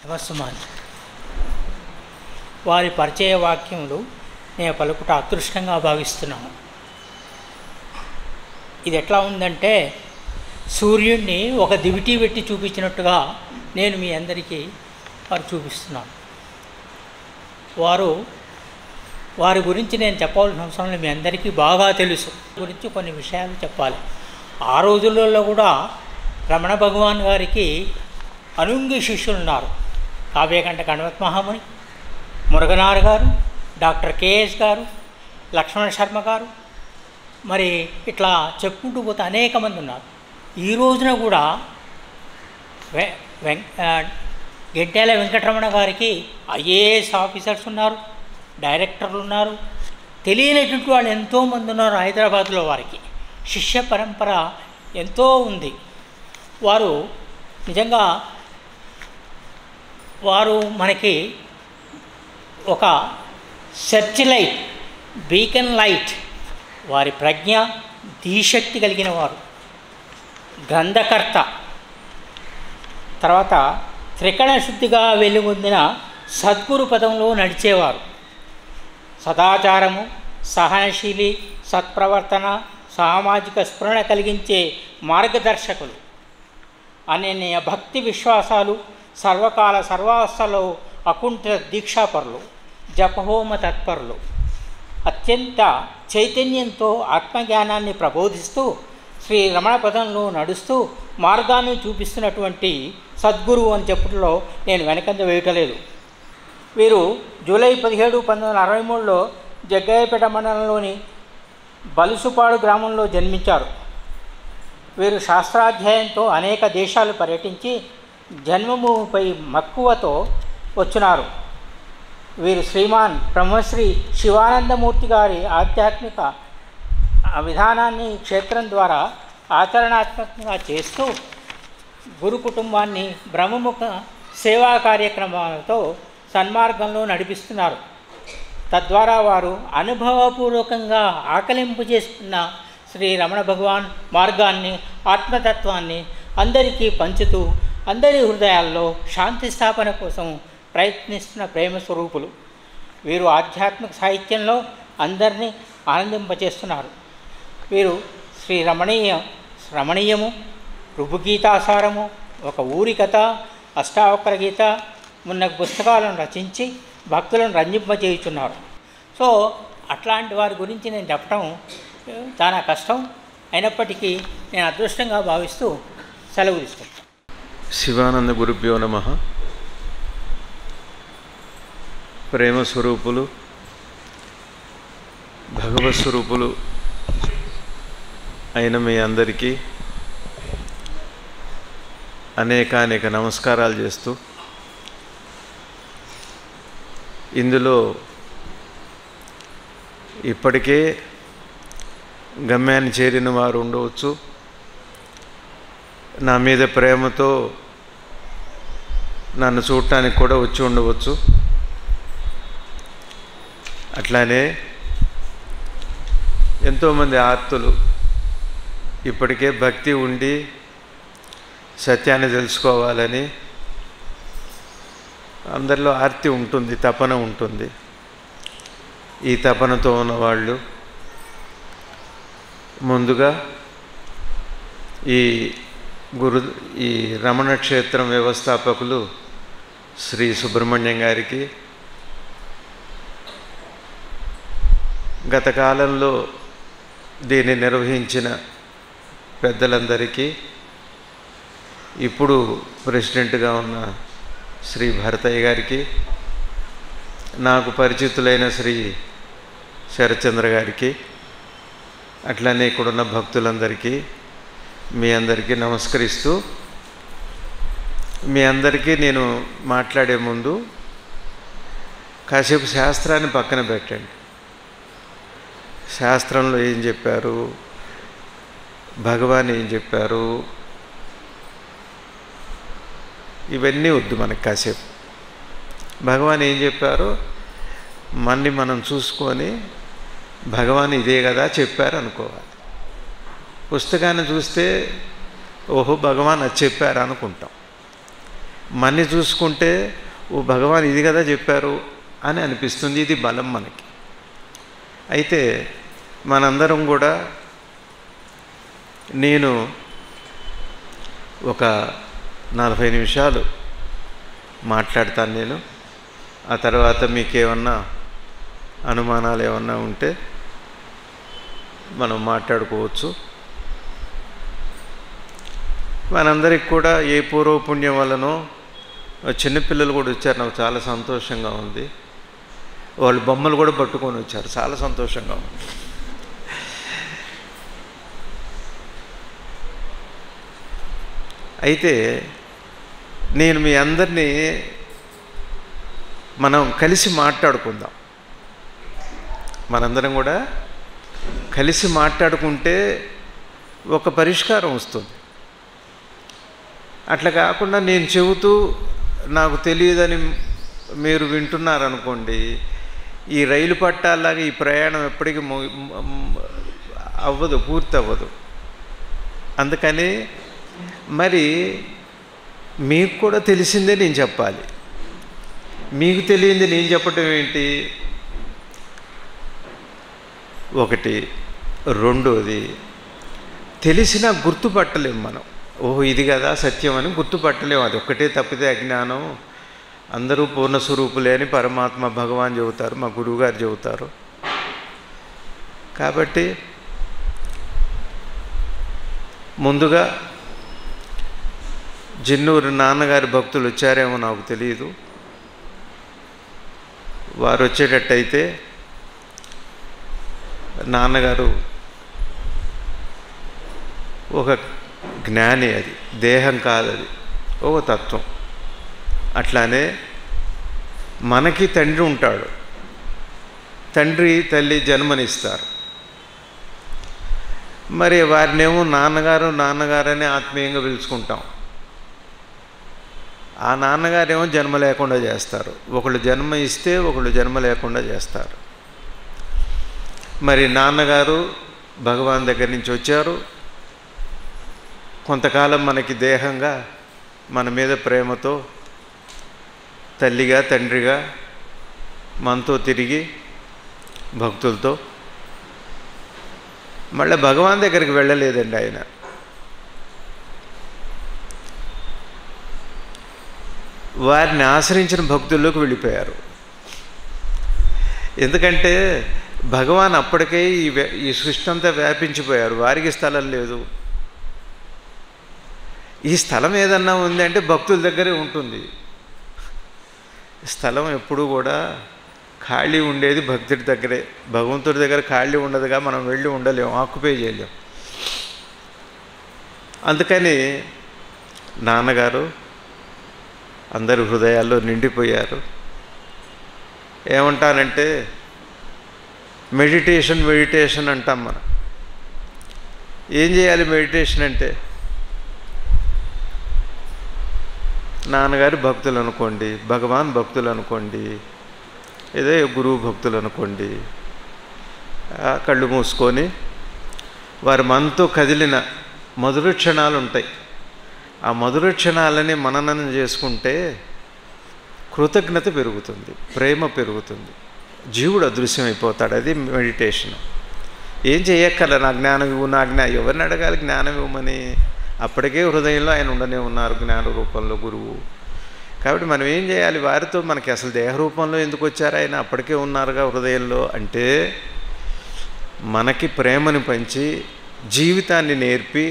నమస్సుమాన్ వారి పరిచయ వాక్యములు నేను పలుకుట అదృష్టంగా భావిస్తున్నాను ఇది ఎట్లా ఉందంటే సూర్యుడిని ఒక దివిటీ పెట్టి చూపించినట్టుగా నేను మీ అందరికీ వారు చూపిస్తున్నాను వారు వారి గురించి నేను చెప్పవలసిన అవసరం లేదు మీ అందరికీ బాగా తెలుసు గురించి కొన్ని విషయాలు చెప్పాలి ఆ రోజులలో కూడా రమణ భగవాన్ గారికి అనుంగి శిష్యులు ఉన్నారు కావ్యకంఠ గణపత్ మహాముని మురగనార్ గారు డాక్టర్ కేఎస్ గారు లక్ష్మణ శర్మ గారు మరి ఇట్లా చెప్పుకుంటూ పోతే అనేక మంది ఉన్నారు ఈ రోజున కూడా వె వెం ఆ, గెడ్డాల వెంకటరమణ గారికి ఐఏఎస్ ఆఫీసర్స్ ఉన్నారు డైరెక్టర్లు ఉన్నారు తెలియనటువంటి వాళ్ళు ఎంతోమంది ఉన్నారు హైదరాబాద్లో వారికి శిష్య పరంపర ఎంతో ఉంది వారు నిజంగా వారు మనకి ఒక సెర్చ్ లైట్ బీకన్ లైట్ వారి ప్రజ్ఞ ధీశక్తి కలిగిన వారు గ్రంథకర్త తర్వాత త్రికణ శుద్ధిగా వెలుగొందిన సద్గురు పదంలో నడిచేవారు సదాచారము సహనశీలి సత్ప్రవర్తన సామాజిక స్ఫురణ కలిగించే మార్గదర్శకులు అనన్య భక్తి విశ్వాసాలు సర్వకాల సర్వావస్థలో అకుంఠిత దీక్షాపరులు జపహోమ తత్పరులు అత్యంత చైతన్యంతో ఆత్మజ్ఞానాన్ని ప్రబోధిస్తూ శ్రీ రమణ పదంలో నడుస్తూ మార్గాన్ని చూపిస్తున్నటువంటి సద్గురువు అని చెప్పట్లో నేను వెనకంజ వేయటలేదు వీరు జూలై పదిహేడు పంతొమ్మిది వందల అరవై మూడులో జగ్గయ్యపేట మండలంలోని బలుసుపాడు గ్రామంలో జన్మించారు వీరు శాస్త్రాధ్యాయంతో అనేక దేశాలు పర్యటించి జన్మభూమిపై మక్కువతో వచ్చినారు వీరు శ్రీమాన్ బ్రహ్మశ్రీ శివానందమూర్తి గారి ఆధ్యాత్మిక ఆ విధానాన్ని క్షేత్రం ద్వారా ఆచరణాత్మకంగా చేస్తూ గురు కుటుంబాన్ని బ్రహ్మముఖ సేవా కార్యక్రమాలతో సన్మార్గంలో నడిపిస్తున్నారు తద్వారా వారు అనుభవపూర్వకంగా ఆకలింపు చేసుకున్న శ్రీ రమణ భగవాన్ మార్గాన్ని ఆత్మతత్వాన్ని అందరికీ పంచుతూ అందరి హృదయాల్లో శాంతి స్థాపన కోసం ప్రయత్నిస్తున్న ప్రేమ స్వరూపులు వీరు ఆధ్యాత్మిక సాహిత్యంలో అందరినీ ఆనందింపచేస్తున్నారు వీరు శ్రీ రమణీయ రమణీయము రుభుగీతాసారము ఒక ఊరి కథ అష్టావక్ర గీత మున్న పుస్తకాలను రచించి భక్తులను రంజింపజేయుచున్నారు సో అట్లాంటి వారి గురించి నేను చెప్పడం ఏ, చాలా కష్టం అయినప్పటికీ నేను అదృష్టంగా భావిస్తూ సెలవు తీసుకుంటాను శివానంద గురుభ్యో నమ ప్రేమ స్వరూపులు భగవత్ స్వరూపులు అయిన మీ అందరికీ అనేకానేక నమస్కారాలు చేస్తూ ఇందులో ఇప్పటికే గమ్యాన్ని చేరిన వారు ఉండవచ్చు నా మీద ప్రేమతో నన్ను చూడటానికి కూడా వచ్చి ఉండవచ్చు అట్లానే ఎంతోమంది ఆర్తులు ఇప్పటికే భక్తి ఉండి సత్యాన్ని తెలుసుకోవాలని అందరిలో ఆర్తి ఉంటుంది తపన ఉంటుంది ఈ తపనతో ఉన్నవాళ్ళు ముందుగా ఈ గురు ఈ రమణ క్షేత్రం వ్యవస్థాపకులు శ్రీ సుబ్రహ్మణ్యం గారికి గత కాలంలో దీన్ని నిర్వహించిన పెద్దలందరికీ ఇప్పుడు ప్రెసిడెంట్గా ఉన్న శ్రీ భరతయ్య గారికి నాకు పరిచితులైన శ్రీ శరత్చంద్ర గారికి అట్లనే ఇక్కడున్న భక్తులందరికీ మీ అందరికీ నమస్కరిస్తూ మీ అందరికీ నేను మాట్లాడే ముందు కాసేపు శాస్త్రాన్ని పక్కన పెట్టండి శాస్త్రంలో ఏం చెప్పారు భగవాన్ ఏం చెప్పారు ఇవన్నీ వద్దు మనకి కాసేపు భగవాన్ ఏం చెప్పారో మన్ని మనం చూసుకొని భగవాన్ ఇదే కదా చెప్పారు అనుకోవాలి పుస్తకాన్ని చూస్తే ఓహో భగవాన్ అది చెప్పారు అనుకుంటాం మన్ని చూసుకుంటే ఓ భగవాన్ ఇది కదా చెప్పారు అని అనిపిస్తుంది ఇది బలం మనకి అయితే మనందరం కూడా నేను ఒక నలభై నిమిషాలు మాట్లాడతాను నేను ఆ తర్వాత మీకు ఏమన్నా అనుమానాలు ఏమన్నా ఉంటే మనం మాట్లాడుకోవచ్చు మనందరికి కూడా ఏ పూర్వపుణ్యం వల్లనో చిన్నపిల్లలు కూడా వచ్చారు నాకు చాలా సంతోషంగా ఉంది వాళ్ళు బొమ్మలు కూడా పట్టుకొని వచ్చారు చాలా సంతోషంగా ఉంది అయితే నేను మీ అందరినీ మనం కలిసి మాట్లాడుకుందాం మనందరం కూడా కలిసి మాట్లాడుకుంటే ఒక పరిష్కారం వస్తుంది అట్లా కాకుండా నేను చెబుతూ నాకు తెలియదని మీరు వింటున్నారనుకోండి ఈ రైలు పట్టాలాగా ఈ ప్రయాణం ఎప్పటికీ ము- ము- అవ్వదు పూర్తి అవ్వదు అందుకని మరి మీకు కూడా తెలిసిందే నేను చెప్పాలి మీకు తెలియంది నేను చెప్పటం ఏంటి ఒకటి రెండోది తెలిసినా గుర్తుపట్టలేం మనం ఓహో ఇది కదా సత్యం అని గుర్తుపట్టలేం అది ఒక్కటే తప్పితే అజ్ఞానం అందరూ పూర్ణ స్వరూపులే అని పరమాత్మ భగవాన్ చెబుతారు మా గురువుగారు చెబుతారు కాబట్టి ముందుగా జిన్నూరు నాన్నగారి భక్తులు వచ్చారేమో నాకు తెలియదు వారు వచ్చేటట్టయితే నాన్నగారు ఒక జ్ఞాని అది దేహం కాదు అది ఒక తత్వం అట్లానే మనకి తండ్రి ఉంటాడు తండ్రి తల్లి జన్మనిస్తారు మరి వారినేమో నాన్నగారు నాన్నగారని ఆత్మీయంగా పిలుచుకుంటాం ఆ నాన్నగారేమో జన్మ లేకుండా చేస్తారు ఒకళ్ళు జన్మ ఇస్తే ఒకళ్ళు జన్మ లేకుండా చేస్తారు మరి నాన్నగారు భగవాన్ దగ్గర నుంచి వచ్చారు కొంతకాలం మనకి దేహంగా మన మీద ప్రేమతో తల్లిగా తండ్రిగా మనతో తిరిగి భక్తులతో మళ్ళీ భగవాన్ దగ్గరికి వెళ్ళలేదండి ఆయన వారిని ఆశ్రయించిన భక్తుల్లోకి వెళ్ళిపోయారు ఎందుకంటే భగవాన్ అప్పటికే ఈ వ్య- ఈ సృష్టి అంతా వ్యాపించిపోయారు వారికి స్థలం లేదు ఈ స్థలం ఏదన్నా ఉంది అంటే భక్తుల దగ్గరే ఉంటుంది స్థలం ఎప్పుడు కూడా ఖాళీ ఉండేది భక్తుడి దగ్గరే భగవంతుడి దగ్గర ఖాళీ ఉండదుగా మనం వెళ్ళి ఉండలేం ఆక్యుపై చేయలేం అందుకని నాన్నగారు అందరి హృదయాల్లో నిండిపోయారు ఏమంటానంటే మెడిటేషన్ మెడిటేషన్ అంటాం మనం ఏం చేయాలి మెడిటేషన్ అంటే నాన్నగారి భక్తులు అనుకోండి భగవాన్ భక్తులు అనుకోండి ఏదో గురువు భక్తులు అనుకోండి ఆ కళ్ళు మూసుకొని వారి మనతో కదిలిన మధుర క్షణాలు ఉంటాయి ఆ మధుర క్షణాలని మననం చేసుకుంటే కృతజ్ఞత పెరుగుతుంది ప్రేమ పెరుగుతుంది జీవుడు అదృశ్యమైపోతాడు అది మెడిటేషన్ ఏం చేయక్కర్లే నా జ్ఞానం ఇవ్వు నా జ్ఞా ఎవరిని అడగాలి జ్ఞానం ఇవ్వమని అప్పటికే హృదయంలో ఆయన ఉండనే ఉన్నారు జ్ఞాన రూపంలో గురువు కాబట్టి మనం ఏం చేయాలి వారితో మనకి అసలు దేహ రూపంలో ఎందుకు వచ్చారు ఆయన అప్పటికే ఉన్నారుగా హృదయంలో అంటే మనకి ప్రేమని పంచి జీవితాన్ని నేర్పి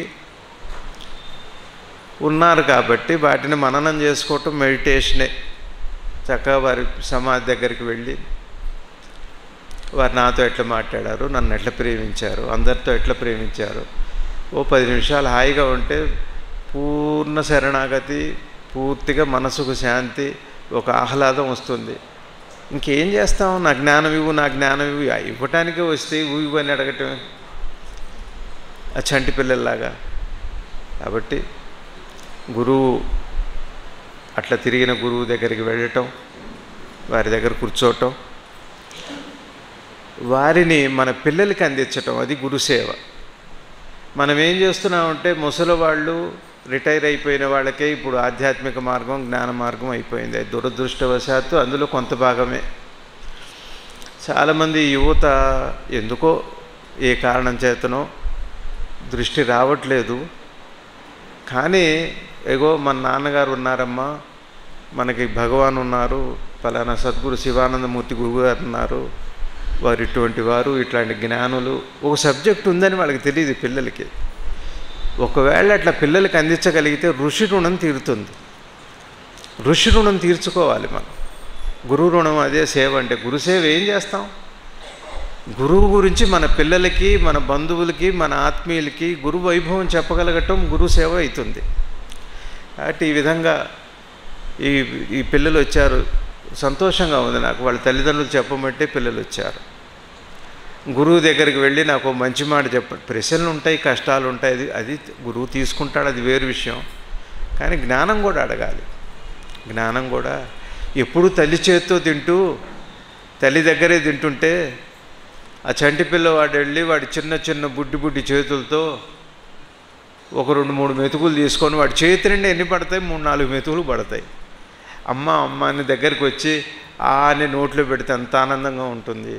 ఉన్నారు కాబట్టి వాటిని మననం చేసుకోవటం మెడిటేషనే చక్కగా వారి సమాధి దగ్గరికి వెళ్ళి వారు నాతో ఎట్లా మాట్లాడారు నన్ను ఎట్లా ప్రేమించారు అందరితో ఎట్లా ప్రేమించారు ఓ పది నిమిషాలు హాయిగా ఉంటే పూర్ణ శరణాగతి పూర్తిగా మనసుకు శాంతి ఒక ఆహ్లాదం వస్తుంది ఇంకేం చేస్తాం నా జ్ఞానం ఇవ్వు నా జ్ఞానం ఇవ్వు ఆ ఇవ్వటానికే వస్తే ఇవ్వు ఇవ్వు అని అడగటం ఆ చంటి పిల్లల్లాగా కాబట్టి గురువు అట్లా తిరిగిన గురువు దగ్గరికి వెళ్ళటం వారి దగ్గర కూర్చోవటం వారిని మన పిల్లలకి అందించటం అది గురుసేవ మనం ఏం చేస్తున్నామంటే ముసలి వాళ్ళు రిటైర్ అయిపోయిన వాళ్ళకే ఇప్పుడు ఆధ్యాత్మిక మార్గం జ్ఞాన మార్గం అయిపోయింది అది దురదృష్టవశాత్తు అందులో కొంత భాగమే చాలామంది యువత ఎందుకో ఏ కారణం చేతనో దృష్టి రావట్లేదు కానీ ఎగో మన నాన్నగారు ఉన్నారమ్మా మనకి భగవాన్ ఉన్నారు పలానా సద్గురు శివానందమూర్తి గురువుగారు ఉన్నారు వారు ఇటువంటి వారు ఇట్లాంటి జ్ఞానులు ఒక సబ్జెక్ట్ ఉందని వాళ్ళకి తెలియదు పిల్లలకి ఒకవేళ అట్లా పిల్లలకి అందించగలిగితే ఋషి రుణం తీరుతుంది ఋషి రుణం తీర్చుకోవాలి మనం గురు రుణం అదే సేవ అంటే గురుసేవ ఏం చేస్తాం గురువు గురించి మన పిల్లలకి మన బంధువులకి మన ఆత్మీయులకి గురు వైభవం చెప్పగలగటం గురు సేవ అవుతుంది కాబట్టి ఈ విధంగా ఈ ఈ పిల్లలు వచ్చారు సంతోషంగా ఉంది నాకు వాళ్ళ తల్లిదండ్రులు చెప్పమంటే పిల్లలు వచ్చారు గురువు దగ్గరికి వెళ్ళి నాకు ఓ మంచి మాట చెప్ప ప్రశ్నలు ఉంటాయి కష్టాలు ఉంటాయి అది అది గురువు తీసుకుంటాడు అది వేరు విషయం కానీ జ్ఞానం కూడా అడగాలి జ్ఞానం కూడా ఎప్పుడు తల్లి చేత్తో తింటూ తల్లి దగ్గరే తింటుంటే ఆ చంటి పిల్లవాడు వెళ్ళి వాడి చిన్న చిన్న బుడ్డి బుడ్డి చేతులతో ఒక రెండు మూడు మెతుకులు తీసుకొని వాడి చేతి నిండా ఎన్ని పడతాయి మూడు నాలుగు మెతుకులు పడతాయి అమ్మ అమ్మ అని దగ్గరికి వచ్చి ఆ అని నోట్లో పెడితే అంత ఆనందంగా ఉంటుంది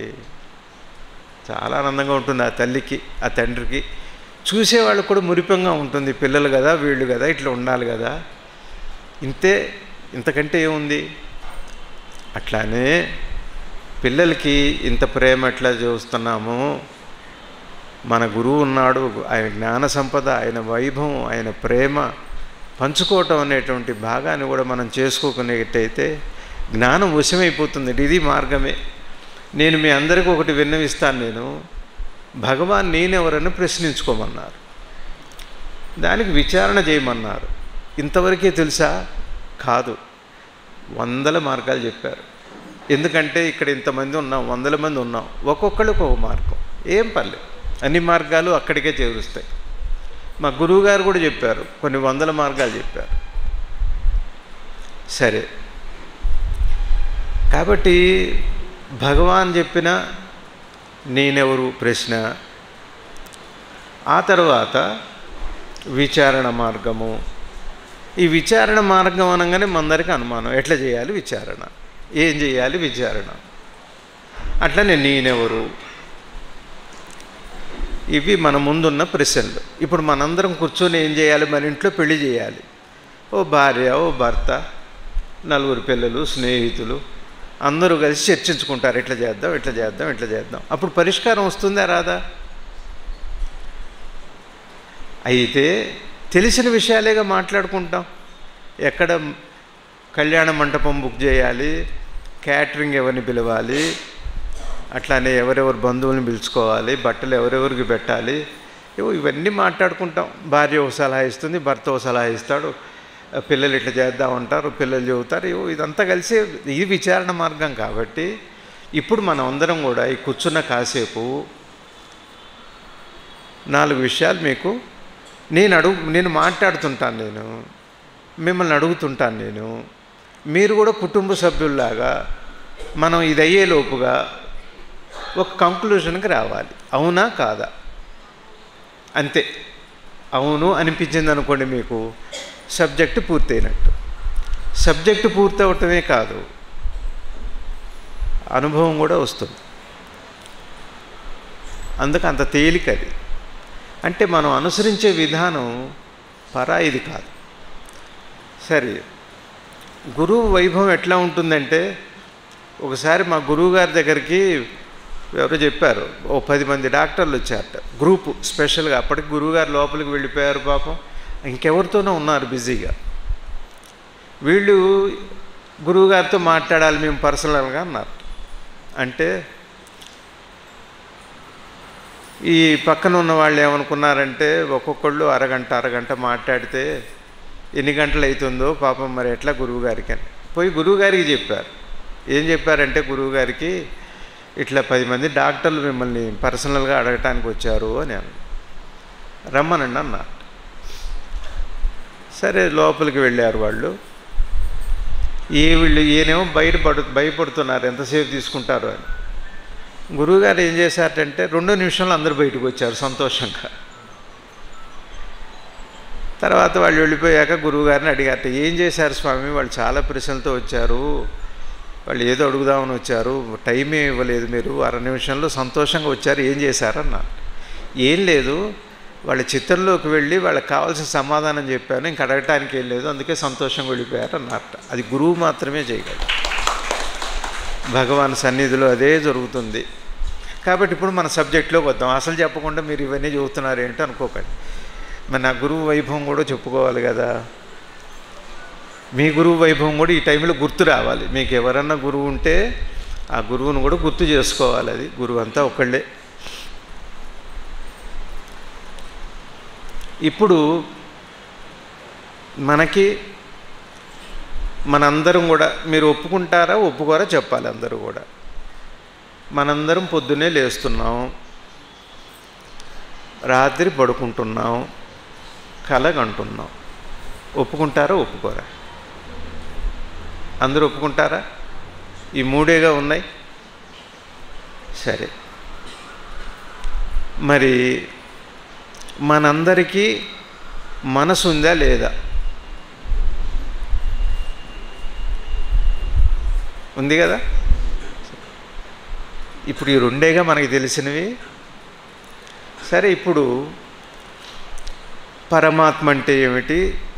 చాలా ఆనందంగా ఉంటుంది ఆ తల్లికి ఆ తండ్రికి చూసేవాళ్ళకు కూడా మురిపంగా ఉంటుంది పిల్లలు కదా వీళ్ళు కదా ఇట్లా ఉండాలి కదా ఇంతే ఇంతకంటే ఏముంది అట్లానే పిల్లలకి ఇంత ప్రేమ ఎట్లా చూస్తున్నాము మన గురువు ఉన్నాడు ఆయన జ్ఞాన సంపద ఆయన వైభవం ఆయన ప్రేమ పంచుకోవటం అనేటువంటి భాగాన్ని కూడా మనం చేసుకోకునేటైతే జ్ఞానం వశమైపోతుంది ఇది మార్గమే నేను మీ అందరికీ ఒకటి విన్నవిస్తాను నేను భగవాన్ నేనెవరని ప్రశ్నించుకోమన్నారు దానికి విచారణ చేయమన్నారు ఇంతవరకే తెలుసా కాదు వందల మార్గాలు చెప్పారు ఎందుకంటే ఇక్కడ ఇంతమంది ఉన్నాం వందల మంది ఉన్నాం ఒక్కొక్కరికి ఒక మార్గం ఏం పర్లేదు అన్ని మార్గాలు అక్కడికే చేరుస్తాయి మా గురువుగారు కూడా చెప్పారు కొన్ని వందల మార్గాలు చెప్పారు సరే కాబట్టి భగవాన్ చెప్పిన నేనెవరు ప్రశ్న ఆ తర్వాత విచారణ మార్గము ఈ విచారణ మార్గం అనగానే మందరికి అనుమానం ఎట్లా చేయాలి విచారణ ఏం చేయాలి విచారణ అట్లనే నేనెవరు ఇవి మన ముందున్న ప్రశ్నలు ఇప్పుడు మనందరం కూర్చొని ఏం చేయాలి మన ఇంట్లో పెళ్లి చేయాలి ఓ భార్య ఓ భర్త నలుగురు పిల్లలు స్నేహితులు అందరూ కలిసి చర్చించుకుంటారు ఎట్లా చేద్దాం ఎట్లా చేద్దాం ఎట్లా చేద్దాం అప్పుడు పరిష్కారం వస్తుందా రాదా అయితే తెలిసిన విషయాలేగా మాట్లాడుకుంటాం ఎక్కడ కళ్యాణ మంటపం బుక్ చేయాలి క్యాటరింగ్ ఎవరిని పిలవాలి అట్లానే ఎవరెవరు బంధువులను పిలుచుకోవాలి బట్టలు ఎవరెవరికి పెట్టాలి ఇవో ఇవన్నీ మాట్లాడుకుంటాం భార్య ఒక సలహా ఇస్తుంది భర్త ఒక సలహా ఇస్తాడు పిల్లలు ఇట్లా చేద్దామంటారు పిల్లలు చెబుతారు ఇవో ఇదంతా కలిసి ఇది విచారణ మార్గం కాబట్టి ఇప్పుడు మనం అందరం కూడా ఈ కూర్చున్న కాసేపు నాలుగు విషయాలు మీకు నేను అడుగు నేను మాట్లాడుతుంటాను నేను మిమ్మల్ని అడుగుతుంటాను నేను మీరు కూడా కుటుంబ సభ్యుల్లాగా మనం ఇది అయ్యేలోపుగా ఒక కంక్లూషన్కి రావాలి అవునా కాదా అంతే అవును అనిపించింది అనుకోండి మీకు సబ్జెక్టు పూర్తయినట్టు సబ్జెక్టు పూర్తవటమే కాదు అనుభవం కూడా వస్తుంది అందుకు అంత తేలిక అది అంటే మనం అనుసరించే విధానం పరాయిది కాదు సరే గురువు వైభవం ఎట్లా ఉంటుందంటే ఒకసారి మా గురువు గారి దగ్గరికి ఎవరో చెప్పారు ఓ పది మంది డాక్టర్లు వచ్చారట గ్రూపు స్పెషల్గా అప్పటికి గురువుగారు లోపలికి వెళ్ళిపోయారు పాపం ఇంకెవరితోనో ఉన్నారు బిజీగా వీళ్ళు గురువుగారితో మాట్లాడాలి మేము పర్సనల్గా అన్నారు అంటే ఈ పక్కన ఉన్న వాళ్ళు ఏమనుకున్నారంటే ఒక్కొక్కళ్ళు అరగంట అరగంట మాట్లాడితే ఎన్ని గంటలు అవుతుందో పాపం మరి ఎట్లా గురువుగారికి అని పోయి గురువుగారికి చెప్పారు ఏం చెప్పారంటే గురువుగారికి ఇట్లా పది మంది డాక్టర్లు మిమ్మల్ని పర్సనల్గా అడగటానికి వచ్చారు అని అన్న రమ్మనండి అన్నారు సరే లోపలికి వెళ్ళారు వాళ్ళు ఏ వీళ్ళు ఈయనేమో బయటపడు భయపడుతున్నారు ఎంతసేపు తీసుకుంటారు అని గురువుగారు ఏం చేశారంటే రెండో నిమిషంలో అందరూ బయటకు వచ్చారు సంతోషంగా తర్వాత వాళ్ళు వెళ్ళిపోయాక గురువు గారిని అడిగారట ఏం చేశారు స్వామి వాళ్ళు చాలా ప్రశ్నలతో వచ్చారు వాళ్ళు ఏదో అడుగుదామని వచ్చారు టైమే ఇవ్వలేదు మీరు అర నిమిషంలో సంతోషంగా వచ్చారు ఏం చేశారన్నారు ఏం లేదు వాళ్ళ చిత్రంలోకి వెళ్ళి వాళ్ళకి కావాల్సిన సమాధానం చెప్పాను ఇంక అడగటానికి ఏం లేదు అందుకే సంతోషంగా వెళ్ళిపోయారు అన్నారట అది గురువు మాత్రమే చేయగలరు భగవాన్ సన్నిధిలో అదే జరుగుతుంది కాబట్టి ఇప్పుడు మన సబ్జెక్ట్లోకి వద్దాం అసలు చెప్పకుండా మీరు ఇవన్నీ చెబుతున్నారు ఏంటో అనుకోకండి మరి నా గురువు వైభవం కూడా చెప్పుకోవాలి కదా మీ గురువు వైభవం కూడా ఈ టైంలో గుర్తు రావాలి మీకు ఎవరన్నా గురువు ఉంటే ఆ గురువును కూడా గుర్తు చేసుకోవాలి అది గురువు అంతా ఒకళ్ళే ఇప్పుడు మనకి మనందరం కూడా మీరు ఒప్పుకుంటారా ఒప్పుకోరా చెప్పాలి అందరూ కూడా మనందరం పొద్దున్నే లేస్తున్నాం రాత్రి పడుకుంటున్నాం కలగంటున్నాం ఒప్పుకుంటారా ఒప్పుకోరా అందరూ ఒప్పుకుంటారా ఈ మూడేగా ఉన్నాయి సరే మరి మనందరికీ మనసు ఉందా లేదా ఉంది కదా ఇప్పుడు ఈ రెండేగా మనకి తెలిసినవి సరే ఇప్పుడు పరమాత్మ అంటే ఏమిటి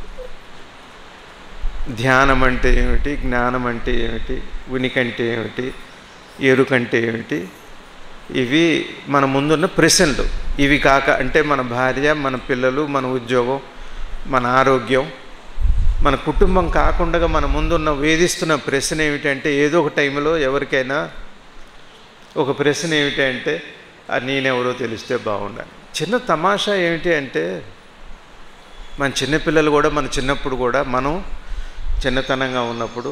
ధ్యానం అంటే ఏమిటి జ్ఞానం అంటే ఏమిటి ఉనికి అంటే ఏమిటి ఎరుకంటే ఏమిటి ఇవి మన ముందున్న ప్రశ్నలు ఇవి కాక అంటే మన భార్య మన పిల్లలు మన ఉద్యోగం మన ఆరోగ్యం మన కుటుంబం కాకుండా మన ముందున్న వేధిస్తున్న ప్రశ్న ఏమిటంటే ఏదో ఒక టైంలో ఎవరికైనా ఒక ప్రశ్న ఏమిటంటే "ఆ, నేనెవరో తెలిస్తే బాగుండాలి చిన్న తమాషా ఏమిటి అంటే మన చిన్నపిల్లలు కూడా మన చిన్నప్పుడు కూడా మనం చిన్నతనంగా ఉన్నప్పుడు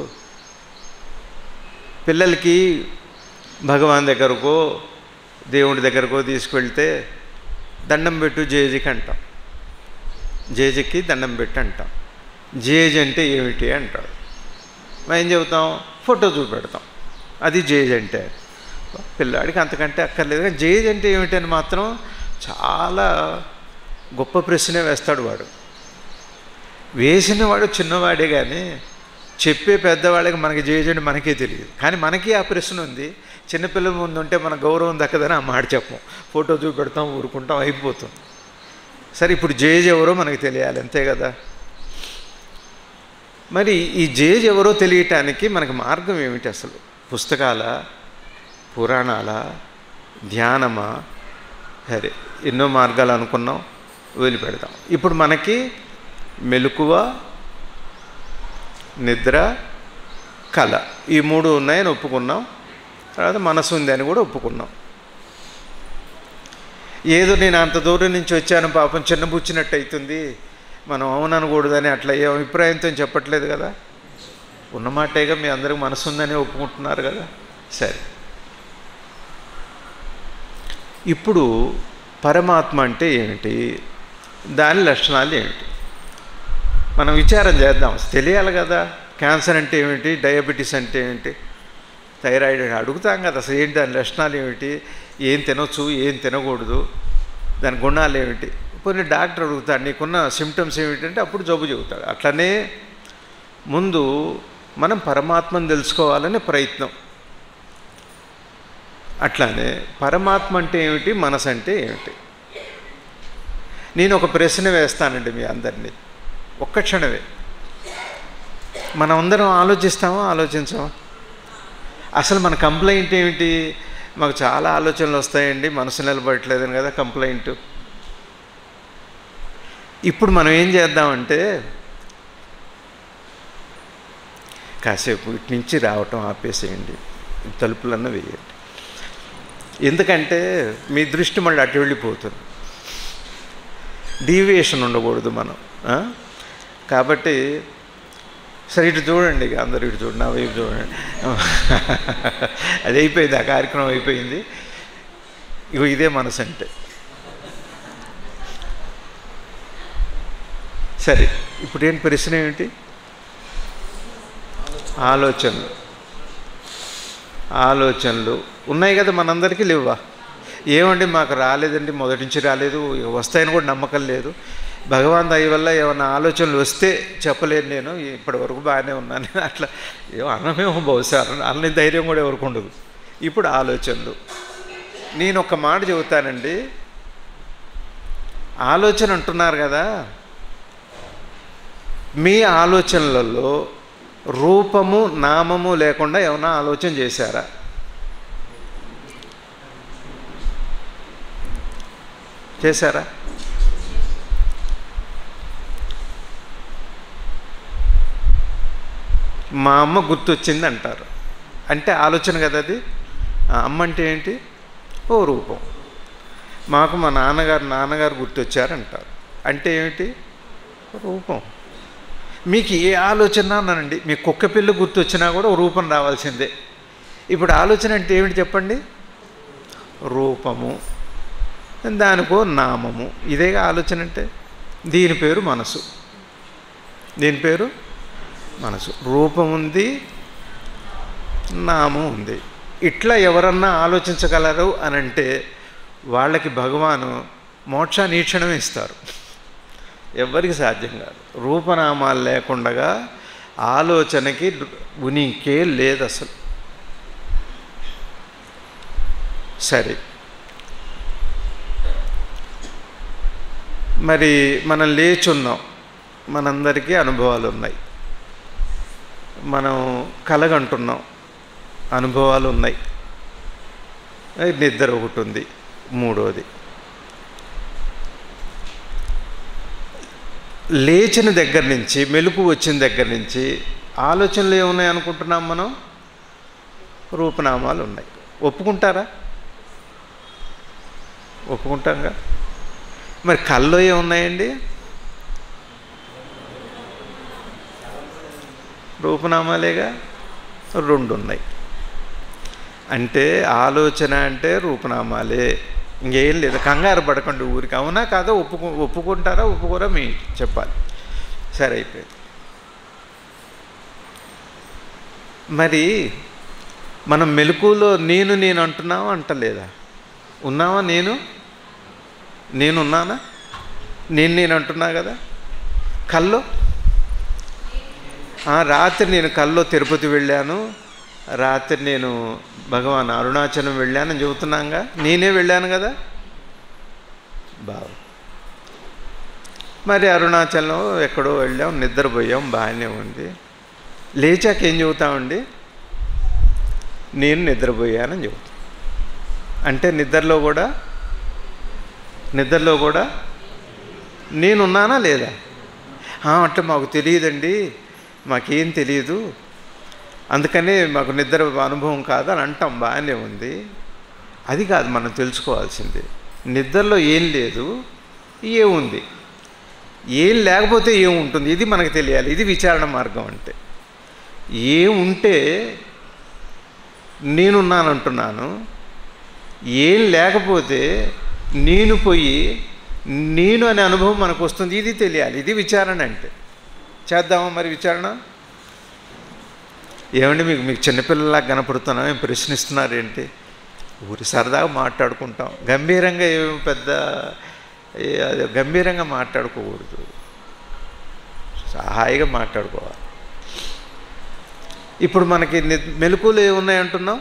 పిల్లలకి భగవాన్ దగ్గరకో దేవుడి దగ్గరకో తీసుకెళ్తే దండం పెట్టు జేజికి అంటాం జేజికి దండం పెట్టి అంటాం జేజ్ అంటే ఏమిటి అంటాడు మనం ఏం చెబుతాం ఫోటో చూపెడతాం అది జేజ్ అంటే పిల్లాడికి అంతకంటే అక్కర్లేదు కానీ జేజ్ అంటే ఏమిటని మాత్రం చాలా గొప్ప ప్రశ్నే వేస్తాడు వాడు వేసిన వాడు చిన్నవాడే కానీ చెప్పే పెద్దవాళ్ళకి మనకి జేజండి మనకే తెలియదు కానీ మనకి ఆ ప్రశ్న ఉంది చిన్నపిల్లల ముందు ఉంటే మన గౌరవం దక్కదని ఆ మాట చెప్పం ఫోటో చూపెడతాం ఊరుకుంటాం అయిపోతుంది సరే ఇప్పుడు జేజ్ ఎవరో మనకి తెలియాలి అంతే కదా మరి ఈ జేజ్ ఎవరో తెలియటానికి మనకి మార్గం ఏమిటి అసలు పుస్తకాల పురాణాల ధ్యానమా సరే ఎన్నో మార్గాలు అనుకున్నాం వదిలిపెడతాం ఇప్పుడు మనకి మెలకువ నిద్ర కళ ఈ మూడు ఉన్నాయని ఒప్పుకున్నాం తర్వాత మనసు ఉంది అని కూడా ఒప్పుకున్నాం ఏదో నేను అంత దూరం నుంచి వచ్చాను పాపం చిన్నబుచ్చినట్టు అవుతుంది మనం అవుననకూడదని అట్లా ఏ అభిప్రాయంతో చెప్పట్లేదు కదా ఉన్నమాటేగా మీ అందరికి మనసు ఉందని ఒప్పుకుంటున్నారు కదా సరే ఇప్పుడు పరమాత్మ అంటే ఏమిటి దాని లక్షణాలు ఏమిటి మనం విచారం చేద్దాం తెలియాలి కదా క్యాన్సర్ అంటే ఏమిటి డయాబెటీస్ అంటే ఏమిటి థైరాయిడ్ అంటే అడుగుతాం కదా అసలు ఏంటి దాని లక్షణాలు ఏమిటి ఏం తినొచ్చు ఏం తినకూడదు దాని గుణాలు ఏమిటి కొన్ని డాక్టర్ అడుగుతాడు నీకున్న సిమ్టమ్స్ ఏమిటంటే అప్పుడు జబ్బు చెబుతాడు అట్లనే ముందు మనం పరమాత్మను తెలుసుకోవాలనే ప్రయత్నం అట్లానే పరమాత్మ అంటే ఏమిటి మనసు అంటే ఏమిటి నేను ఒక ప్రశ్న వేస్తానండి మీ అందరినీ ఒక్క క్షణమే మనం అందరం ఆలోచిస్తామా ఆలోచించామా అసలు మన కంప్లైంట్ ఏమిటి మాకు చాలా ఆలోచనలు వస్తాయండి మనసు నిలబడట్లేదని కదా కంప్లైంట్ ఇప్పుడు మనం ఏం చేద్దామంటే కాసేపు ఇటు నుంచి రావటం ఆపేసేయండి తలుపులన్న వేయండి ఎందుకంటే మీ దృష్టి మళ్ళీ అటు వెళ్ళిపోతుంది డీవియేషన్ ఉండకూడదు మనం ఆ? కాబట్టి సరే ఇటు చూడండి ఇక అందరూ ఇటు చూడండి నా వైపు చూడండి అది అయిపోయింది ఆ కార్యక్రమం అయిపోయింది ఇగో ఇదే మనసు అంటే సరే ఇప్పుడు ఏంటి ప్రశ్న ఏమిటి ఆలోచనలు ఆలోచనలు ఉన్నాయి కదా మనందరికీ లేవా ఏమండి మాకు రాలేదండి మొదటి నుంచి రాలేదు వస్తాయని కూడా నమ్మకం లేదు భగవాన్ దయ వల్ల ఏమైనా ఆలోచనలు వస్తే చెప్పలేను నేను ఇప్పటి వరకు బాగానే ఉన్నాను అట్లా ఏమో అన్నమేమో బహుశా అన్న ధైర్యం కూడా ఎవరికి ఉండదు ఇప్పుడు ఆలోచనలు నేను ఒక మాట చెబుతానండి ఆలోచన అంటున్నారు కదా మీ ఆలోచనలలో రూపము నామము లేకుండా ఏమైనా ఆలోచన చేశారా చేశారా మా అమ్మ గుర్తొచ్చింది అంటారు అంటే ఆలోచన కదా అది ఆ అమ్మ అంటే ఏంటి ఓ రూపం మాకు మా నాన్నగారు నాన్నగారు గుర్తొచ్చారంటారు అంటే ఏమిటి రూపం మీకు ఏ ఆలోచన అనండి మీ కుక్క పిల్ల గుర్తొచ్చినా కూడా ఓ రూపం రావాల్సిందే ఇప్పుడు ఆలోచన అంటే ఏమిటి చెప్పండి రూపము దానికో నామము ఇదేగా ఆలోచన అంటే దీని పేరు మనసు దీని పేరు మనసు రూపం ఉంది నామం ఉంది ఇట్లా ఎవరన్నా ఆలోచించగలరు అని అంటే వాళ్ళకి భగవాను మోక్షాన్ని ఈ క్షణమే ఇస్తారు ఎవరికి సాధ్యం కాదు రూపనామాలు లేకుండా ఆలోచనకి ఉనికే లేదు అసలు సరే మరి మనం లేచున్నాం మనందరికీ అనుభవాలు ఉన్నాయి మనం కలగంటున్నాం అనుభవాలు ఉన్నాయి నిద్ర ఒకటి ఉంది మూడోది లేచిన దగ్గర నుంచి మెలుపు వచ్చిన దగ్గర నుంచి ఆలోచనలు ఏమున్నాయి అనుకుంటున్నాం మనం రూపనామాలు ఉన్నాయి ఒప్పుకుంటారా ఒప్పుకుంటాంగా మరి కళ్ళు ఏమున్నాయండి రూపనామాలేగా రెండు ఉన్నాయి అంటే ఆలోచన అంటే రూపనామాలే ఇంకేం లేదు కంగారు పడకండి ఊరికి అవునా కాదో ఒప్పుకు ఒప్పుకుంటారా ఒప్పుకోరా మీ చెప్పాలి సరే అయిపోయింది మరి మనం మెలకులో నేను నేను అంటున్నావా అంటలేదా ఉన్నావా నేను నేనున్నానా నేను నేను అంటున్నా కదా కల్లో రాత్రి నేను కల్లో తిరుపతి వెళ్ళాను రాత్రి నేను భగవాన్ అరుణాచలం వెళ్ళానని చెబుతున్నాగా నేనే వెళ్ళాను కదా బాగు మరి అరుణాచలం ఎక్కడో వెళ్ళాం నిద్రపోయాం బాగానే ఉంది లేచాక ఏం చెబుతామండి నేను నిద్రపోయానని చెబుతాను అంటే నిద్రలో కూడా నిద్రలో కూడా నేనున్నానా లేదా అంటే మాకు తెలియదండి మాకేం తెలియదు అందుకనే మాకు నిద్ర అనుభవం కాదు అని అంటాం బాగానే ఉంది అది కాదు మనం తెలుసుకోవాల్సింది నిద్రలో ఏం లేదు ఏముంది ఏం లేకపోతే ఏముంటుంది ఇది మనకు తెలియాలి ఇది విచారణ మార్గం అంటే ఏముంటే నేనున్నానంటున్నాను ఏం లేకపోతే నేను పోయి నేను అనే అనుభవం మనకు వస్తుంది ఇది తెలియాలి ఇది విచారణ అంటే చేద్దామా మరి విచారణ ఏమండి మీకు మీకు చిన్నపిల్లలా కనపడుతున్నా ఏం ప్రశ్నిస్తున్నారు ఏంటి ఊరి సరదాగా మాట్లాడుకుంటాం గంభీరంగా ఏమి పెద్ద అదే గంభీరంగా మాట్లాడుకోకూడదు హాయిగా మాట్లాడుకోవాలి ఇప్పుడు మనకి మెలకులు ఏమున్నాయంటున్నాం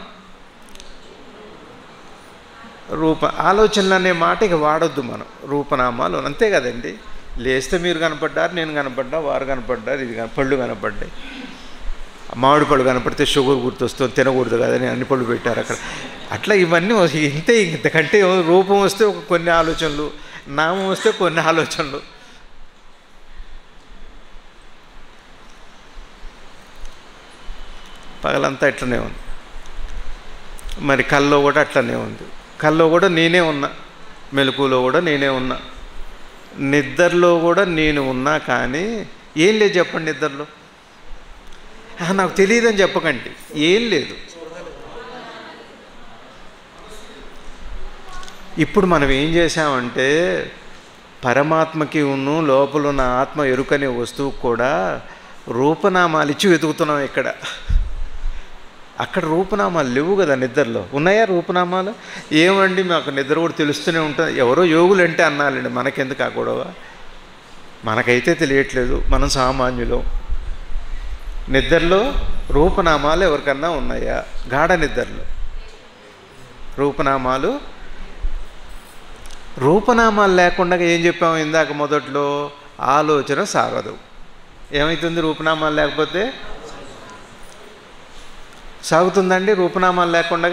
రూప ఆలోచనలు అనే మాట ఇక వాడొద్దు మనం రూపనామాలు అంతే కదండి లేస్తే మీరు కనపడ్డారు నేను కనపడ్డా వారు కనపడ్డారు ఇది పళ్ళు కనపడ్డాయి మామిడి పళ్ళు కనపడితే షుగర్ గుర్తొస్తుంది తినకూడదు కదని అన్ని పళ్ళు పెట్టారు అక్కడ అట్లా ఇవన్నీ ఇంతే ఇంతకంటే రూపం వస్తే ఒక కొన్ని ఆలోచనలు నామం వస్తే కొన్ని ఆలోచనలు పగలంతా ఇట్లనే ఉంది మరి కల్లో కూడా అట్లనే ఉంది కల్లో కూడా నేనే ఉన్నా మెలకులో కూడా నేనే ఉన్నా నిద్రలో కూడా నేను ఉన్నా కానీ ఏం లేదు చెప్పండి నిద్రలో నాకు తెలియదని చెప్పకండి ఏం లేదు ఇప్పుడు మనం ఏం చేసామంటే పరమాత్మకి ఉన్ను లోపల ఉన్న ఆత్మ ఎరుకనే వస్తువు కూడా రూపనామాలు ఇచ్చి వెతుకుతున్నాం ఇక్కడ అక్కడ రూపనామాలు లేవు కదా నిద్రలో ఉన్నాయా రూపనామాలు ఏమండి మాకు నిద్ర కూడా తెలుస్తూనే ఉంటుంది ఎవరో యోగులు అంటే అన్నాలండి మనకెందుకు ఆ గొడవ మనకైతే తెలియట్లేదు మనం సామాన్యులం నిద్రలో రూపనామాలు ఎవరికన్నా ఉన్నాయా గాఢ నిద్రలో రూపనామాలు రూపనామాలు లేకుండా ఏం చెప్పాము ఇందాక మొదట్లో ఆలోచన సాగదు ఏమవుతుంది రూపనామాలు లేకపోతే సాగుతుందండి రూపనామాలు లేకుండా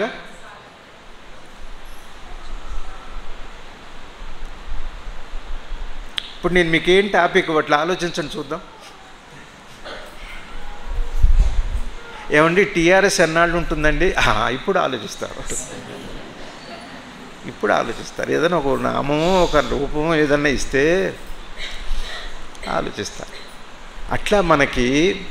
ఇప్పుడు నేను మీకు ఏం టాపిక్ ఇవ్వట్లా ఆలోచించండి చూద్దాం ఏమండి టీఆర్ఎస్ ఎన్నాళ్ళు ఉంటుందండి ఆ, ఇప్పుడు ఆలోచిస్తారు ఇప్పుడు ఆలోచిస్తారు ఏదైనా ఒక నామము ఒక రూపము ఏదన్నా ఇస్తే ఆలోచిస్తారు అట్లా మనకి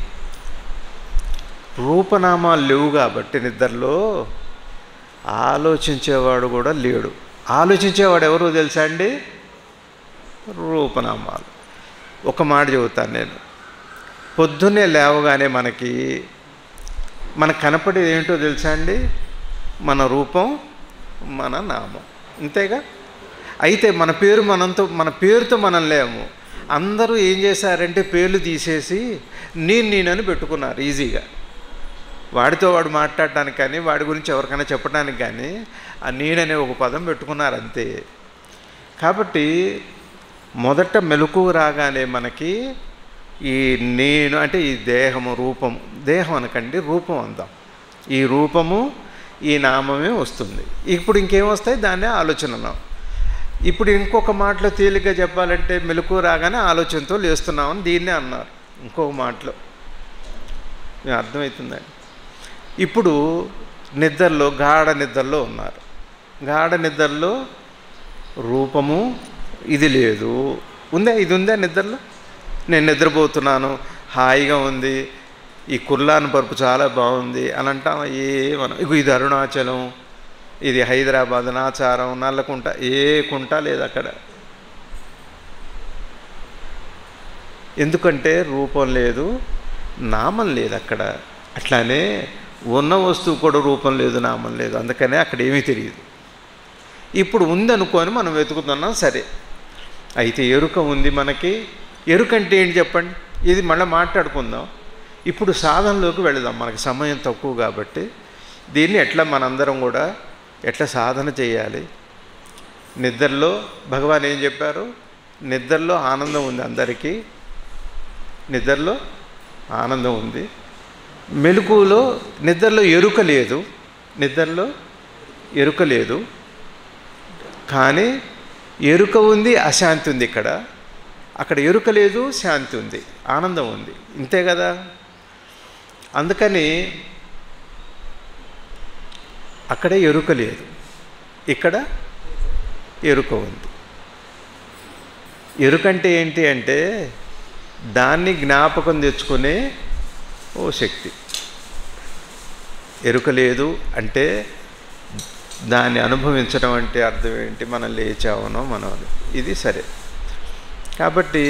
రూపనామాలు లేవు కాబట్టి నిద్రలో ఆలోచించేవాడు కూడా లేడు ఆలోచించేవాడు ఎవరో తెలుసా అండి రూపనామాలు ఒక మాట చెబుతాను నేను పొద్దున్నే లేవగానే మనకి మనకు కనపడేది ఏంటో తెలుసా అండి మన రూపం మన నామం అంతేగా అయితే మన పేరు మనంతో మన పేరుతో మనం లేము అందరూ ఏం చేశారంటే పేర్లు తీసేసి నేను నేనని పెట్టుకున్నారు ఈజీగా వాడితో వాడు మాట్లాడటానికి కానీ వాడి గురించి ఎవరికైనా చెప్పడానికి కానీ ఆ నేననే ఒక పదం పెట్టుకున్నారు అంతే కాబట్టి మొదట మెలకు రాగానే మనకి ఈ నేను అంటే ఈ దేహము రూపం దేహం అనకండి రూపం అందాం ఈ రూపము ఈ నామమే వస్తుంది ఇప్పుడు ఇంకేం వస్తాయి దాన్నే ఆలోచన అన్నాం ఇప్పుడు ఇంకొక మాటలో తేలిగ్గా చెప్పాలంటే మెలకు రాగానే ఆలోచనతో లేస్తున్నామని దీన్నే అన్నారు ఇంకొక మాటలో మీకు అర్థమవుతుందండి ఇప్పుడు నిద్రలో గాఢ నిద్రలో ఉన్నారు గాఢ నిద్రలో రూపము ఇది లేదు ఉందా ఇది ఉందా నిద్రలో నేను నిద్రపోతున్నాను హాయిగా ఉంది ఈ కుర్లాన్ పరుపు చాలా బాగుంది అని అంటాం ఏమనం ఇగో ఇది అరుణాచలం ఇది హైదరాబాద్ నాచారం నల్లకుంట ఏ కుంట లేదు అక్కడ ఎందుకంటే రూపం లేదు నామం లేదు అక్కడ అట్లానే ఉన్న వస్తువు కూడా రూపం లేదు నామం లేదు అందుకనే అక్కడ ఏమీ తెలియదు ఇప్పుడు ఉందనుకొని మనం వెతుకుతున్నాం సరే అయితే ఎరుక ఉంది మనకి ఎరుక అంటే ఏంటి చెప్పండి ఇది మళ్ళీ మాట్లాడుకుందాం ఇప్పుడు సాధనలోకి వెళదాం మనకి సమయం తక్కువ కాబట్టి దీన్ని ఎట్లా మనందరం కూడా ఎట్లా సాధన చేయాలి నిద్రలో భగవాన్ ఏం చెప్పారు నిద్రలో ఆనందం ఉంది అందరికీ నిద్రలో ఆనందం ఉంది మెలకువలో నిద్రలో ఎరుక లేదు నిద్రలో ఎరుక లేదు కానీ ఎరుక ఉంది అశాంతి ఉంది ఇక్కడ అక్కడ ఎరుక లేదు శాంతి ఉంది ఆనందం ఉంది ఇంతే కదా అందుకని అక్కడ ఎరుక లేదు ఇక్కడ ఎరుక ఉంది ఎరుకంటే ఏంటి అంటే దాన్ని జ్ఞాపకం తెచ్చుకునే ఓ శక్తి ఎరుక లేదు అంటే దాన్ని అనుభవించడం అంటే అర్థం ఏంటి మనం లేచామనో మనం ఇది సరే కాబట్టి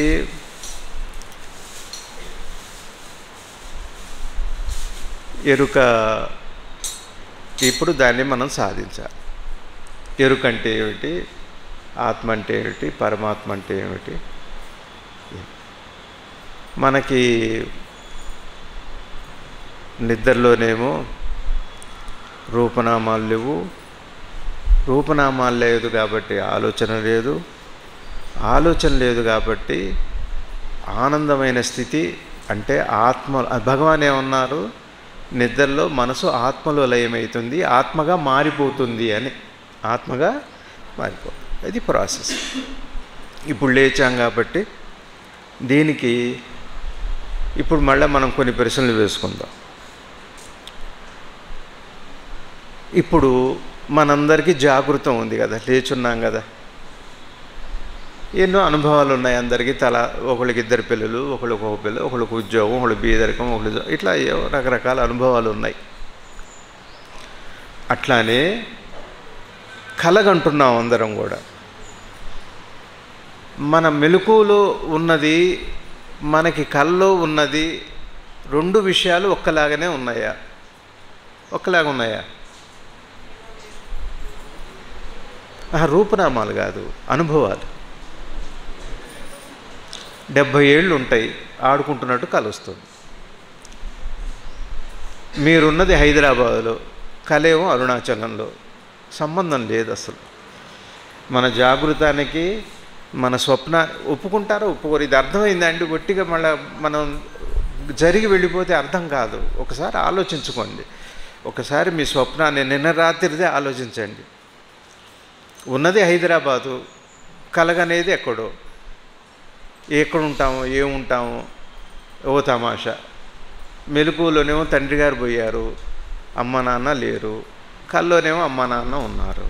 ఎరుక ఇప్పుడు దాన్ని మనం సాధించాలి ఎరుక అంటే ఏమిటి ఆత్మ అంటే ఏమిటి పరమాత్మ అంటే ఏమిటి మనకి నిద్రలోనేమో రూపనామాలు లేవు రూపనామాలు లేదు కాబట్టి ఆలోచన లేదు ఆలోచన లేదు కాబట్టి ఆనందమైన స్థితి అంటే ఆత్మ భగవాన్ ఏమన్నారు నిద్రలో మనసు ఆత్మలో లయమవుతుంది ఆత్మగా మారిపోతుంది అని ఆత్మగా మారిపోతుంది ఇది ప్రాసెస్ ఇప్పుడు లేచాం కాబట్టి దీనికి ఇప్పుడు మళ్ళీ మనం కొన్ని ప్రశ్నలు వేసుకుందాం ఇప్పుడు మనందరికీ జాగృతం ఉంది కదా లేచున్నాం కదా ఎన్నో అనుభవాలు ఉన్నాయి అందరికీ తల ఒకళ్ళకి ఇద్దరు పిల్లలు ఒకళ్ళకి ఒక పిల్లలు ఒకళ్ళకి ఉద్యోగం ఒకళ్ళు బీదరికం ఒకళ్ళు ఇట్లా ఏవో రకరకాల అనుభవాలు ఉన్నాయి అట్లానే కలగంటున్నాం అందరం కూడా మన మెలకువలో ఉన్నది మనకి కల్లో ఉన్నది రెండు విషయాలు ఒక్కలాగానే ఉన్నాయా ఒక్కలాగా ఉన్నాయా రూపనామాలు కాదు అనుభవాలు డెబ్భై ఏళ్ళు ఉంటాయి ఆడుకుంటున్నట్టు కలుస్తుంది మీరున్నది హైదరాబాదులో కలేమో అరుణాచలంలో సంబంధం లేదు అసలు మన జాగృతానికి మన స్వప్న ఒప్పుకుంటారో ఒప్పుకోరు ఇది అర్థమైందండి ఒట్టిగా మళ్ళీ మనం జరిగి వెళ్ళిపోతే అర్థం కాదు ఒకసారి ఆలోచించుకోండి ఒకసారి మీ స్వప్నాన్ని నిన్న రాత్రిదే ఆలోచించండి ఉన్నది హైదరాబాదు కలగనేది ఎక్కడో ఎక్కడ ఉంటామో ఏముంటామో ఓ తమాషా మెలకువలోనేమో తండ్రి గారు పోయారు అమ్మ నాన్న లేరు కల్లోనేమో అమ్మ నాన్న ఉన్నారు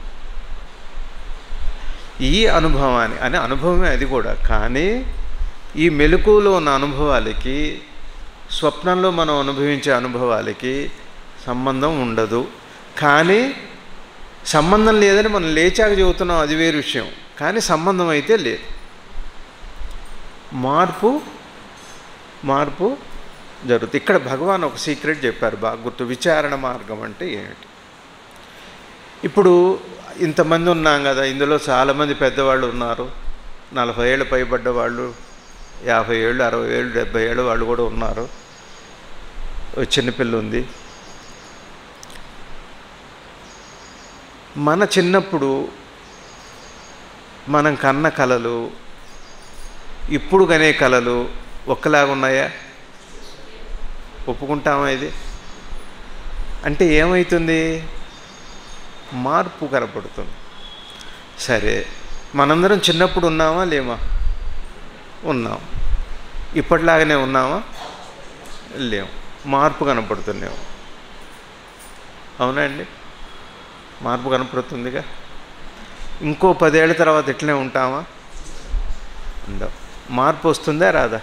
ఈ అనుభవాన్ని అనే అనుభవమే అది కూడా కానీ ఈ మెలకువలో ఉన్న అనుభవాలకి స్వప్నంలో మనం అనుభవించే అనుభవాలకి సంబంధం ఉండదు కానీ సంబంధం లేదని మనం లేచాక చెబుతున్నాం అది వేరు విషయం కానీ సంబంధం అయితే లేదు మార్పు మార్పు జరుగుతుంది ఇక్కడ భగవాన్ ఒక సీక్రెట్ చెప్పారు బాగా గుర్తు విచారణ మార్గం అంటే ఏమిటి ఇప్పుడు ఇంతమంది ఉన్నాం కదా ఇందులో చాలామంది పెద్దవాళ్ళు ఉన్నారు నలభై ఏళ్ళు పైబడ్డ వాళ్ళు యాభై ఏళ్ళు అరవై ఏళ్ళు డెబ్బై ఏళ్ళు వాళ్ళు కూడా ఉన్నారు ఓ చిన్నపిల్ల ఉంది మన చిన్నప్పుడు మనం కన్న కళలు ఇప్పుడు కనే కళలు ఒక్కలాగా ఉన్నాయా ఒప్పుకుంటామా ఇది అంటే ఏమవుతుంది మార్పు కనపడుతుంది సరే మనందరం చిన్నప్పుడు ఉన్నామా లేమా ఉన్నాం ఇప్పటిలాగానే ఉన్నామా లేము మార్పు కనపడుతున్నాము అవునండి మార్పు కనపడుతుందిగా ఇంకో పదేళ్ల తర్వాత ఇట్లనే ఉంటామా ఉండవు మార్పు వస్తుందా రాదా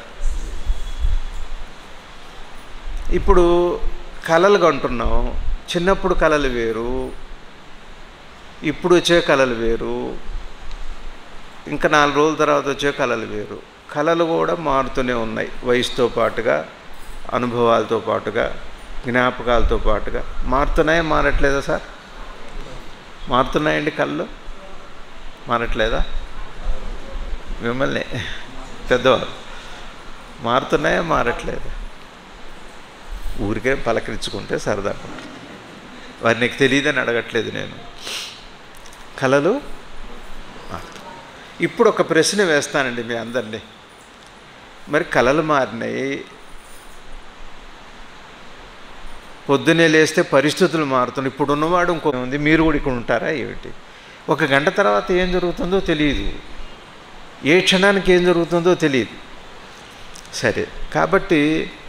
ఇప్పుడు కళలు కంటున్నాం చిన్నప్పుడు కళలు వేరు ఇప్పుడు వచ్చే కళలు వేరు ఇంకా నాలుగు రోజుల తర్వాత వచ్చే కళలు వేరు కళలు కూడా మారుతూనే ఉన్నాయి వయసుతో పాటుగా అనుభవాలతో పాటుగా జ్ఞాపకాలతో పాటుగా మారుతున్నాయా మారట్లేదా సార్ మారుతున్నాయండి కళ్ళు మారట్లేదా మిమ్మల్ని పెద్దవారు మారుతున్నాయా మారట్లేదా ఊరికే పలకరించుకుంటే సరదా వారి నీకు తెలియదని అడగట్లేదు నేను కళలు మారుతాయి ఇప్పుడు ఒక ప్రశ్న వేస్తానండి మీ అందరినీ మరి కళలు మారినాయి పొద్దున్నే లేస్తే పరిస్థితులు మారుతున్నాయి ఇప్పుడు ఉన్నవాడు ఇంకో ఉంది మీరు కూడా ఇక్కడ ఉంటారా ఏమిటి ఒక గంట తర్వాత ఏం జరుగుతుందో తెలియదు ఏ క్షణానికి ఏం జరుగుతుందో తెలియదు సరే కాబట్టి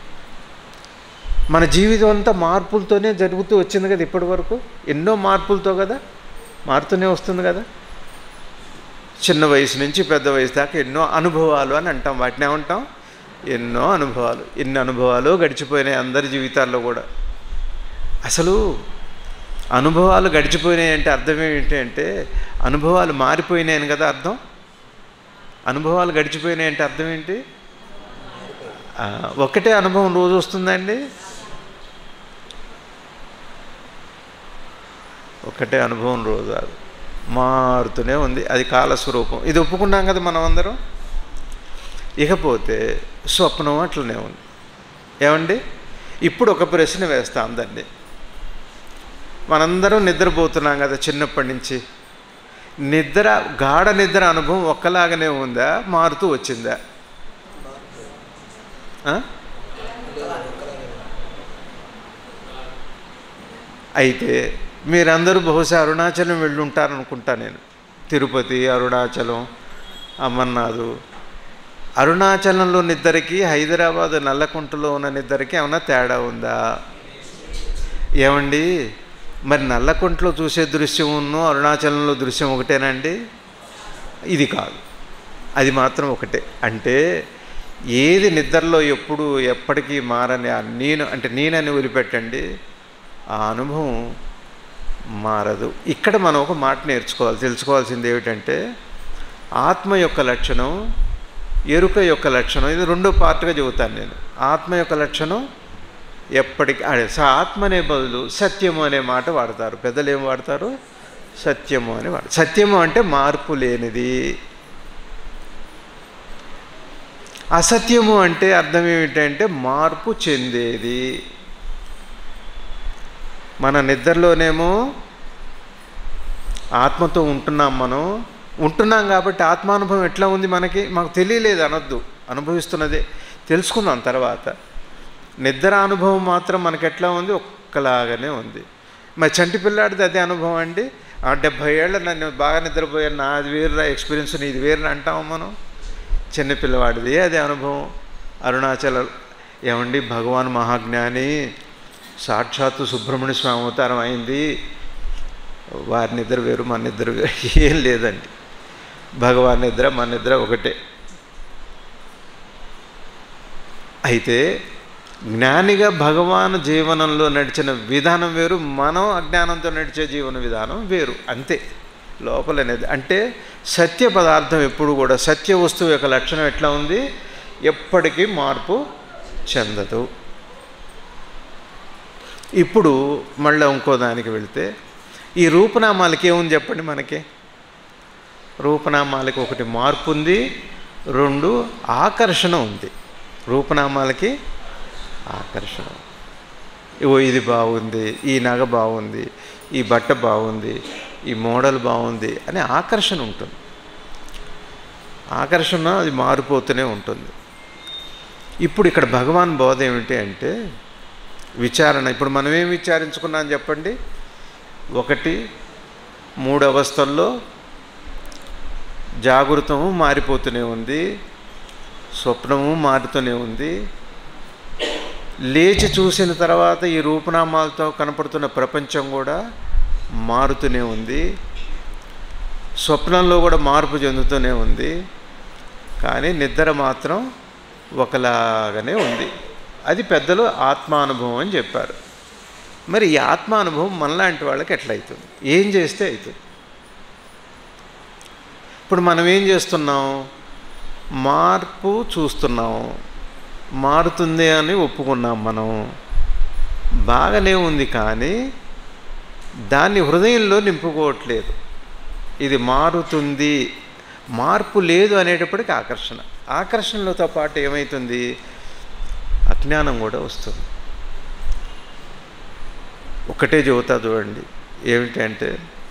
మన జీవితం అంతా మార్పులతోనే జరుగుతూ వచ్చింది కదా ఇప్పటి వరకు ఎన్నో మార్పులతో కదా మారుతూనే వస్తుంది కదా చిన్న వయసు నుంచి పెద్ద వయసు దాకా ఎన్నో అనుభవాలు అని అంటాం వాటిని ఏమంటాం ఎన్నో అనుభవాలు ఎన్ని అనుభవాలు గడిచిపోయినాయి అందరి జీవితాల్లో కూడా అసలు అనుభవాలు గడిచిపోయినాయి అంటే అర్థం ఏంటి అంటే అనుభవాలు మారిపోయినాయని కదా అర్థం అనుభవాలు గడిచిపోయినాయి అంటే అర్థం ఏంటి ఆ, ఒకటే అనుభవం రోజు వస్తుందండి ఒకటే అనుభవం రోజు రాదు మారుతూనే ఉంది అది కాలస్వరూపం ఇది ఒప్పుకున్నాం కదా మనం అందరం ఇకపోతే స్వప్నం అట్లనే ఉంది ఏమండి ఇప్పుడు ఒక ప్రశ్న వేస్తా అందరినీ మనందరం నిద్రపోతున్నాం కదా చిన్నప్పటి నుంచి నిద్ర గాఢ నిద్ర అనుభవం ఒక్కలాగానే ఉందా మారుతూ వచ్చిందా ఆ? అయితే మీరందరూ బహుశా అరుణాచలం వెళ్ళుంటారనుకుంటా నేను తిరుపతి అరుణాచలం అమర్నాథు అరుణాచలంలో నిద్దరికి హైదరాబాద్ నల్లకుంటలో ఉన్న నిద్దరికి ఏమైనా తేడా ఉందా ఏమండి మరి నల్లకుంటలో చూసే దృశ్యం ఉన్ను అరుణాచలంలో దృశ్యం ఒకటేనండి ఇది కాదు అది మాత్రం ఒకటే అంటే ఏది నిద్రలో ఎప్పుడు ఎప్పటికీ మారని ఆ నేను అంటే నేనని వదిలిపెట్టండి ఆ అనుభవం మారదు ఇక్కడ మనం ఒక మాట నేర్చుకోవాలి తెలుసుకోవాల్సింది ఏమిటంటే ఆత్మ యొక్క లక్షణం ఎరుక యొక్క లక్షణం ఇది రెండో పార్ట్గా చెబుతాను నేను ఆత్మ యొక్క లక్షణం ఎప్పటికీ అదే స- ఆత్మ అనే బదులు సత్యము అనే మాట వాడతారు పెద్దలు ఏం వాడతారు సత్యము అని వాడతారు సత్యము అంటే మార్పు లేనిది అసత్యము అంటే అర్థం ఏమిటంటే మార్పు చెందేది మన నిద్రలోనేమో ఆత్మతో ఉంటున్నాం మనం ఉంటున్నాం కాబట్టి ఆత్మానుభవం ఎట్లా ఉంది మనకి మాకు తెలియలేదు అనొద్దు అనుభవిస్తున్నదే తెలుసుకుందాం తర్వాత నిద్ర అనుభవం మాత్రం మనకి ఎట్లా ఉంది ఒక్కలాగానే ఉంది మరి చంటి పిల్లాడిది అదే అనుభవం అండి ఆ డెబ్భై ఏళ్ళ నన్ను బాగా నిద్రపోయాను నాది వేరురా ఎక్స్పీరియన్స్ నీది వేరు అంటాము మనం చిన్న పిల్లవాడిది అదే అనుభవం అరుణాచల ఏమండి భగవాన్ మహాజ్ఞాని సాక్షాత్తు సుబ్రహ్మణ్య స్వామి అవతారం అయింది వారి నిద్ర వేరు మన నిద్ర వేరు ఏం లేదండి భగవాన్ నిద్ర మన నిద్ర ఒకటే అయితే జ్ఞానిగా భగవాన్ జీవనంలో నడిచిన విధానం వేరు మనం అజ్ఞానంతో నడిచే జీవన విధానం వేరు అంతే లోపలనేది అంటే సత్య పదార్థం ఎప్పుడు కూడా సత్య వస్తువు యొక్క లక్షణం ఎట్లా ఉంది ఎప్పటికీ మార్పు చెందదు ఇప్పుడు మళ్ళీ ఇంకో దానికి వెళితే ఈ రూపనామాలకి ఏముంది చెప్పండి మనకి రూపనామాలకి ఒకటి మార్పు ఉంది రెండు ఆకర్షణ ఉంది రూపనామాలకి ఆకర్షణ ఓ ఇది బాగుంది ఈ నగ బాగుంది ఈ బట్ట బాగుంది ఈ మోడల్ బాగుంది అనే ఆకర్షణ ఉంటుంది ఆకర్షణ అది మారిపోతూనే ఉంటుంది ఇప్పుడు ఇక్కడ భగవాన్ బోధ ఏమిటి అంటే విచారణ ఇప్పుడు మనం ఏం విచారించుకున్నాం చెప్పండి ఒకటి మూడు అవస్థల్లో జాగృతము మారిపోతూనే ఉంది స్వప్నము మారుతూనే ఉంది లేచి చూసిన తర్వాత ఈ రూపనామాలతో కనపడుతున్న ప్రపంచం కూడా మారుతూనే ఉంది స్వప్నంలో కూడా మార్పు చెందుతూనే ఉంది కానీ నిద్ర మాత్రం ఒకలాగానే ఉంది అది పెద్దలు ఆత్మానుభవం అని చెప్పారు మరి ఈ ఆత్మానుభవం మనలాంటి వాళ్ళకి ఎట్లయితుంది ఏం చేస్తే అవుతుంది ఇప్పుడు మనం ఏం చేస్తున్నాం మార్పు చూస్తున్నాం మారుతుంది అని ఒప్పుకున్నాం మనం బాగానే ఉంది కానీ దాన్ని హృదయంలో నింపుకోవట్లేదు ఇది మారుతుంది మార్పు లేదు అనేటప్పటికి ఆకర్షణ ఆకర్షణలతో పాటు ఏమవుతుంది అజ్ఞానం కూడా వస్తుంది ఒకటే చెబుతా చూడండి ఏమిటంటే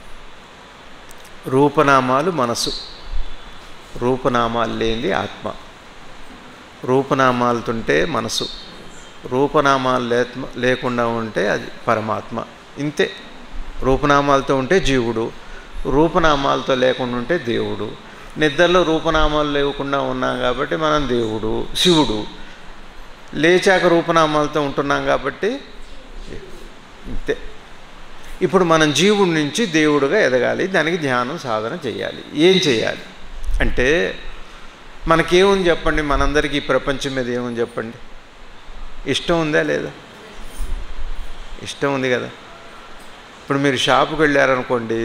రూపనామాలు మనసు రూపనామాలు లేనిది ఆత్మ రూపనామాలతుంటే మనసు రూపనామాలు లే లేకుండా ఉంటే అది పరమాత్మ ఇంతే రూపనామాలతో ఉంటే జీవుడు రూపనామాలతో లేకుండా ఉంటే దేవుడు నిద్రలో రూపనామాలు లేకుండా ఉన్నాం కాబట్టి మనం దేవుడు శివుడు లేచాక రూపనామాలతో ఉంటున్నాం కాబట్టి ఇంతే ఇప్పుడు మనం జీవుడి నుంచి దేవుడుగా ఎదగాలి దానికి ధ్యానం సాధన చేయాలి ఏం చేయాలి అంటే మనకేముంది చెప్పండి మనందరికీ ఈ ప్రపంచం మీద ఏముంది చెప్పండి ఇష్టం ఉందా లేదా ఇష్టం ఉంది కదా ఇప్పుడు మీరు షాపుకి వెళ్ళారనుకోండి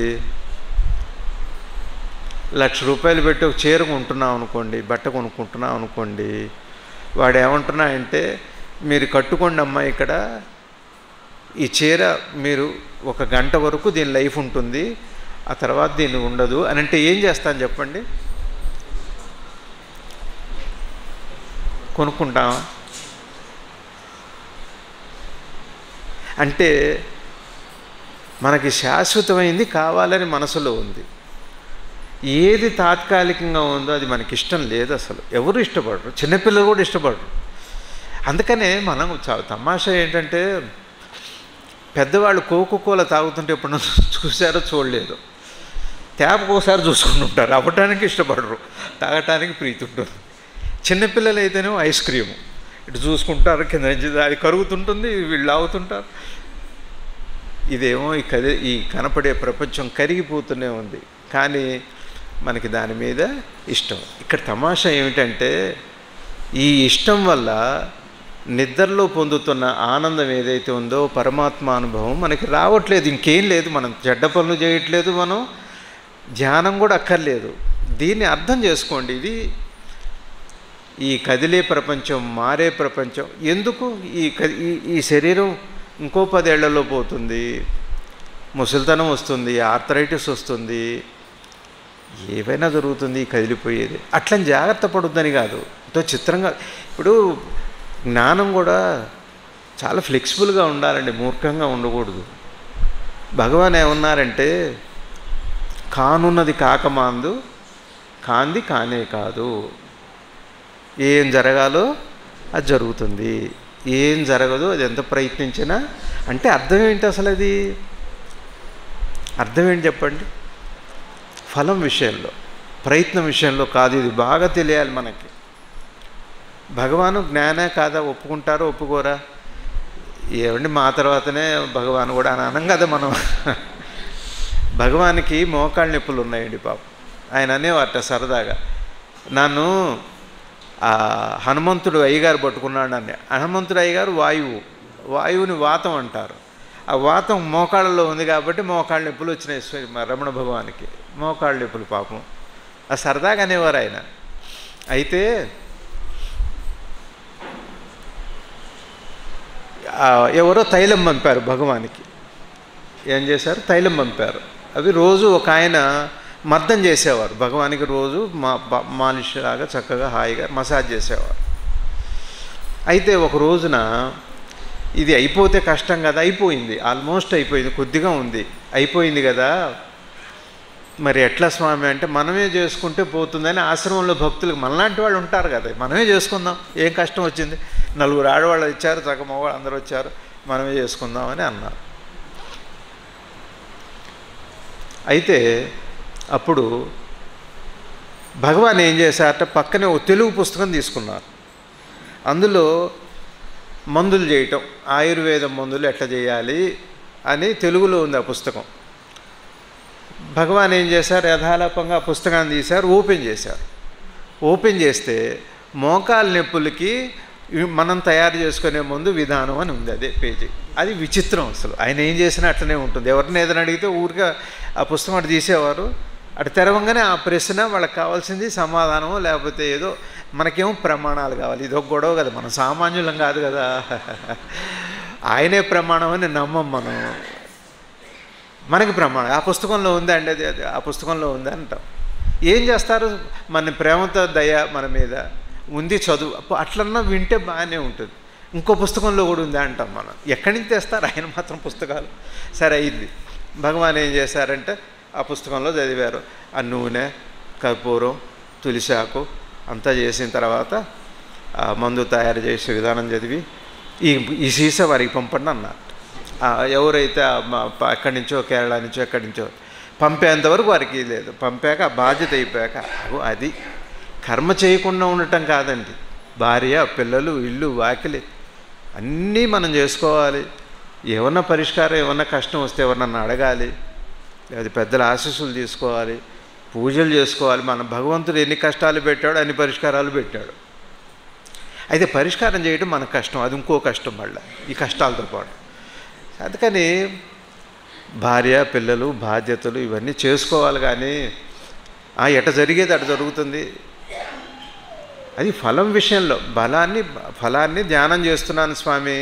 లక్ష రూపాయలు పెట్టి ఒక చీర కొంటున్నాం అనుకోండి బట్ట కొనుక్కుంటున్నాం అనుకోండి వాడు ఏమంటున్నా అంటే మీరు కట్టుకోండి అమ్మా ఇక్కడ ఈ చీర మీరు ఒక గంట వరకు దీని లైఫ్ ఉంటుంది ఆ తర్వాత దీన్ని ఉండదు అని అంటే ఏం చేస్తాను చెప్పండి కొనుక్కుంటామా అంటే మనకి శాశ్వతమైంది కావాలని మనసులో ఉంది ఏది తాత్కాలికంగా ఉందో అది మనకి ఇష్టం లేదు అసలు ఎవరు ఇష్టపడరు చిన్నపిల్లలు కూడా ఇష్టపడరు అందుకనే మనం చాలా తమాషా ఏంటంటే పెద్దవాళ్ళు కోకో కోల తాగుతుంటే ఎప్పుడు చూసారో చూడలేదు ట్యాప్కి ఒకసారి చూసుకుని ఉంటారు అవ్వటానికి ఇష్టపడరు తాగటానికి ప్రీతి ఉంటుంది చిన్నపిల్లలు అయితేనేమో ఐస్ క్రీము ఇటు చూసుకుంటారు కింద నుంచి అది కరుగుతుంటుంది వీళ్ళు లాగుతుంటారు ఇదేమో ఈ కది ఈ కనపడే ప్రపంచం కరిగిపోతూనే ఉంది కానీ మనకి దాని మీద ఇష్టం ఇక్కడ తమాషా ఏమిటంటే ఈ ఇష్టం వల్ల నిద్రలో పొందుతున్న ఆనందం ఏదైతే ఉందో పరమాత్మ అనుభవం మనకి రావట్లేదు ఇంకేం లేదు మనం చెడ్డ పనులు చేయట్లేదు మనం ధ్యానం కూడా అక్కర్లేదు దీన్ని అర్థం చేసుకోండి ఇది ఈ కదిలే ప్రపంచం మారే ప్రపంచం ఎందుకు ఈ క- ఈ ఈ శరీరం ఇంకో పదేళ్లలో పోతుంది ముసలితనం వస్తుంది ఆర్థరైటిస్ వస్తుంది ఏవైనా జరుగుతుంది కదిలిపోయేది అట్లని జాగ్రత్త పడుద్దని కాదు ఎంతో చిత్రంగా ఇప్పుడు జ్ఞానం కూడా చాలా ఫ్లెక్సిబుల్గా ఉండాలండి మూర్ఖంగా ఉండకూడదు భగవాన్ ఏమన్నారంటే కానున్నది కాకమాందు కాంది కానే కాదు ఏం జరగాలో అది జరుగుతుంది ఏం జరగదు అది ఎంత ప్రయత్నించినా అంటే అర్థం ఏంటి అసలు అది అర్థం ఏంటి చెప్పండి ఫలం విషయంలో ప్రయత్నం విషయంలో కాదు ఇది బాగా తెలియాలి మనకి భగవాను జ్ఞానే కాదా ఒప్పుకుంటారో ఒప్పుకోరా ఏమండి మా తర్వాతనే భగవాన్ కూడా అని అనం కదా మనం భగవానికి మోకాళ్ళ నొప్పులు ఉన్నాయండి పాపం ఆయన అనేవారట సరదాగా నన్ను ఆ హనుమంతుడు అయ్యగారు పట్టుకున్నాడు అని హనుమంతుడు అయ్యగారు వాయువు వాయువుని వాతం అంటారు ఆ వాతం మోకాళ్ళలో ఉంది కాబట్టి మోకాళ్ళ నొప్పులు వచ్చినాయి స్వ- మా రమణ భగవానికి మోకాళ్ళ నొప్పులు పాపం ఆ సరదాగా అనేవారు ఆయన అయితే ఆ, ఎవరో తైలం పంపారు భగవానికి ఏం చేశారు తైలం పంపారు అవి రోజు ఒక ఆయన మర్దం చేసేవారు భగవానికి రోజు మా బ- మాలిష్ లాగా చక్కగా హాయిగా మసాజ్ చేసేవారు అయితే ఒక రోజున ఇది అయిపోతే కష్టం కదా అయిపోయింది ఆల్మోస్ట్ అయిపోయింది కొద్దిగా ఉంది అయిపోయింది కదా మరి ఎట్లా స్వామి అంటే మనమే చేసుకుంటే పోతుందని ఆశ్రమంలో భక్తులకు మనలాంటి వాళ్ళు ఉంటారు కదా మనమే చేసుకుందాం ఏం కష్టం వచ్చింది నలుగురు ఆడవాళ్ళు ఇచ్చారు చక్క మగవాళ్ళు అందరూ వచ్చారు మనమే చేసుకుందామని అన్నారు అయితే అప్పుడు భగవాన్ ఏం చేశారట పక్కనే ఓ తెలుగు పుస్తకం తీసుకున్నారు అందులో మందులు చేయటం ఆయుర్వేద మందులు ఎట్లా చేయాలి అని తెలుగులో ఉంది ఆ పుస్తకం భగవాన్ ఏం చేశారు యథాలాపంగా ఆ పుస్తకాన్ని తీశారు ఓపెన్ చేశారు ఓపెన్ చేస్తే మోకాలు నొప్పులకి ఇవి మనం తయారు చేసుకునే ముందు విధానం అని ఉంది అదే పేజీ అది విచిత్రం అసలు ఆయన ఏం చేసినా అట్లనే ఉంటుంది ఎవరిని ఏదైనా అడిగితే ఊరిగా ఆ పుస్తకం అటు తీసేవారు అటు తెరవంగానే ఆ ప్రశ్న వాళ్ళకి కావాల్సింది సమాధానం లేకపోతే ఏదో మనకేమో ప్రమాణాలు కావాలి ఇదొక గొడవ కదా మనం సామాన్యులం కాదు కదా ఆయనే ప్రమాణం అని నమ్మం మనం మనకి ప్రమాణం ఆ పుస్తకంలో ఉందా అండి అది అది ఆ పుస్తకంలో ఉందా అంటాం ఏం చేస్తారు మన ప్రేమతో దయ మన మీద ఉంది చదువు అప్పు అట్లన్నా వింటే బాగానే ఉంటుంది ఇంకో పుస్తకంలో కూడా ఉందా అంటాం మనం ఎక్కడి నుంచి తెస్తారు ఆయన మాత్రం పుస్తకాలు సరే అయింది భగవాన్ ఏం చేశారంటే ఆ పుస్తకంలో చదివారు ఆ నూనె కర్పూరం తులిసాకు అంతా చేసిన తర్వాత ఆ మందు తయారు చేసే విధానం చదివి ఈ ఈ సీసా వారికి పంపండి అన్నారు ఆ, ఎవరైతే ఆ మా- ప- ఎక్కడి నుంచో కేరళ నుంచో ఎక్కడి నుంచో పంపేంత వరకు వారికి లేదు పంపాక ఆ బాధ్యత అయిపోయాక అగో అది కర్మ చేయకుండా ఉండటం కాదండి భార్య పిల్లలు ఇల్లు వాకిలి అన్నీ మనం చేసుకోవాలి ఏమన్నా పరిష్కారం ఏమన్నా కష్టం వస్తే ఎవరన్నా అడగాలి లేదా పెద్దల ఆశీస్సులు తీసుకోవాలి పూజలు చేసుకోవాలి మన భగవంతుడు ఎన్ని కష్టాలు పెట్టాడో అన్ని పరిష్కారాలు పెట్టాడు అయితే పరిష్కారం చేయడం మనకు కష్టం అది ఇంకో కష్టం మళ్ళీ ఈ కష్టాలతో పాటు అందుకని భార్య పిల్లలు బాధ్యతలు ఇవన్నీ చేసుకోవాలి కానీ ఆ ఎట జరిగేది అటు జరుగుతుంది అది ఫలం విషయంలో బలాన్ని ఫలాన్ని ధ్యానం చేస్తున్నాను స్వామి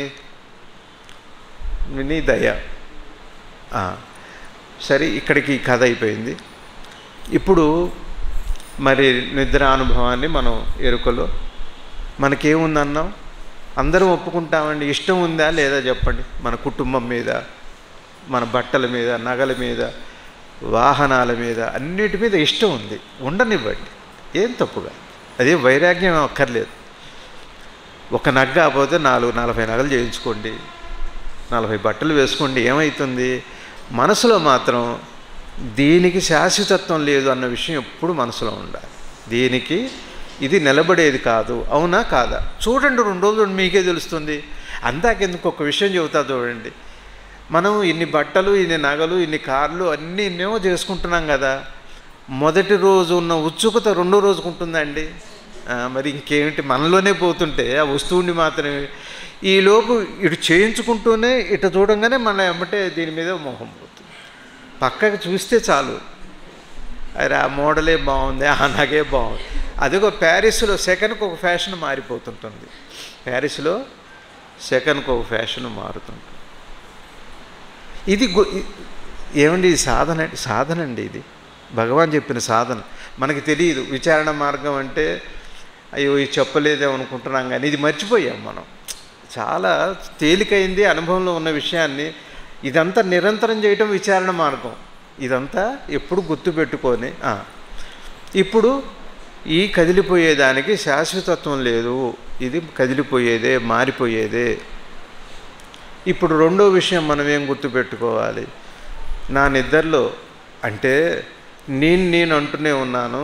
నీ దయ ఆ, సరే ఇక్కడికి ఈ కథ అయిపోయింది ఇప్పుడు మరి నిద్ర అనుభవాన్ని మనం ఎరుకలో మనకేముందన్నాం అందరం ఒప్పుకుంటామండి ఇష్టం ఉందా లేదా చెప్పండి మన కుటుంబం మీద మన బట్టల మీద నగల మీద వాహనాల మీద అన్నిటి మీద ఇష్టం ఉంది ఉండనివ్వండి ఏం తప్పుగా అదే వైరాగ్యం అక్కర్లేదు ఒక నగ్గ కాకపోతే నాలుగు నలభై నగలు చేయించుకోండి నలభై బట్టలు వేసుకోండి ఏమవుతుంది మనసులో మాత్రం దీనికి శాశ్వతత్వం లేదు అన్న విషయం ఎప్పుడు మనసులో ఉండాలి దీనికి ఇది నిలబడేది కాదు అవునా కాదా చూడండి రెండు రోజులు మీకే తెలుస్తుంది అందాకెందుకు ఒక విషయం చెబుతా చూడండి మనం ఇన్ని బట్టలు ఇన్ని నగలు ఇన్ని కార్లు అన్నీ ఎన్నో చేసుకుంటున్నాం కదా మొదటి రోజు ఉన్న ఉత్సుకత రెండో రోజుకు ఉంటుందండి ఆ, మరి ఇంకేమిటి మనలోనే పోతుంటే ఆ వస్తువుని మాత్రమే ఈలోపు ఇటు చేయించుకుంటూనే ఇటు చూడంగానే మన ఎమ్మటే దీని మీద మొహం పోతుంది పక్కకు చూస్తే చాలు అరే ఆ మోడలే బాగుంది ఆ నగే బాగుంది అదిగో ప్యారిస్లో సెకండ్కి ఒక ఫ్యాషన్ మారిపోతుంటుంది ప్యారిస్లో సెకండ్కి ఒక ఫ్యాషన్ మారుతుంటుంది ఇది గు- ఇ- ఏమండి ఇది సాధన సాధన అండి ఇది భగవాన్ చెప్పిన సాధన మనకి తెలియదు విచారణ మార్గం అంటే అయ్యో ఇది చెప్పలేదేమో అనుకుంటున్నాం కానీ ఇది మర్చిపోయాం మనం చాలా తేలికైంది అనుభవంలో ఉన్న విషయాన్ని ఇదంతా నిరంతరం చేయటం విచారణ మార్గం ఇదంతా ఎప్పుడు గుర్తుపెట్టుకొని ఆ, ఇప్పుడు ఈ కదిలిపోయేదానికి శాశ్వతత్వం లేదు ఇది కదిలిపోయేదే మారిపోయేదే ఇప్పుడు రెండో విషయం మనం ఏం గుర్తుపెట్టుకోవాలి నా నిద్రలో అంటే నేను నేను అంటూనే ఉన్నాను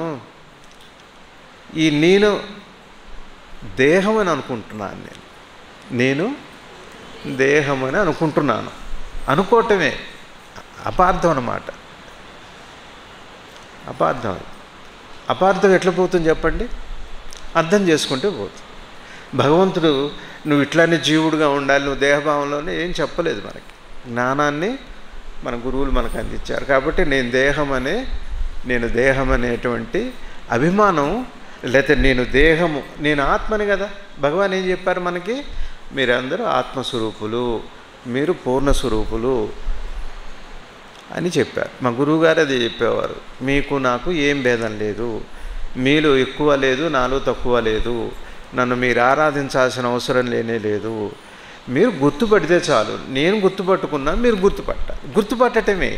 ఈ నేను దేహం అని అనుకుంటున్నాను నేను నేను దేహం అని అనుకుంటున్నాను అనుకోవటమే అపార్థం అన్నమాట అపార్థం అది అపార్థం ఎట్లా పోతుంది చెప్పండి అర్థం చేసుకుంటే పోతుంది భగవంతుడు నువ్వు ఇట్లానే జీవుడుగా ఉండాలి నువ్వు దేహభావంలోనే ఏం చెప్పలేదు మనకి జ్ఞానాన్ని మన గురువులు మనకు అందించారు కాబట్టి నేను దేహం అనే నేను దేహం అనేటువంటి అభిమానం లేకపోతే నేను దేహము నేను ఆత్మని కదా భగవాన్ ఏం చెప్పారు మనకి మీరందరూ ఆత్మస్వరూపులు మీరు పూర్ణ స్వరూపులు అని చెప్పారు మా గురువుగారు అది చెప్పేవారు మీకు నాకు ఏం భేదం లేదు మీలో ఎక్కువ లేదు నాలో తక్కువ లేదు నన్ను మీరు ఆరాధించాల్సిన అవసరం లేనే లేదు మీరు గుర్తుపడితే చాలు నేను గుర్తుపట్టుకున్నా మీరు గుర్తుపట్టాలి గుర్తుపట్టటమే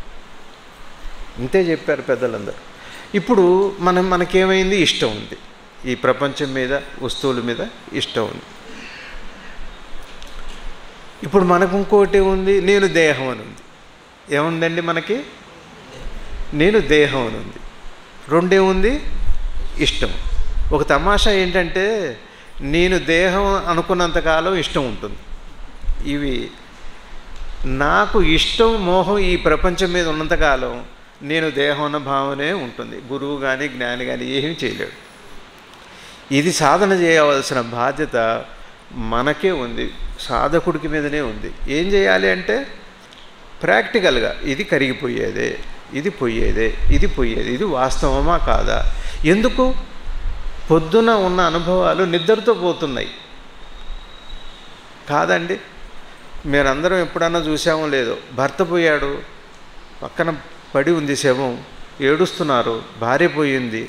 ఇంతే చెప్పారు పెద్దలందరూ ఇప్పుడు మనం మనకేమైంది ఇష్టం ఉంది ఈ ప్రపంచం మీద వస్తువుల మీద ఇష్టం ఉంది ఇప్పుడు మనకు ఇంకోటి ఉంది నేను దేహం అని ఉంది ఏముందండి మనకి నేను దేహం అని ఉంది రెండేముంది ఇష్టం ఒక తమాషా ఏంటంటే నేను దేహం అనుకున్నంతకాలం ఇష్టం ఉంటుంది ఇవి నాకు ఇష్టం మోహం ఈ ప్రపంచం మీద ఉన్నంతకాలం నేను దేహం అన్న భావనే ఉంటుంది గురువు కానీ జ్ఞాని కానీ ఏమీ చేయలేడు ఇది సాధన చేయవలసిన బాధ్యత మనకే ఉంది సాధకుడికి మీదనే ఉంది ఏం చేయాలి అంటే ప్రాక్టికల్గా ఇది కరిగిపోయేదే ఇది పోయేదే ఇది పోయేది ఇది వాస్తవమా కాదా ఎందుకు పొద్దున ఉన్న అనుభవాలు నిద్రతో పోతున్నాయి కాదండి మీరందరం ఎప్పుడన్నా చూసామో లేదో భర్త పోయాడు పక్కన పడి ఉంది శవం ఏడుస్తున్నారు భార్య పోయింది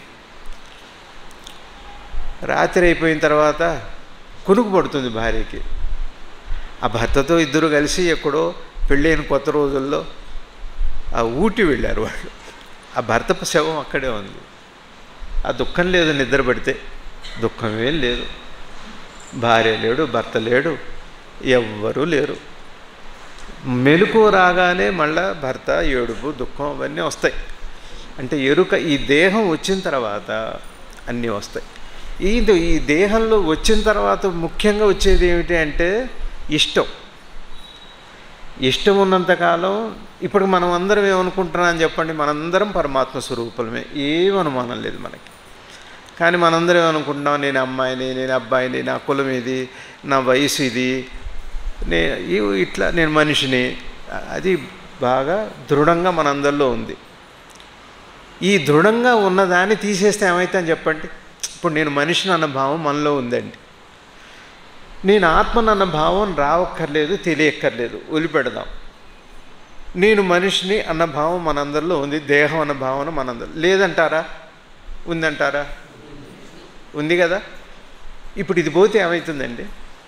రాత్రి అయిపోయిన తర్వాత కునుకు పడుతుంది భార్యకి ఆ భర్తతో ఇద్దరు కలిసి ఎక్కడో పెళ్ళైన కొత్త రోజుల్లో ఆ ఊటి వెళ్ళారు వాళ్ళు ఆ భర్త శవం అక్కడే ఉంది ఆ దుఃఖం లేదు నిద్ర పడితే దుఃఖం ఏం లేదు భార్య లేడు భర్త లేడు ఎవ్వరూ లేరు మెలకు రాగానే మళ్ళా భర్త ఏడుపు దుఃఖం అవన్నీ వస్తాయి అంటే ఎరుక ఈ దేహం వచ్చిన తర్వాత అన్నీ వస్తాయి ఈ ఈ దేహంలో వచ్చిన తర్వాత ముఖ్యంగా వచ్చేది ఏమిటి అంటే ఇష్టం ఇష్టం ఉన్నంతకాలం ఇప్పుడు మనం అందరం ఏమనుకుంటున్నాం చెప్పండి మనందరం పరమాత్మ స్వరూపులమే ఏం అనుమానం లేదు మనకి కానీ మనందరం ఏమనుకుంటున్నాం నేను అమ్మాయిని నేను అబ్బాయిని నా కులం ఇది నా వయసు ఇది నే ఈ- ఇట్లా నేను మనిషిని అది బాగా దృఢంగా మనందరిలో ఉంది ఈ దృఢంగా ఉన్నదాన్ని తీసేస్తే ఏమవుతుందని చెప్పండి ఇప్పుడు నేను మనిషిని అన్న భావం మనలో ఉందండి నేను ఆత్మనన్న భావం రావక్కర్లేదు తెలియక్కర్లేదు వదిలిపెడదాం నేను మనిషిని అన్న భావం మనందరిలో ఉంది దేహం అన్న భావన మనందరి లేదంటారా ఉందంటారా ఉంది కదా ఇప్పుడు ఇది పోతే ఏమవుతుందండి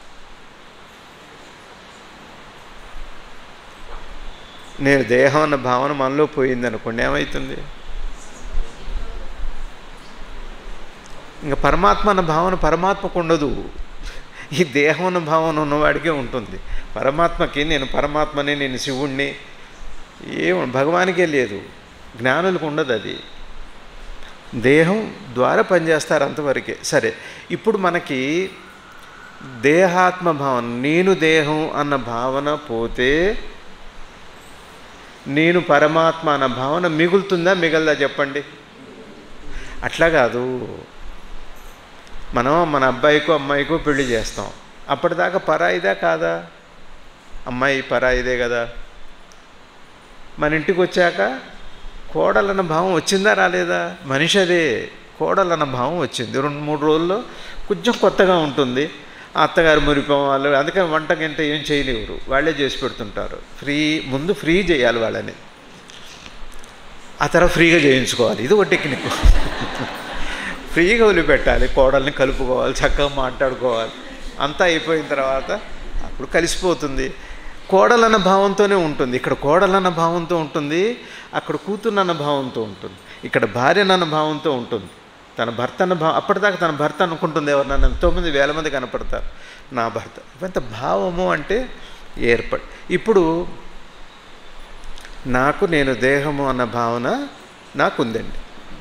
నేను దేహం అన్న భావన మనలో పోయింది అనుకోండి ఏమవుతుంది ఇంకా పరమాత్మ అన్న భావన పరమాత్మకు ఉండదు ఈ దేహం అన్న భావన ఉన్నవాడికే ఉంటుంది పరమాత్మకి నేను పరమాత్మని నేను శివుణ్ణి ఏం భగవానికే లేదు జ్ఞానులకు ఉండదు అది దేహం ద్వారా పనిచేస్తారు అంతవరకే సరే ఇప్పుడు మనకి దేహాత్మ భావన నేను దేహం అన్న భావన పోతే నేను పరమాత్మ అన్న భావన మిగులుతుందా మిగలదా చెప్పండి అట్లా కాదు మనం మన అబ్బాయికో అమ్మాయికో పెళ్లి చేస్తాం అప్పటిదాకా పరాయిదా కాదా అమ్మాయి పరాయిదే కదా మన ఇంటికి వచ్చాక కోడలన్న భావం వచ్చిందా రాలేదా మనిషి అదే కోడలన్న భావం వచ్చింది రెండు మూడు రోజుల్లో కొంచెం కొత్తగా ఉంటుంది ఆ అత్తగారు మురిపం వాళ్ళు అందుకని వంట గంట ఏం చేయలేరు వాళ్ళే చేసి పెడుతుంటారు ఫ్రీ ముందు ఫ్రీ చేయాలి వాళ్ళని ఆ తర్వాత ఫ్రీగా చేయించుకోవాలి ఇది ఒక టెక్నిక్ ఫ్రీగా వదిలిపెట్టాలి కోడల్ని కలుపుకోవాలి చక్కగా మాట్లాడుకోవాలి అంతా అయిపోయిన తర్వాత అప్పుడు కలిసిపోతుంది కోడలన్న భావంతోనే ఉంటుంది ఇక్కడ కోడలన్న భావంతో ఉంటుంది అక్కడ కూతురునన్న భావంతో ఉంటుంది ఇక్కడ భార్యనన్న భావంతో ఉంటుంది తన భర్త అన్న భావం అప్పటిదాకా తన భర్త అనుకుంటుంది ఎవరినన్నా ఎంతోమంది వేల మంది కనపడతారు నా భర్త ఇవంత భావము అంటే ఏర్పడి ఇప్పుడు నాకు నేను దేహము అన్న భావన నాకుందండి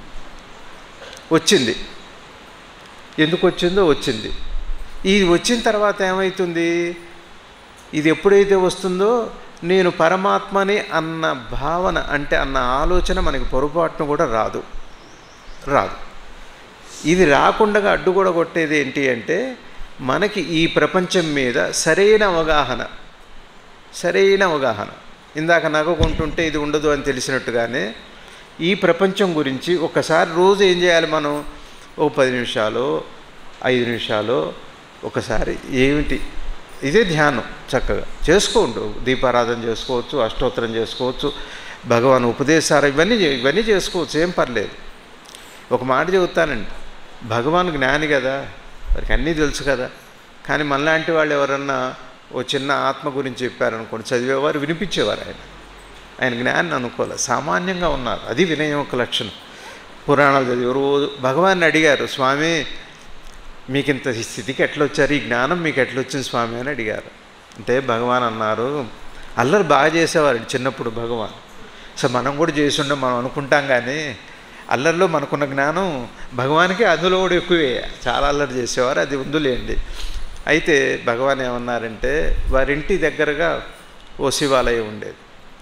వచ్చింది ఎందుకు వచ్చిందో వచ్చింది ఇది వచ్చిన తర్వాత ఏమవుతుంది ఇది ఎప్పుడైతే వస్తుందో నేను పరమాత్మని అన్న భావన అంటే అన్న ఆలోచన మనకి పొరపాటును కూడా రాదు రాదు ఇది రాకుండా అడ్డు కూడా కొట్టేది ఏంటి అంటే మనకి ఈ ప్రపంచం మీద సరైన అవగాహన సరైన అవగాహన ఇందాక నగకుంటుంటే ఇది ఉండదు అని తెలిసినట్టుగానే ఈ ప్రపంచం గురించి ఒకసారి రోజు ఏం చేయాలి మనం ఓ పది నిమిషాలు ఐదు నిమిషాలు ఒకసారి ఏమిటి ఇదే ధ్యానం చక్కగా చేసుకోండు దీపారాధన చేసుకోవచ్చు అష్టోత్తరం చేసుకోవచ్చు భగవాన్ ఉపదేశాలు ఇవన్నీ చే- ఇవన్నీ చేసుకోవచ్చు ఏం పర్లేదు ఒక మాట చెబుతానండి భగవాన్ జ్ఞాని కదా వారికి అన్నీ తెలుసు కదా కానీ మనలాంటి వాళ్ళు ఎవరన్నా ఓ చిన్న ఆత్మ గురించి చెప్పారనుకోండి చదివేవారు వినిపించేవారు ఆయన ఆయన జ్ఞాన్ని అనుకోలే సామాన్యంగా ఉన్నారు అది వినయం ఒక లక్షణం పురాణాలు చదివి రోజు భగవాన్ని అడిగారు స్వామి మీకు ఇంత ఈ స్థితికి ఎట్లా వచ్చారు ఈ జ్ఞానం మీకు ఎట్లా వచ్చింది స్వామి అని అడిగారు అంటే భగవాన్ అన్నారు అల్లరి బాగా చేసేవారు చిన్నప్పుడు భగవాన్ సో మనం కూడా చేసి ఉండే మనం అనుకుంటాం కానీ అల్లరిలో మనకున్న జ్ఞానం భగవానికి అందులో కూడా ఎక్కువే చాలా అల్లరి చేసేవారు అది ఉందులేండి అయితే భగవాన్ ఏమన్నారంటే వారింటి దగ్గరగా ఓ శివాలయం ఉండేది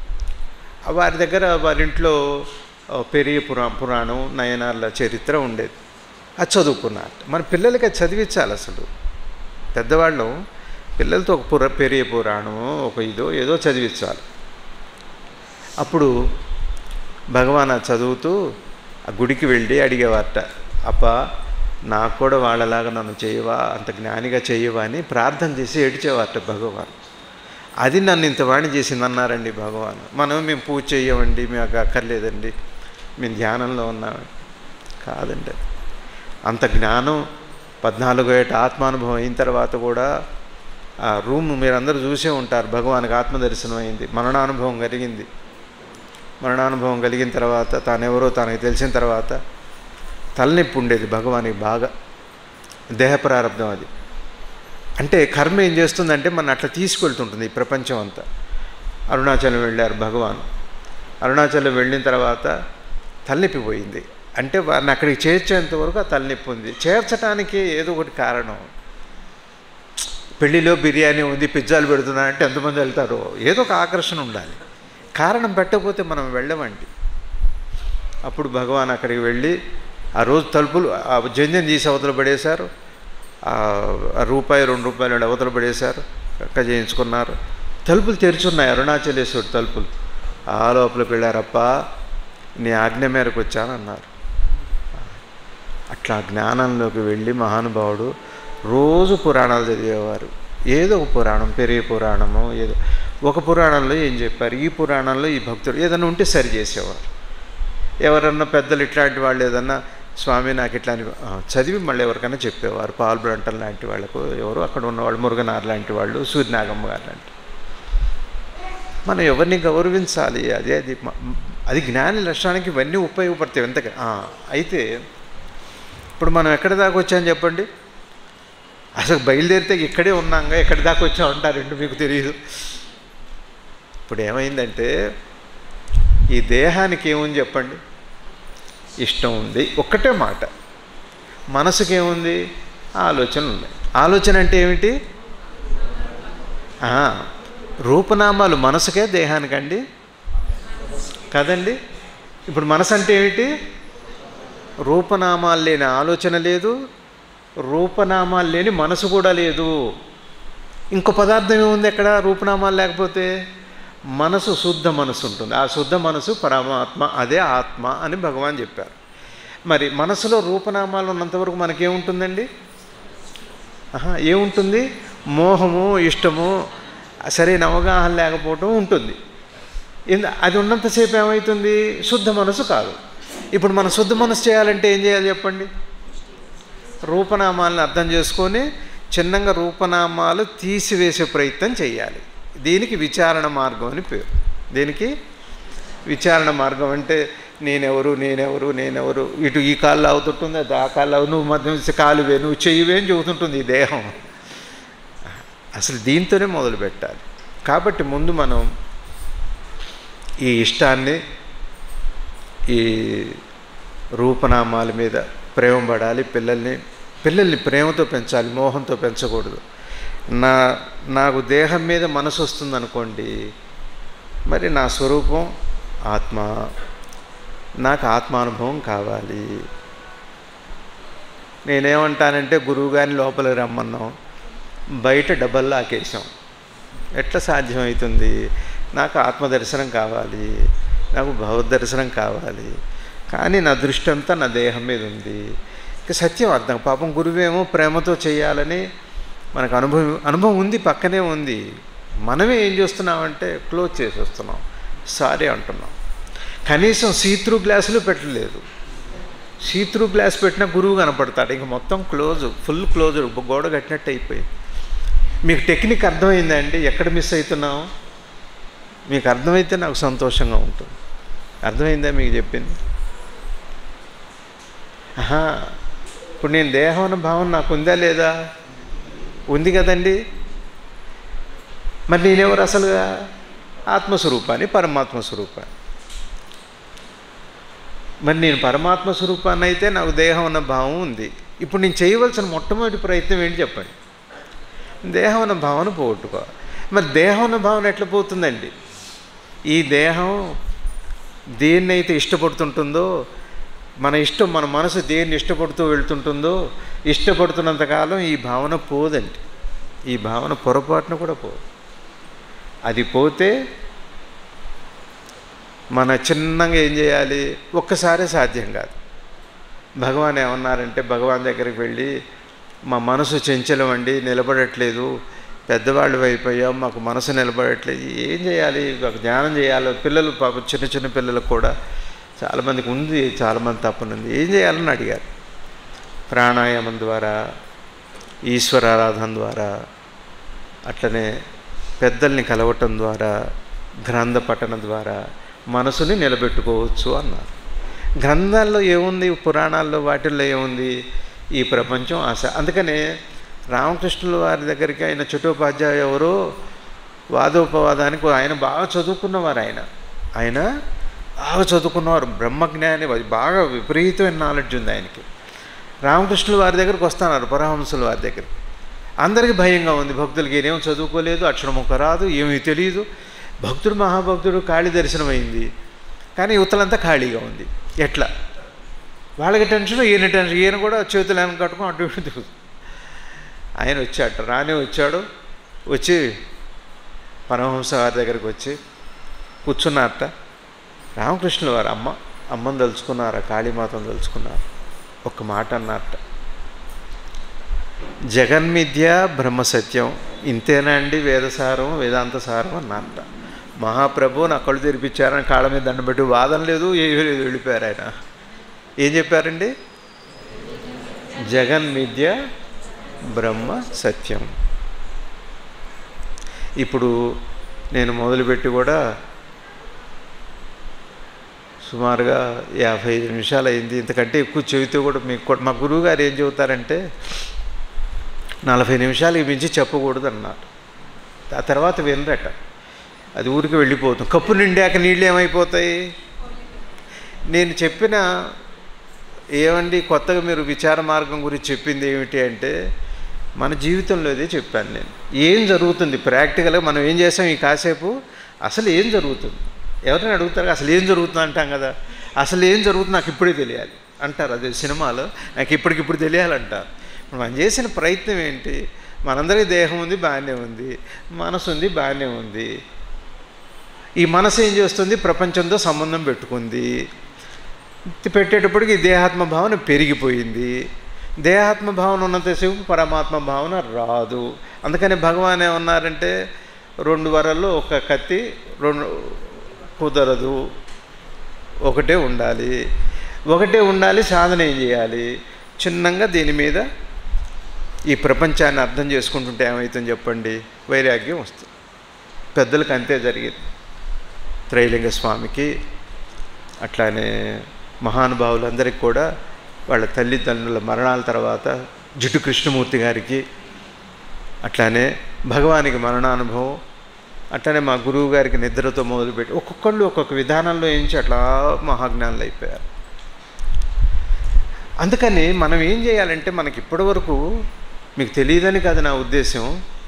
ఆ వారి దగ్గర వారింట్లో ఆ, పెరియ పురా పురాణం నయనార్ల చరిత్ర ఉండేది అది చదువుకున్నారు మన పిల్లలకి అది చదివించాలి అసలు పెద్దవాళ్ళు పిల్లలతో ఒక పుర పెరియ పురాణం ఒక ఇదో ఏదో చదివించాలి అప్పుడు భగవాన్ అది చదువుతూ ఆ గుడికి వెళ్ళి అడిగేవారట అప్ప నాకు కూడా వాళ్ళలాగా నన్ను చేయవా అంత జ్ఞానిగా చేయవా అని ప్రార్థన చేసి ఏడ్చేవారట భగవాన్ అది నన్ను ఇంత వాణి చేసింది అన్నారండి భగవాన్ మనం మేము పూజ చేయమండి మేము అక్కర్లేదండి మేము ధ్యానంలో ఉన్నామండి కాదండి అది. అంత జ్ఞానం పద్నాలుగో ఏట ఆత్మానుభవం అయిన తర్వాత కూడా ఆ రూమ్ మీరందరూ చూసే ఉంటారు భగవానికి ఆత్మదర్శనం అయింది మరణానుభవం కలిగింది మరణానుభవం కలిగిన తర్వాత తానెవరో తనకి తెలిసిన తర్వాత తలనొప్పి ఉండేది భగవానికి బాగా దేహ ప్రారంధం అది అంటే కర్మ ఏం చేస్తుందంటే మన అట్లా తీసుకెళ్తుంటుంది ఈ ప్రపంచం అంతా అరుణాచలం వెళ్ళారు భగవాన్ అరుణాచలం వెళ్ళిన తర్వాత తలనొప్పి పోయింది అంటే వారిని అక్కడికి చేర్చేంత వరకు ఆ తలనొప్పి ఉంది చేర్చడానికి ఏదో ఒకటి కారణం పెళ్ళిలో బిర్యానీ ఉంది పిజ్జాలు పెడుతున్నా అంటే ఎంతమంది వెళ్తారో ఏదో ఒక ఆకర్షణ ఉండాలి కారణం పెట్టకపోతే మనం వెళ్ళమండి అప్పుడు భగవాన్ అక్కడికి వెళ్ళి ఆ రోజు తలుపులు ఆ జంజం తీసి అవతల పడేశారు ఆ ఆ రూపాయి రెండు రూపాయలు అవతల పడేశారు అక్క చేయించుకున్నారు తలుపులు తెరిచున్నాయి అరుణాచలేశ్వరుడు తలుపులు ఆ లోపలికి వెళ్ళారప్ప నీ ఆజ్ఞ మేరకు వచ్చానన్నారు అట్లా జ్ఞానంలోకి వెళ్ళి మహానుభావుడు రోజు పురాణాలు చదివేవారు ఏదో ఒక పురాణం పెరిగే పురాణము ఏదో ఒక పురాణంలో ఏం చెప్పారు ఈ పురాణంలో ఈ భక్తుడు ఏదైనా ఉంటే సరి చేసేవారు ఎవరన్నా పెద్దలు ఇట్లాంటి వాళ్ళు ఏదన్నా స్వామి నాకు ఇట్లా అని ఆ, చదివి మళ్ళీ ఎవరికైనా చెప్పేవారు పాల్ బ్రంటల్ లాంటి వాళ్ళకు ఎవరు అక్కడ ఉన్నవాళ్ళు మురుగనార్ లాంటి వాళ్ళు సూర్యనాగమ్మ గారు లాంటి మనం ఎవరిని గౌరవించాలి అదే అది మ- అది జ్ఞాని లక్షణానికి ఇవన్నీ ఉపయోగపడతాయి ఎంతగా ఆ, అయితే ఇప్పుడు మనం ఎక్కడి దాకా వచ్చామని చెప్పండి అసలు బయలుదేరితే ఇక్కడే ఉన్నాంగా ఎక్కడి దాకా వచ్చాం అంటారండి మీకు తెలియదు ఇప్పుడు ఏమైందంటే ఈ దేహానికి ఏముంది చెప్పండి ఇష్టం ఉంది ఒక్కటే మాట మనసుకి ఏముంది ఆలోచనలు ఉన్నాయి ఆలోచన అంటే ఏమిటి ఆ, రూపనామాలు మనసుకే దేహానికండి కదండి ఇప్పుడు మనసు అంటే ఏమిటి రూపనామాలు లేని ఆలోచన లేదు రూపనామాలు లేని మనసు కూడా లేదు ఇంకో పదార్థం ఏముంది ఎక్కడ రూపనామాలు లేకపోతే మనసు శుద్ధ మనసు ఉంటుంది ఆ శుద్ధ మనసు పరమాత్మ అదే ఆత్మ అని భగవాన్ చెప్పారు మరి మనసులో రూపనామాలు ఉన్నంతవరకు మనకేముంటుందండి ఆహా, ఏముంటుంది మోహము ఇష్టము సరైన అవగాహన లేకపోవటం ఉంటుంది ఎందు- అది ఉన్నంతసేపు ఏమవుతుంది శుద్ధ మనసు కాదు ఇప్పుడు మనం శుద్ధ మనసు చేయాలంటే ఏం చేయాలి చెప్పండి రూపనామాలను అర్థం చేసుకొని చిన్నంగా రూపనామాలు తీసివేసే ప్రయత్నం చేయాలి దీనికి విచారణ మార్గం అని పేరు దీనికి విచారణ మార్గం అంటే నేనెవరు నేనెవరు నేనెవరు ఇటు ఈ కాళ్ళు అవుతుంటుంది అది ఆ కాళ్ళు అవు నువ్వు మధ్య నుంచి కాలువే నువ్వు చెయ్యివే అని చెబుతుంటుంది ఈ దేహం అసలు దీంతోనే మొదలు పెట్టాలి కాబట్టి ముందు మనం ఈ ఇష్టాన్ని ఈ రూపనామాల మీద ప్రేమ పడాలి పిల్లల్ని పిల్లల్ని ప్రేమతో పెంచాలి మోహంతో పెంచకూడదు నా నాకు దేహం మీద మనసు వస్తుందనుకోండి మరి నా స్వరూపం ఆత్మ నాకు ఆత్మానుభవం కావాలి నేనేమంటానంటే గురువుగారిని లోపలికి రమ్మన్నాం బయట డబ్బల్ లాకేసాం ఎట్లా సాధ్యమవుతుంది నాకు ఆత్మదర్శనం కావాలి నాకు భగవద్దర్శనం కావాలి కానీ నా దృష్టి అంతా నా దేహం మీద ఉంది ఇక సత్యం అర్థం పాపం గురువేమో ప్రేమతో చేయాలని మనకు అనుభవం అనుభవం ఉంది పక్కనే ఉంది మనమే ఏం చేస్తున్నామంటే క్లోజ్ చేసి వస్తున్నాం సారీ అంటున్నాం కనీసం సీత్రూ గ్లాసులు పెట్టలేదు సీత్రూ గ్లాస్ పెట్టిన గురువు కనపడతాడు ఇంక మొత్తం క్లోజ్ ఫుల్ క్లోజ్ గోడ కట్టినట్టు అయిపోయింది మీకు టెక్నిక్ అర్థమైందండి ఎక్కడ మిస్ అవుతున్నాం మీకు అర్థమైతే నాకు సంతోషంగా ఉంటుంది అర్థమైందా మీకు చెప్పింది ఆహా ఇప్పుడు నేను దేహం అన్న భావన నాకు ఉందా లేదా ఉంది కదండి మరి నేనెవరు అసలుగా ఆత్మస్వరూపాన్ని పరమాత్మ స్వరూపాన్ని మరి నేను పరమాత్మ స్వరూపాన్ని అయితే నాకు దేహం అన్న భావం ఉంది ఇప్పుడు నేను చేయవలసిన మొట్టమొదటి ప్రయత్నం ఏంటి చెప్పండి దేహం అన్న భావన పోగొట్టుకోవాలి మరి దేహం అన్న భావన ఎట్లా పోతుందండి ఈ దేహం దేన్నైతే ఇష్టపడుతుంటుందో మన ఇష్టం మన మనసు దేన్ని ఇష్టపడుతూ వెళ్తుంటుందో ఇష్టపడుతున్నంతకాలం ఈ భావన పోదండి ఈ భావన పొరపాటున కూడా పోదు అది పోతే మన చిన్నగా ఏం చేయాలి ఒక్కసారే సాధ్యం కాదు భగవాన్ ఏమన్నారంటే భగవాన్ దగ్గరికి వెళ్ళి మా మనసు చెంచలం అండి నిలబడట్లేదు పెద్దవాళ్ళు అయిపోయాం మాకు మనసు నిలబడట్లేదు ఏం చేయాలి ఒక ధ్యానం చేయాలి పిల్లలు పాపం చిన్న చిన్న పిల్లలకు కూడా చాలామందికి ఉంది చాలామంది తప్పనుంది ఏం చేయాలని అడిగారు ప్రాణాయామం ద్వారా ఈశ్వరారాధన ద్వారా అట్లనే పెద్దల్ని కలవటం ద్వారా గ్రంథ పఠనం ద్వారా మనసుని నిలబెట్టుకోవచ్చు అన్నారు గ్రంథాల్లో ఏముంది పురాణాల్లో వాటిల్లో ఏముంది ఈ ప్రపంచం ఆశ అందుకనే రామకృష్ణుల వారి దగ్గరికి ఆయన చటోపాధ్యాయ ఎవరో వాదోపవాదానికి ఆయన బాగా చదువుకున్నవారు ఆయన ఆయన బాగా చదువుకున్నవారు బ్రహ్మజ్ఞాని బాగా విపరీతమైన నాలెడ్జ్ ఉంది ఆయనకి రామకృష్ణుల వారి దగ్గరికి వస్తున్నారు పరమహంసుల వారి దగ్గరికి అందరికీ భయంగా ఉంది భక్తులకి ఏమేం చదువుకోలేదు అక్షరముఖ రాదు ఏమీ తెలియదు భక్తుడు మహాభక్తుడు ఖాళీ దర్శనమైంది కానీ యువతలంతా ఖాళీగా ఉంది ఎట్లా వాళ్ళకి టెన్షన్ ఈయన టెన్షన్ ఈయన కూడా చేతులు ఏమైనా కట్టుకుని అటు ఇటు తిరుగుతుంది ఆయన వచ్చాట రానే వచ్చాడు వచ్చి పరమహంస వారి దగ్గరికి వచ్చి కూర్చున్నారట రామకృష్ణుల వారు అమ్మ అమ్మని తలుచుకున్నారా కాళీమాతను తలుచుకున్నారు ఒక మాట అన్నారట జగన్మిథ్య బ్రహ్మసత్యం ఇంతేనా అండి వేదసారం వేదాంత సారం అన్నారట మహాప్రభు నా కళ్ళు తెరిపించారని కాళ్ళ మీద దండం పెట్టి వాదన లేదు ఏమీ లేదు వెళ్ళిపోయారు ఆయన ఏం చెప్పారండి జగన్మిథ్య బ్రహ్మ సత్యం ఇప్పుడు నేను మొదలుపెట్టి కూడా సుమారుగా యాభై ఐదు నిమిషాలు అయింది ఇంతకంటే ఎక్కువ చెబితే కూడా మీకు కూడా మా గురువు గారు ఏం చెబుతారంటే నలభై నిమిషాలకి మించి చెప్పకూడదు అన్నారు ఆ తర్వాత వినరట అది ఊరికి వెళ్ళిపోతుంది కప్పు నిండాక నీళ్ళు ఏమైపోతాయి నేను చెప్పిన ఏమండి కొత్తగా మీరు విచార మార్గం గురించి చెప్పింది ఏమిటి అంటే మన జీవితంలో ఇదే చెప్పాను నేను ఏం జరుగుతుంది ప్రాక్టికల్గా మనం ఏం చేసాం ఈ కాసేపు అసలు ఏం జరుగుతుంది ఎవరైనా అడుగుతారు అసలు ఏం జరుగుతుంది అంటాం కదా అసలు ఏం జరుగుతుంది నాకు ఇప్పుడే తెలియాలి అంటారు అదే సినిమాలో నాకు ఇప్పటికిప్పుడు తెలియాలంటారు మనం చేసిన ప్రయత్నం ఏంటి మనందరికీ దేహం ఉంది బాగానే ఉంది మనసు ఉంది బాగానే ఉంది ఈ మనసు ఏం చేస్తుంది ప్రపంచంతో సంబంధం పెట్టుకుంది పెట్టేటప్పటికి దేహాత్మ భావన పెరిగిపోయింది దేహాత్మ భావన ఉన్నంతసేపు పరమాత్మ భావన రాదు అందుకని భగవాన్ ఏమన్నారంటే రెండు వరల్లో ఒక కత్తి రెండు కుదరదు ఒకటే ఉండాలి ఒకటే ఉండాలి సాధన ఏం చేయాలి చిన్నంగా దీని మీద ఈ ప్రపంచాన్ని అర్థం చేసుకుంటుంటే ఏమవుతుందని చెప్పండి వైరాగ్యం వస్తుంది పెద్దలకు అంతే జరిగింది త్రైలింగ స్వామికి అట్లానే మహానుభావులందరికీ కూడా వాళ్ళ తల్లిదండ్రుల మరణాల తర్వాత జిడ్డు కృష్ణమూర్తి గారికి అట్లానే భగవానికి మరణానుభవం అట్లనే మా గురువు గారికి నిద్రతో మొదలుపెట్టి ఒక్కొక్కళ్ళు ఒక్కొక్క విధానంలో ఏంచి అట్లా మహాజ్ఞానులు అయిపోయారు అందుకని మనం ఏం చేయాలంటే మనకి ఇప్పటి వరకు మీకు తెలియదని కాదు నా ఉద్దేశం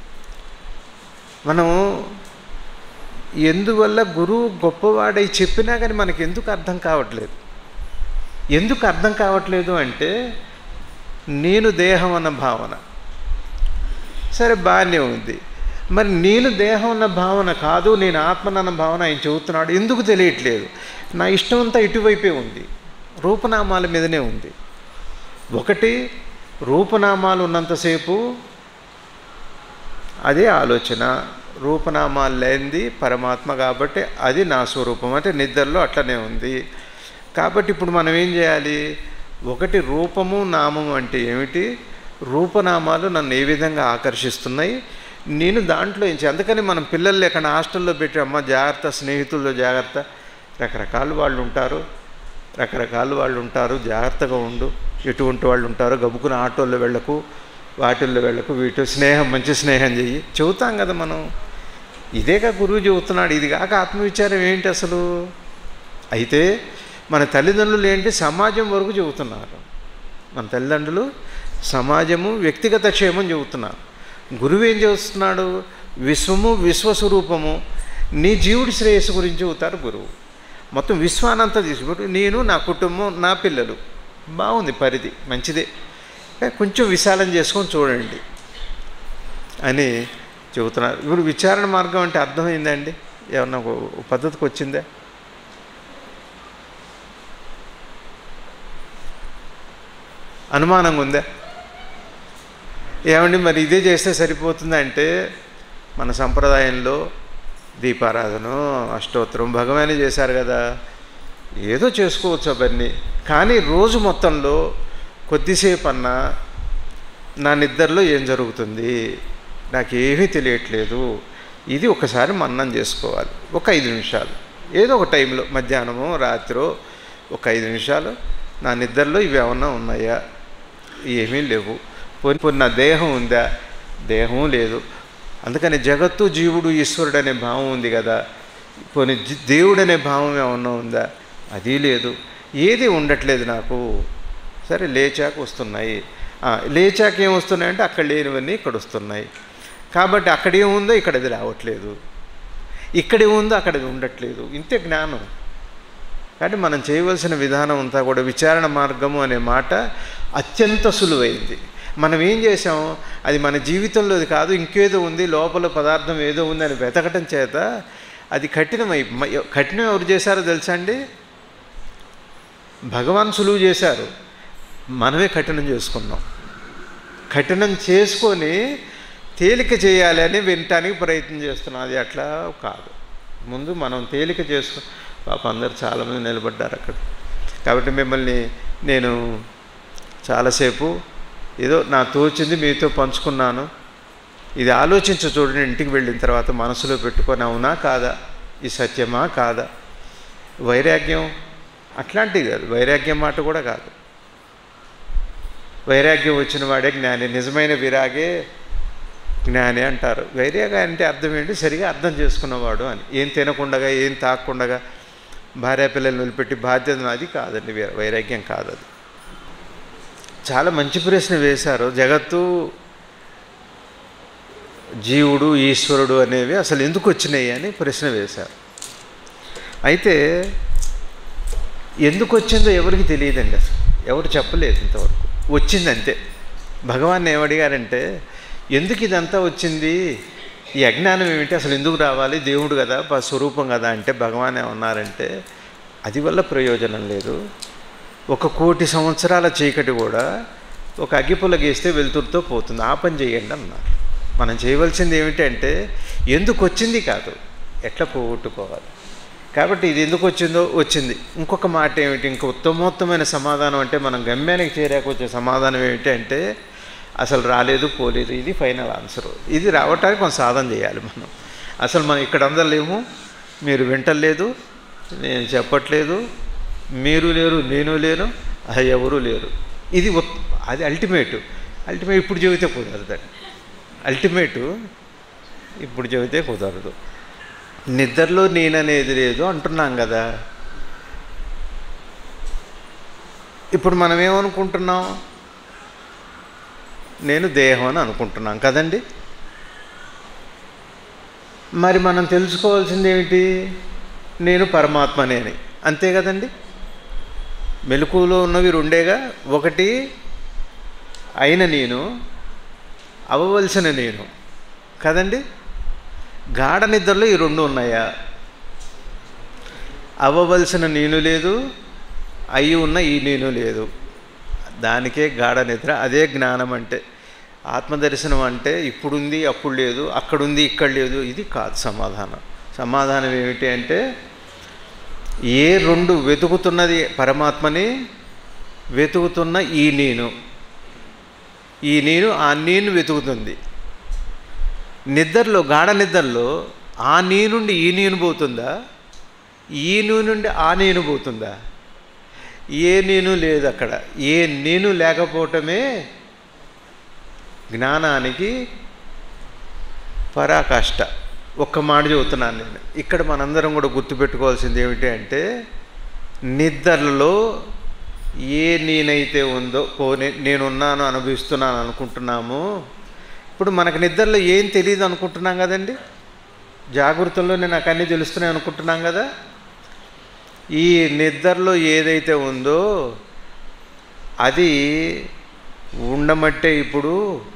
మనం ఎందువల్ల గురువు గొప్పవాడై చెప్పినా కానీ మనకి ఎందుకు అర్థం కావట్లేదు ఎందుకు అర్థం కావట్లేదు అంటే నేను దేహం అన్న భావన సరే బాగానే ఉంది మరి నేను దేహం అన్న భావన కాదు నేను ఆత్మనన్న భావన ఆయన చెబుతున్నాడు ఎందుకు తెలియట్లేదు నా ఇష్టం అంతా ఇటువైపే ఉంది రూపనామాల మీదనే ఉంది ఒకటి రూపనామాలు ఉన్నంతసేపు అదే ఆలోచన రూపనామాలు లేనిది పరమాత్మ కాబట్టి అది నా స్వరూపం అంటే నిద్రలో అట్లనే ఉంది కాబట్టి ఇప్పుడు మనం ఏం చేయాలి ఒకటి రూపము నామము అంటే ఏమిటి రూపనామాలు నన్ను ఏ విధంగా ఆకర్షిస్తున్నాయి నేను దాంట్లో నుంచి అందుకని మనం పిల్లలు లేకుండా హాస్టల్లో పెట్టి అమ్మ జాగ్రత్త స్నేహితుల్లో జాగ్రత్త రకరకాల వాళ్ళు ఉంటారు రకరకాల వాళ్ళు ఉంటారు జాగ్రత్తగా ఉండు ఎటువంటి వాళ్ళు ఉంటారో గబుకుని ఆటోల్లో వెళ్ళకు వాటిల్లో వెళ్ళకు వీటి స్నేహం మంచి స్నేహం చెయ్యి చెబుతాం కదా మనం ఇదేగా గురువు చెబుతున్నాడు ఇది కాక ఆత్మవిచారం ఏంటి అసలు అయితే మన తల్లిదండ్రులు ఏంటి సమాజం వరకు చెబుతున్నారు మన తల్లిదండ్రులు సమాజము వ్యక్తిగత క్షేమం చెబుతున్నారు గురువు ఏం చేస్తున్నాడు విశ్వము విశ్వస్వరూపము నీ జీవుడి శ్రేయస్సు గురించి చెబుతారు గురువు మొత్తం విశ్వానంతా తీసుకుంటూ నేను నా కుటుంబం నా పిల్లలు బాగుంది పరిధి మంచిదే కానీ కొంచెం విశాలం చేసుకొని చూడండి అని చెబుతున్నారు ఇప్పుడు విచారణ మార్గం అంటే అర్థమైందండి ఏమన్నా ఒక పద్ధతికి వచ్చిందా అనుమానంగా ఉందా ఏమండి మరి ఇదే చేస్తే సరిపోతుందా అంటే మన సంప్రదాయంలో దీపారాధన అష్టోత్తరం భగవానే చేశారు కదా ఏదో చేసుకోవచ్చు అవన్నీ కానీ రోజు మొత్తంలో కొద్దిసేపు అన్నా నా నిద్రలో ఏం జరుగుతుంది నాకు ఏమీ తెలియట్లేదు ఇది ఒకసారి మన్నం చేసుకోవాలి ఒక ఐదు నిమిషాలు ఏదో ఒక టైంలో మధ్యాహ్నమో రాత్రో ఒక ఐదు నిమిషాలు నా నిద్రలో ఇవి ఏమన్నా ఉన్నాయా ఏమీ లేవు పోనీ పోనీ నా దేహం ఉందా దేహం లేదు అందుకని జగత్తు జీవుడు ఈశ్వరుడు అనే భావం ఉంది కదా పోనీ జీ- దేవుడు అనే భావం ఏమన్నా ఉందా అది లేదు ఏది ఉండట్లేదు నాకు సరే లేచాక వస్తున్నాయి ఆ, లేచాక ఏం వస్తున్నాయంటే అక్కడ లేనివన్నీ ఇక్కడ వస్తున్నాయి కాబట్టి అక్కడ ఏముందో ఇక్కడ అది రావట్లేదు ఇక్కడ ఏముందో అక్కడ అది ఉండట్లేదు ఇంతే జ్ఞానం కాబట్టి మనం చేయవలసిన విధానం అంతా కూడా విచారణ మార్గము అనే మాట అత్యంత సులువైంది మనం ఏం చేసాం అది మన జీవితంలో అది కాదు ఇంకేదో ఉంది లోపల పదార్థం ఏదో ఉంది అని వెతకటం చేత అది కఠినమై మ- కఠినం ఎవరు చేశారో తెలుసా అండి భగవాన్ సులువు చేశారు మనమే కఠినం చేసుకున్నాం కఠినం చేసుకొని తేలిక చేయాలి అని వినటానికి ప్రయత్నం చేస్తున్నాం అది అట్లా కాదు ముందు మనం తేలిక చేసుకు పాప అందరు చాలామంది నిలబడ్డారు అక్కడ కాబట్టి మిమ్మల్ని నేను చాలాసేపు ఏదో నా తోచింది మీతో పంచుకున్నాను ఇది ఆలోచించు చూడండి ఇంటికి వెళ్ళిన తర్వాత మనసులో పెట్టుకొని అవునా కాదా ఈ సత్యమా కాదా వైరాగ్యం అట్లాంటివి కాదు వైరాగ్యం మాట కూడా కాదు వైరాగ్యం వచ్చిన వాడే జ్ఞాని నిజమైన విరాగే జ్ఞాని అంటారు వైరాగ అంటే అర్థం ఏంటి సరిగా అర్థం చేసుకున్నవాడు అని ఏం తినకుండగా ఏం తాగకుండగా భార్య పిల్లల్ని వదిలిపెట్టి బాధ్యత అది కాదండి వై- వైరాగ్యం కాదు అది చాలా మంచి ప్రశ్న వేశారు జగత్తు జీవుడు ఈశ్వరుడు అనేవి అసలు ఎందుకు వచ్చినాయి అని ప్రశ్న వేశారు అయితే ఎందుకు వచ్చిందో ఎవరికి తెలియదండి అసలు ఎవరు చెప్పలేదు ఇంతవరకు వచ్చింది అంతే భగవాన్ ఏమడిగారంటే ఎందుకు ఇదంతా వచ్చింది ఈ అజ్ఞానం ఏమిటి అసలు ఎందుకు రావాలి దేవుడు కదా ప- స్వరూపం కదా అంటే భగవాన్ ఏమన్నారంటే అది వల్ల ప్రయోజనం లేదు ఒక కోటి సంవత్సరాల చీకటి కూడా ఒక అగ్గిపుల్ల గీస్తే వెలుతురుతో పోతుంది ఆ పని చేయండి అన్నారు మనం చేయవలసింది ఏమిటంటే ఎందుకు వచ్చింది కాదు ఎట్లా పోగొట్టుకోవాలి కాబట్టి ఇది ఎందుకు వచ్చిందో వచ్చింది ఇంకొక మాట ఏమిటి ఇంక ఉత్తమోత్తమైన సమాధానం అంటే మనం గమ్యానికి చేరాక వచ్చే సమాధానం ఏమిటి అంటే అసలు రాలేదు పోలేదు ఇది ఫైనల్ ఆన్సర్ ఇది రావటానికి మనం సాధన చేయాలి మనం అసలు మనం ఇక్కడ అందరు లేము మీరు వింటలేదు నేను చెప్పట్లేదు మీరు లేరు నేను లేను అది ఎవరు లేరు ఇది ఉత్- అది అల్టిమేట్ అల్టిమేట్ ఇప్పుడు చెబితే కుదరదండి అల్టిమేటు ఇప్పుడు చెబితే కుదరదు నిద్రలో నేననేది లేదు అంటున్నాం కదా ఇప్పుడు మనం ఏమనుకుంటున్నాం నేను దేహం అని అనుకుంటున్నాం కదండి మరి మనం తెలుసుకోవాల్సింది ఏమిటి నేను పరమాత్మనే అని అంతే కదండి మెలకువలో ఉన్నవి రెండేగా ఒకటి అయిన నేను అవ్వవలసిన నేను కదండి గాఢ నిద్రలో ఈ రెండు ఉన్నాయా అవ్వవలసిన నేను లేదు అయి ఉన్న ఈ నేను లేదు దానికే గాఢ నిద్ర అదే జ్ఞానం అంటే ఆత్మదర్శనం అంటే ఇప్పుడుంది అప్పుడు లేదు అక్కడుంది ఇక్కడ లేదు ఇది కాదు సమాధానం సమాధానం ఏమిటి అంటే ఏ రెండు వెతుకుతున్నది పరమాత్మని వెతుకుతున్న ఈ నేను ఈ నేను ఆ నేను వెతుకుతుంది నిద్రలో గాఢ నిద్రలో ఆ నీ నుండి ఈ నేను పోతుందా ఈ నీ నుండి ఆ నేను పోతుందా ఏ నేను లేదు అక్కడ ఏ నేను లేకపోవటమే జ్ఞానానికి పరాకాష్ట ఒక్క మాట చెబుతున్నాను నేను ఇక్కడ మనందరం కూడా గుర్తుపెట్టుకోవాల్సింది ఏమిటి అంటే నిద్రలో ఏ నేనైతే ఉందో పోనీ నేనున్నాను అనుభవిస్తున్నాను అనుకుంటున్నాము ఇప్పుడు మనకు నిద్రలో ఏం తెలియదు అనుకుంటున్నాం కదండి జాగృతంలోనే నాకు అన్నీ తెలుస్తున్నాయి అనుకుంటున్నాం కదా ఈ నిద్రలో ఏదైతే ఉందో అది ఉండమట్టే ఇప్పుడు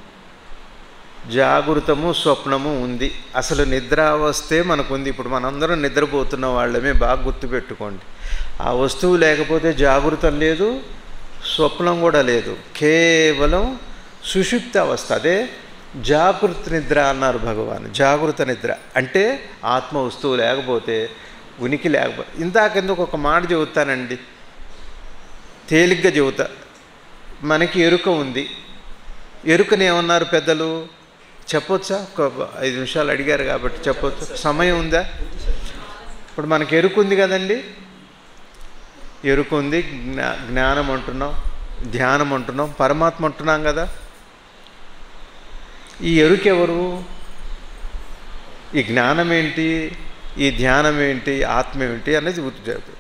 జాగృతము స్వప్నము ఉంది అసలు నిద్రావస్థే మనకుంది ఇప్పుడు మనందరం నిద్రపోతున్న వాళ్ళమే బాగా గుర్తుపెట్టుకోండి ఆ వస్తువు లేకపోతే జాగృతం లేదు స్వప్నం కూడా లేదు కేవలం సుషుప్త అవస్థ అదే జాగృత నిద్ర అన్నారు భగవాన్ జాగృత నిద్ర అంటే ఆత్మ వస్తువు లేకపోతే ఉనికి లేకపోతే ఇందాకెందుకు ఒక మాట చెబుతానండి తేలిగ్గా చెబుతా మనకి ఎరుక ఉంది ఎరుకని ఏమన్నారు పెద్దలు చెప్పొచ్చా ఒక ఐదు నిమిషాలు అడిగారు కాబట్టి చెప్పొచ్చు సమయం ఉందా ఇప్పుడు మనకి ఎరుక ఉంది కదండి ఎరుక ఉంది జ్ఞా జ్ఞానం అంటున్నాం ధ్యానం అంటున్నాం పరమాత్మ అంటున్నాం కదా ఈ ఎరుక ఎవరు ఈ జ్ఞానం ఏంటి ఈ ధ్యానం ఏంటి ఆత్మ ఏంటి అనేది గుర్తు చేస్తుంది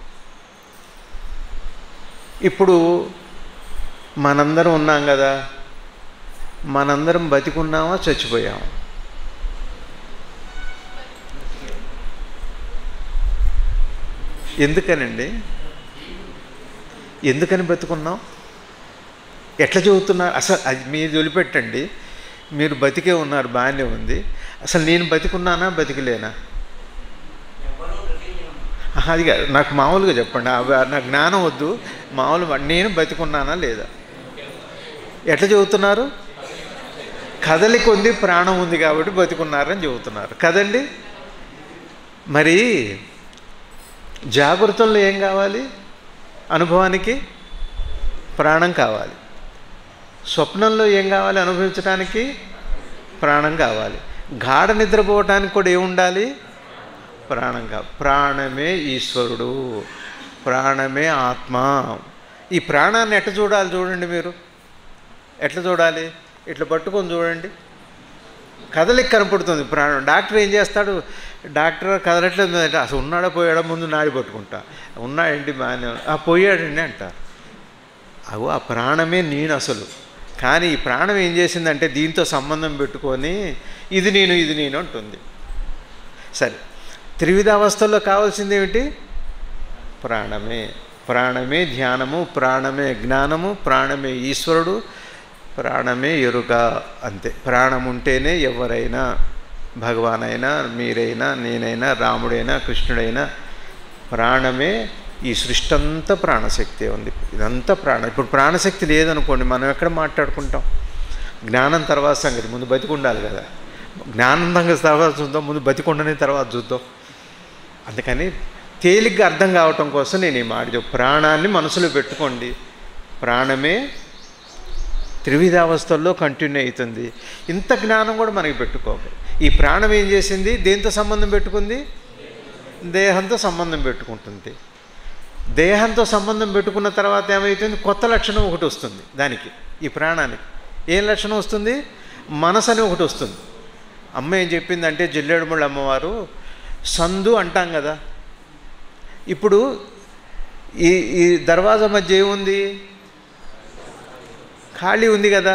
ఇప్పుడు మనందరం ఉన్నాం కదా మనందరం బతికున్నామా చచ్చిపోయామా ఎందుకనండి ఎందుకని బతుకున్నాం ఎట్లా చెబుతున్నారు అసలు అది మీరు వదిలిపెట్టండి మీరు బతికే ఉన్నారు బాగానే ఉంది అసలు నేను బతికున్నానా బతికలేనా ఆహా, అది కాదు నాకు మామూలుగా చెప్పండి అవి నాకు జ్ఞానం వద్దు మామూలు నేను బతికున్నానా లేదా ఎట్లా చెబుతున్నారు కదలిక ఉంది ప్రాణం ఉంది కాబట్టి బతికున్నారని చెబుతున్నారు కదండి మరి జాగృతంలో ఏం కావాలి అనుభవానికి ప్రాణం కావాలి స్వప్నంలో ఏం కావాలి అనుభవించడానికి ప్రాణం కావాలి గాఢ నిద్రపోవటానికి కూడా ఏముండాలి ప్రాణం కా ప్రాణమే ఈశ్వరుడు ప్రాణమే ఆత్మ ఈ ప్రాణాన్ని ఎట్లా చూడాలి చూడండి మీరు ఎట్లా చూడాలి ఇట్లా పట్టుకొని చూడండి కదలిక కనపడుతుంది ప్రాణం డాక్టర్ ఏం చేస్తాడు డాక్టర్ కదలట్లేదు అంటే అసలు ఉన్నాడా పోయాడా ముందు నాడి పట్టుకుంటా ఉన్నాడండి బాగానే ఉన్నా- ఆ పోయాడండి అంటారు అవు ఆ ప్రాణమే నేను అసలు కానీ ఈ ప్రాణం ఏం చేసిందంటే దీంతో సంబంధం పెట్టుకొని ఇది నేను ఇది నేను అంటుంది సరే త్రివిధ అవస్థల్లో కావాల్సింది ఏమిటి ప్రాణమే ప్రాణమే ధ్యానము ప్రాణమే జ్ఞానము ప్రాణమే ఈశ్వరుడు ప్రాణమే ఎరుక అంతే ప్రాణం ఉంటేనే ఎవరైనా భగవాన్ అయినా మీరైనా నేనైనా రాముడైనా కృష్ణుడైనా ప్రాణమే ఈ సృష్టి అంతా ప్రాణశక్తి ఉంది ఇదంతా ప్రాణం ఇప్పుడు ప్రాణశక్తి లేదనుకోండి మనం ఎక్కడ మాట్లాడుకుంటాం జ్ఞానం తర్వాత సంగతి ముందు బతికి ఉండాలి కదా జ్ఞానం సంగతి తర్వాత చూద్దాం ముందు బతికుండని తర్వాత చూద్దాం అందుకని తేలిగ్గా అర్థం కావటం కోసం నేను ఈ మాట చెప్పు ప్రాణాన్ని మనసులో పెట్టుకోండి ప్రాణమే త్రివిధావస్థల్లో కంటిన్యూ అవుతుంది ఇంత జ్ఞానం కూడా మనకి పెట్టుకోవాలి ఈ ప్రాణం ఏం చేసింది దేంతో సంబంధం పెట్టుకుంది దేహంతో సంబంధం పెట్టుకుంటుంది దేహంతో సంబంధం పెట్టుకున్న తర్వాత ఏమవుతుంది కొత్త లక్షణం ఒకటి వస్తుంది దానికి ఈ ప్రాణానికి ఏం లక్షణం వస్తుంది మనసు అని ఒకటి వస్తుంది అమ్మ ఏం చెప్పిందంటే జిల్లేడుమళ్ళ అమ్మవారు సందు అంటాం కదా ఇప్పుడు ఈ ఈ దర్వాజా మధ్య ఏముంది ఖాళీ ఉంది కదా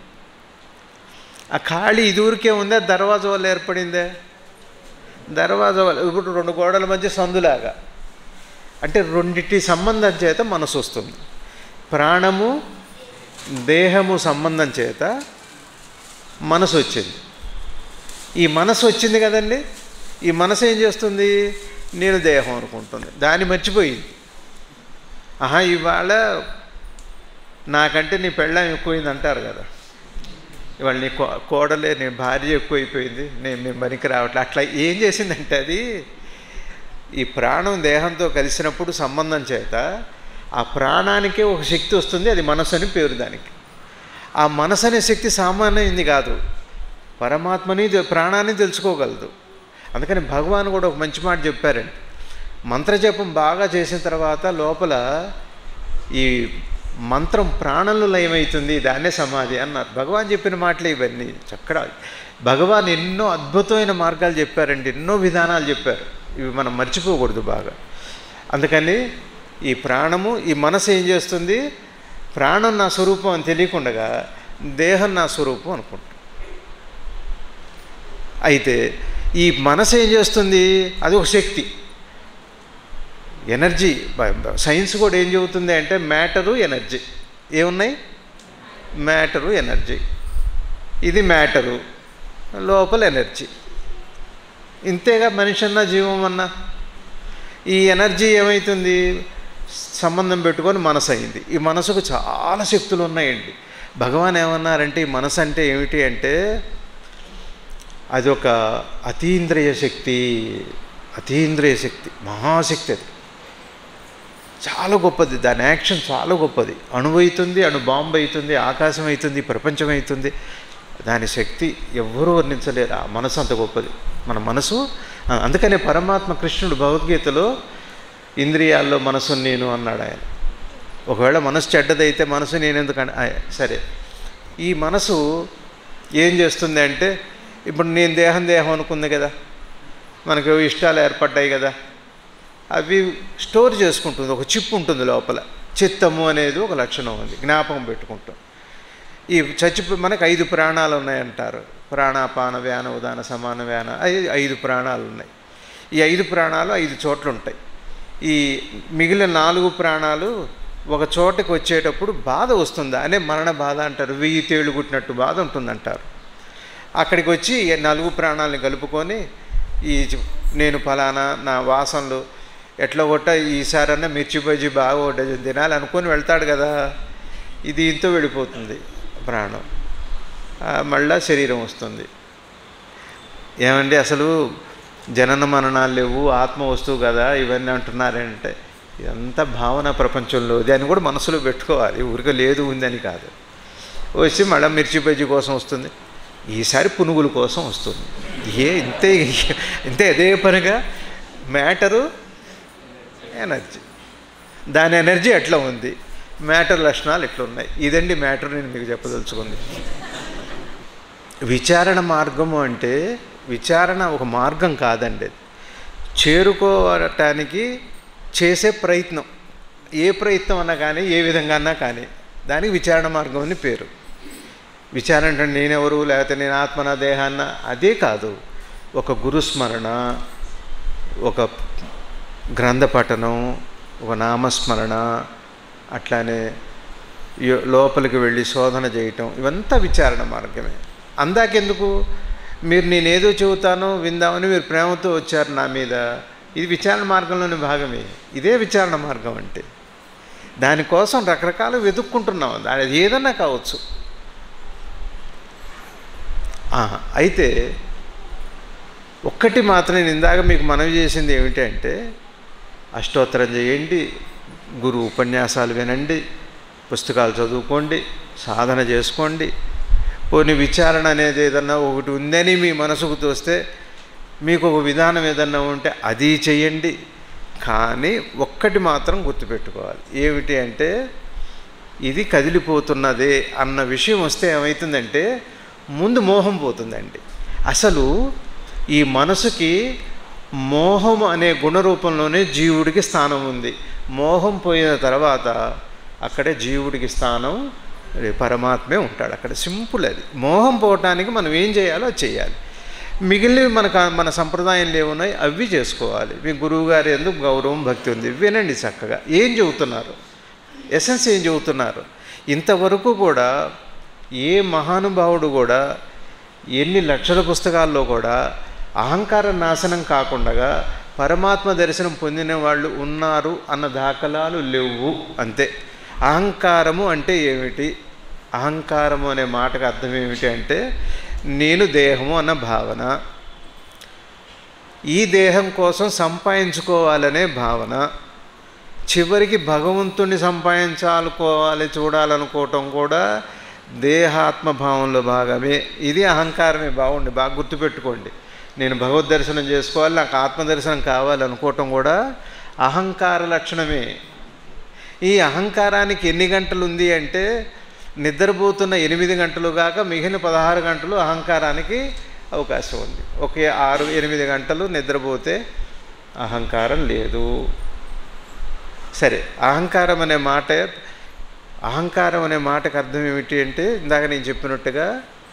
ఆ ఖాళీ ఇదివరకే ఉందా దర్వాజా వల్ల ఏర్పడిందే దర్వాజా వల్ల ఇప్పుడు రెండు గోడల మధ్య సందులాగా అంటే రెండిటి సంబంధం చేత మనసు వస్తుంది ప్రాణము దేహము సంబంధం చేత మనసు వచ్చింది ఈ మనసు వచ్చింది కదండి ఈ మనసు ఏం చేస్తుంది నేను దేహం అనుకుంటుంది దాన్ని మర్చిపోయింది ఆహా ఇవాళ నాకంటే నీ పెళ్ళం ఎక్కువైంది అంటారు కదా ఇవాళ నీ కో కోడలే నీ భార్య ఎక్కువైపోయింది నేను మేము పనికి రావట్లే అట్లా ఏం చేసిందంటే అది ఈ ప్రాణం దేహంతో కలిసినప్పుడు సంబంధం చేత ఆ ప్రాణానికే ఒక శక్తి వస్తుంది అది మనసు అని పేరు దానికి ఆ మనసు అనే శక్తి సామాన్యమైంది కాదు పరమాత్మని తె- ప్రాణాన్ని తెలుసుకోగలదు అందుకని భగవాన్ కూడా ఒక మంచి మాట చెప్పారండి మంత్రజపం బాగా చేసిన తర్వాత లోపల ఈ మంత్రం ప్రాణంలో లయమవుతుంది దాన్నే సమాధి అన్నారు భగవాన్ చెప్పిన మాటలే ఇవన్నీ చక్కడ భగవాన్ ఎన్నో అద్భుతమైన మార్గాలు చెప్పారండి ఎన్నో విధానాలు చెప్పారు ఇవి మనం మర్చిపోకూడదు బాగా అందుకని ఈ ప్రాణము ఈ మనసు ఏం చేస్తుంది ప్రాణం నా స్వరూపం అని తెలియకుండగా దేహం నా స్వరూపం అనుకుంటాం అయితే ఈ మనసు ఏం చేస్తుంది అది ఒక శక్తి ఎనర్జీ బ- బ- సైన్స్ కూడా ఏం చెబుతుంది అంటే మ్యాటరు ఎనర్జీ ఏమున్నాయి మ్యాటరు ఎనర్జీ ఇది మ్యాటరు లోపల ఎనర్జీ ఇంతేగా మనిషి అన్నా జీవం అన్నా ఈ ఎనర్జీ ఏమవుతుంది సంబంధం పెట్టుకొని మనసు అయింది ఈ మనసుకు చాలా శక్తులు ఉన్నాయండి భగవాన్ ఏమన్నారంటే ఈ మనసు అంటే ఏమిటి అంటే అది ఒక అతీంద్రియ శక్తి అతీంద్రియ శక్తి మహాశక్తి అది చాలా గొప్పది దాని యాక్షన్ చాలా గొప్పది అణువైతుంది అణు బాంబు అవుతుంది ఆకాశం అవుతుంది ప్రపంచం అవుతుంది దాని శక్తి ఎవ్వరూ వర్ణించలేరు ఆ మనసు అంత గొప్పది మన మనసు ఆ, అందుకనే పరమాత్మ కృష్ణుడు భగవద్గీతలో ఇంద్రియాల్లో మనసు నేను అన్నాడు ఆయన ఒకవేళ మనసు చెడ్డదైతే మనసు నేను ఎందుకు అన- ఆ, సరే ఈ మనసు ఏం చేస్తుంది అంటే ఇప్పుడు నేను దేహం దేహం అనుకుంది కదా మనకు ఇష్టాలు ఏర్పడ్డాయి కదా అవి స్టోర్ చేసుకుంటుంది ఒక చిప్ ఉంటుంది లోపల చిత్తము అనేది ఒక లక్షణం ఉంది జ్ఞాపకం పెట్టుకుంటాం ఈ చచ్చిపో మనకు ఐదు ప్రాణాలు ఉన్నాయంటారు ప్రాణాపాన వ్యాన ఉదాన సమాన వ్యాన ఐదు ఐదు ప్రాణాలు ఉన్నాయి ఈ ఐదు ప్రాణాలు ఐదు చోట్ల ఉంటాయి ఈ మిగిలిన నాలుగు ప్రాణాలు ఒక చోటకి వచ్చేటప్పుడు బాధ వస్తుందా అనే మరణ బాధ అంటారు వెయ్యి తేళ్ళు కుట్టినట్టు బాధ ఉంటుందంటారు అక్కడికి వచ్చి ఈ నలుగు ప్రాణాలను కలుపుకొని ఈ జ- నేను ఫలానా నా వాసనలు ఎట్లా కొట్ట ఈసారన్నా మిర్చి బజ్జి బాగా ఒక డజన్ తినాలి అనుకొని వెళ్తాడు కదా ఇది ఇంతో వెళ్ళిపోతుంది ప్రాణం ఆ, మళ్ళా శరీరం వస్తుంది ఏమండి అసలు జనన మరణాలు లేవు ఆత్మ వస్తువు కదా ఇవన్నీ అంటున్నారంటే ఇదంతా భావన ప్రపంచంలో దాన్ని కూడా మనసులో పెట్టుకోవాలి ఊరికే లేదు ఉందని కాదు వచ్చి మళ్ళీ మిర్చి బజ్జి కోసం వస్తుంది ఈసారి పునుగుల కోసం వస్తుంది ఏ ఇంతే ఇంతే అదే పనిగా మ్యాటరు ఎనర్జీ దాని ఎనర్జీ ఎట్లా ఉంది మ్యాటర్ లక్షణాలు ఎట్లా ఉన్నాయి ఇదండి మ్యాటర్ నేను మీకు చెప్పదలుచుకుంది విచారణ మార్గము అంటే విచారణ ఒక మార్గం కాదండి చేరుకోవటానికి చేసే ప్రయత్నం ఏ ప్రయత్నం అన్నా కానీ ఏ విధంగా అన్నా కానీ దానికి విచారణ మార్గం అని పేరు విచారణ అంటే నేనెవరు లేకపోతే నేను ఆత్మన దేహాన్న అదే కాదు ఒక గురుస్మరణ ఒక గ్రంథ పఠనం ఒక నామస్మరణ అట్లానే యో- లోపలికి వెళ్ళి శోధన చేయటం ఇవంతా విచారణ మార్గమే అందాకెందుకు మీరు నేనేదో చెబుతానో విందామని మీరు ప్రేమతో వచ్చారు నా మీద ఇది విచారణ మార్గంలోని భాగమే ఇదే విచారణ మార్గం అంటే దానికోసం రకరకాలు వెతుక్కుంటున్నాం అది ఏదన్నా కావచ్చు ఆ, అయితే ఒక్కటి మాత్రం నేను ఇందాక మీకు మనవి చేసింది ఏమిటంటే అష్టోత్తరం చేయండి గురు ఉపన్యాసాలు వినండి పుస్తకాలు చదువుకోండి సాధన చేసుకోండి పోనీ విచారణ అనేది ఏదన్నా ఒకటి ఉందని మీ మనసుకు తోస్తే మీకు ఒక విధానం ఏదన్నా ఉంటే అది చెయ్యండి కానీ ఒక్కటి మాత్రం గుర్తుపెట్టుకోవాలి ఏమిటి అంటే ఇది కదిలిపోతున్నదే అన్న విషయం వస్తే ఏమవుతుందంటే ముందు మోహం పోతుందండి అసలు ఈ మనసుకి మోహం అనే గుణరూపంలోనే జీవుడికి స్థానం ఉంది మోహం పోయిన తర్వాత అక్కడే జీవుడికి స్థానం పరమాత్మే ఉంటాడు అక్కడ సింపుల్ అది మోహం పోవటానికి మనం ఏం చేయాలో అది చేయాలి మిగిలినవి మనకు మన సంప్రదాయంలో ఏమున్నాయి అవి చేసుకోవాలి మీ గురువుగారి ఎందుకు గౌరవం భక్తి ఉంది వినండి చక్కగా ఏం చెబుతున్నారు ఎసెన్స్ ఏం చెబుతున్నారు ఇంతవరకు కూడా ఏ మహానుభావుడు కూడా ఎన్ని లక్షల పుస్తకాల్లో కూడా అహంకార నాశనం కాకుండా పరమాత్మ దర్శనం పొందిన వాళ్ళు ఉన్నారు అన్న దాఖలాలు లేవు అంతే అహంకారము అంటే ఏమిటి అహంకారము అనే మాటకు అర్థం ఏమిటి అంటే నేను దేహము అన్న భావన ఈ దేహం కోసం సంపాదించుకోవాలనే భావన చివరికి భగవంతుణ్ణి సంపాదించాలనుకోవాలి చూడాలనుకోవటం కూడా దేహాత్మభావంలో భాగమే ఇది అహంకారమే బాగుండి బాగా గుర్తుపెట్టుకోండి నేను భగవద్ దర్శనం చేసుకోవాలి నాకు ఆత్మదర్శనం కావాలనుకోవటం కూడా అహంకార లక్షణమే ఈ అహంకారానికి ఎన్ని గంటలు ఉంది అంటే నిద్రపోతున్న ఎనిమిది గంటలు కాక మిగిలిన పదహారు గంటలు అహంకారానికి అవకాశం ఉంది ఒకే ఆరు ఎనిమిది గంటలు నిద్రపోతే అహంకారం లేదు సరే అహంకారం అనే మాట అహంకారం అనే మాటకు అర్థం ఏమిటి అంటే ఇందాక నేను చెప్పినట్టుగా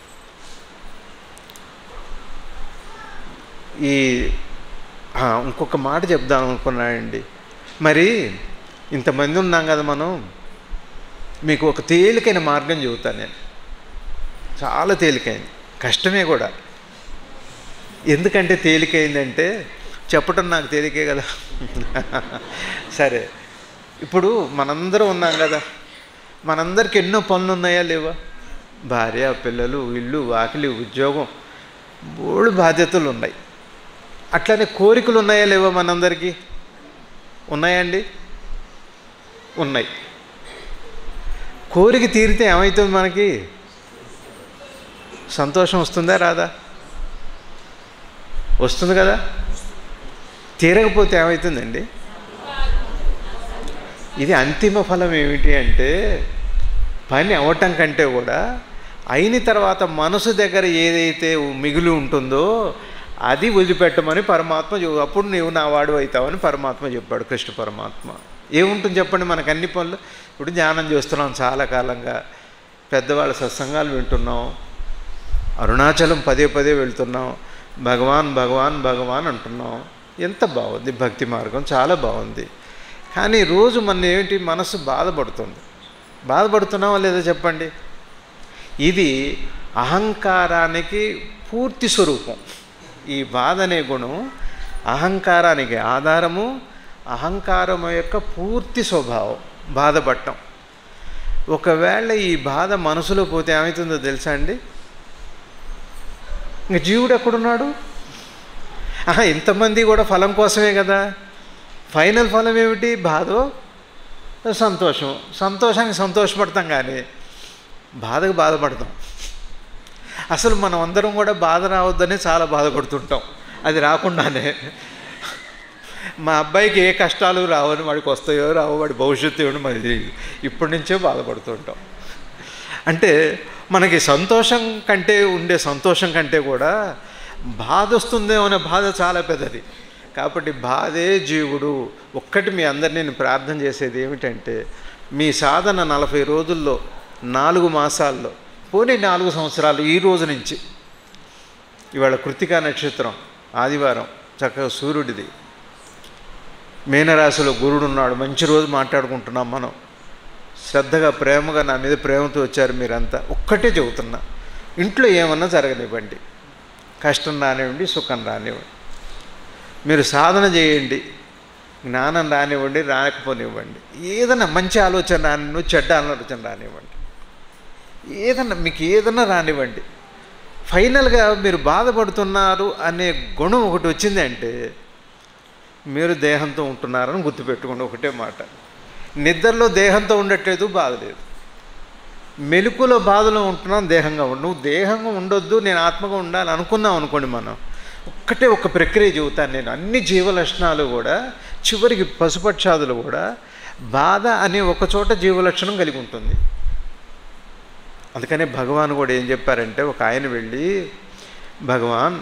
ఈ ఇంకొక మాట చెప్దాం అనుకున్నానండి మరి ఇంతమంది ఉన్నాం కదా మనం మీకు ఒక తేలికైన మార్గం చెబుతాను నేను చాలా తేలికైంది కష్టమే కూడా ఎందుకంటే తేలికైందంటే చెప్పటం నాకు తేలికే కదా సరే ఇప్పుడు మనందరం ఉన్నాం కదా మనందరికి ఎన్నో పనులు ఉన్నాయా లేవా భార్య పిల్లలు ఇల్లు వాకిలి ఉద్యోగం బోళ్ళు బాధ్యతలు ఉన్నాయి అట్లనే కోరికలు ఉన్నాయా లేవా మనందరికీ ఉన్నాయండి ఉన్నాయి కోరిక తీరితే ఏమవుతుంది మనకి సంతోషం వస్తుందా రాదా వస్తుంది కదా తీరకపోతే ఏమవుతుందండి ఇది అంతిమ ఫలం ఏమిటి అంటే పని అవటం కంటే కూడా అయిన తర్వాత మనసు దగ్గర ఏదైతే మిగిలి ఉంటుందో అది వదిలిపెట్టమని పరమాత్మ చెప్ అప్పుడు నీవు నా వాడు అవుతావని పరమాత్మ చెప్పాడు కృష్ణ పరమాత్మ ఏముంటుంది చెప్పండి మనకు అన్ని పనులు ఇప్పుడు ధ్యానం చేస్తున్నాం చాలా కాలంగా పెద్దవాళ్ళ సత్సంగాలు వింటున్నాం అరుణాచలం పదే పదే వెళ్తున్నాం భగవాన్ భగవాన్ భగవాన్ అంటున్నాం ఎంత బాగుంది భక్తి మార్గం చాలా బాగుంది కానీ రోజు మన ఏంటి మనసు బాధపడుతుంది బాధపడుతున్నావా లేదా చెప్పండి ఇది అహంకారానికి పూర్తి స్వరూపం ఈ బాధ అనే గుణం అహంకారానికి ఆధారము అహంకారం యొక్క పూర్తి స్వభావం బాధపడటం ఒకవేళ ఈ బాధ మనసులో పోతే ఏమవుతుందో తెలుసా అండి ఇంక జీవుడు ఎక్కడున్నాడు ఆహా ఇంతమంది కూడా ఫలం కోసమే కదా ఫైనల్ ఫలం ఏమిటి బాధో సంతోషం సంతోషానికి సంతోషపడతాం కానీ బాధకు బాధపడతాం అసలు మనం అందరం కూడా బాధ రావద్దని చాలా బాధపడుతుంటాం అది రాకుండానే మా అబ్బాయికి ఏ కష్టాలు రావని వాడికి వస్తాయో రావో వాడి భవిష్యత్తు ఏమో మరి తెలియదు ఇప్పటి నుంచే బాధపడుతుంటాం అంటే మనకి సంతోషం కంటే ఉండే సంతోషం కంటే కూడా బాధ వస్తుందేమో అనే బాధ చాలా పెద్దది కాబట్టి బాధే జీవుడు ఒక్కటి మీ అందరినీ నేను ప్రార్థన చేసేది ఏమిటంటే మీ సాధన నలభై రోజుల్లో నాలుగు మాసాల్లో పోనీ నాలుగు సంవత్సరాలు ఈ రోజు నుంచి ఇవాళ కృతికా నక్షత్రం ఆదివారం చక్కగా సూర్యుడిది మీనరాశిలో గురుడు ఉన్నాడు మంచి రోజు మాట్లాడుకుంటున్నాం మనం శ్రద్ధగా ప్రేమగా నా మీద ప్రేమతో వచ్చారు మీరంతా ఒక్కటే చెబుతున్నా ఇంట్లో ఏమన్నా జరగనివ్వండి కష్టం రానివ్వండి సుఖం రానివ్వండి మీరు సాధన చేయండి జ్ఞానం రానివ్వండి రాకపోనివ్వండి ఏదైనా మంచి ఆలోచన రానివ్వండి చెడ్డ ఆలోచన రానివ్వండి ఏదన్నా మీకు ఏదన్నా రానివ్వండి ఫైనల్గా మీరు బాధపడుతున్నారు అనే గుణం ఒకటి వచ్చిందంటే మీరు దేహంతో ఉంటున్నారని గుర్తుపెట్టుకోండి ఒకటే మాట నిద్రలో దేహంతో ఉండట్లేదు బాధ లేదు మెలుకులో బాధలో ఉంటున్నాను దేహంగా ఉండు నువ్వు దేహంగా ఉండొద్దు నేను ఆత్మగా ఉండాలి అనుకున్నాం అనుకోండి మనం ఒక్కటే ఒక ప్రక్రియ చెబుతాను నేను అన్ని జీవ లక్షణాలు కూడా చివరికి పశుపక్షాదులు కూడా బాధ అనే ఒక చోట జీవ లక్షణం కలిగి ఉంటుంది అందుకనే భగవాన్ కూడా ఏం చెప్పారంటే ఒక ఆయన వెళ్ళి భగవాన్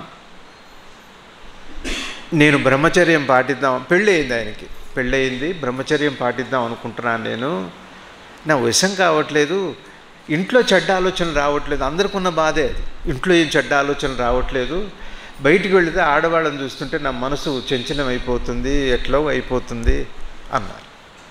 నేను బ్రహ్మచర్యం పాటిద్దాం పెళ్ళి అయింది ఆయనకి పెళ్ళి అయింది బ్రహ్మచర్యం పాటిద్దాం అనుకుంటున్నాను నేను నా వశం కావట్లేదు ఇంట్లో చెడ్డ ఆలోచనలు రావట్లేదు అందరికి ఉన్న బాధే అది ఇంట్లో ఏం చెడ్డ ఆలోచనలు రావట్లేదు బయటికి వెళితే ఆడవాళ్ళని చూస్తుంటే నా మనసు చంచలం అయిపోతుంది ఎట్లో అయిపోతుంది అన్నారు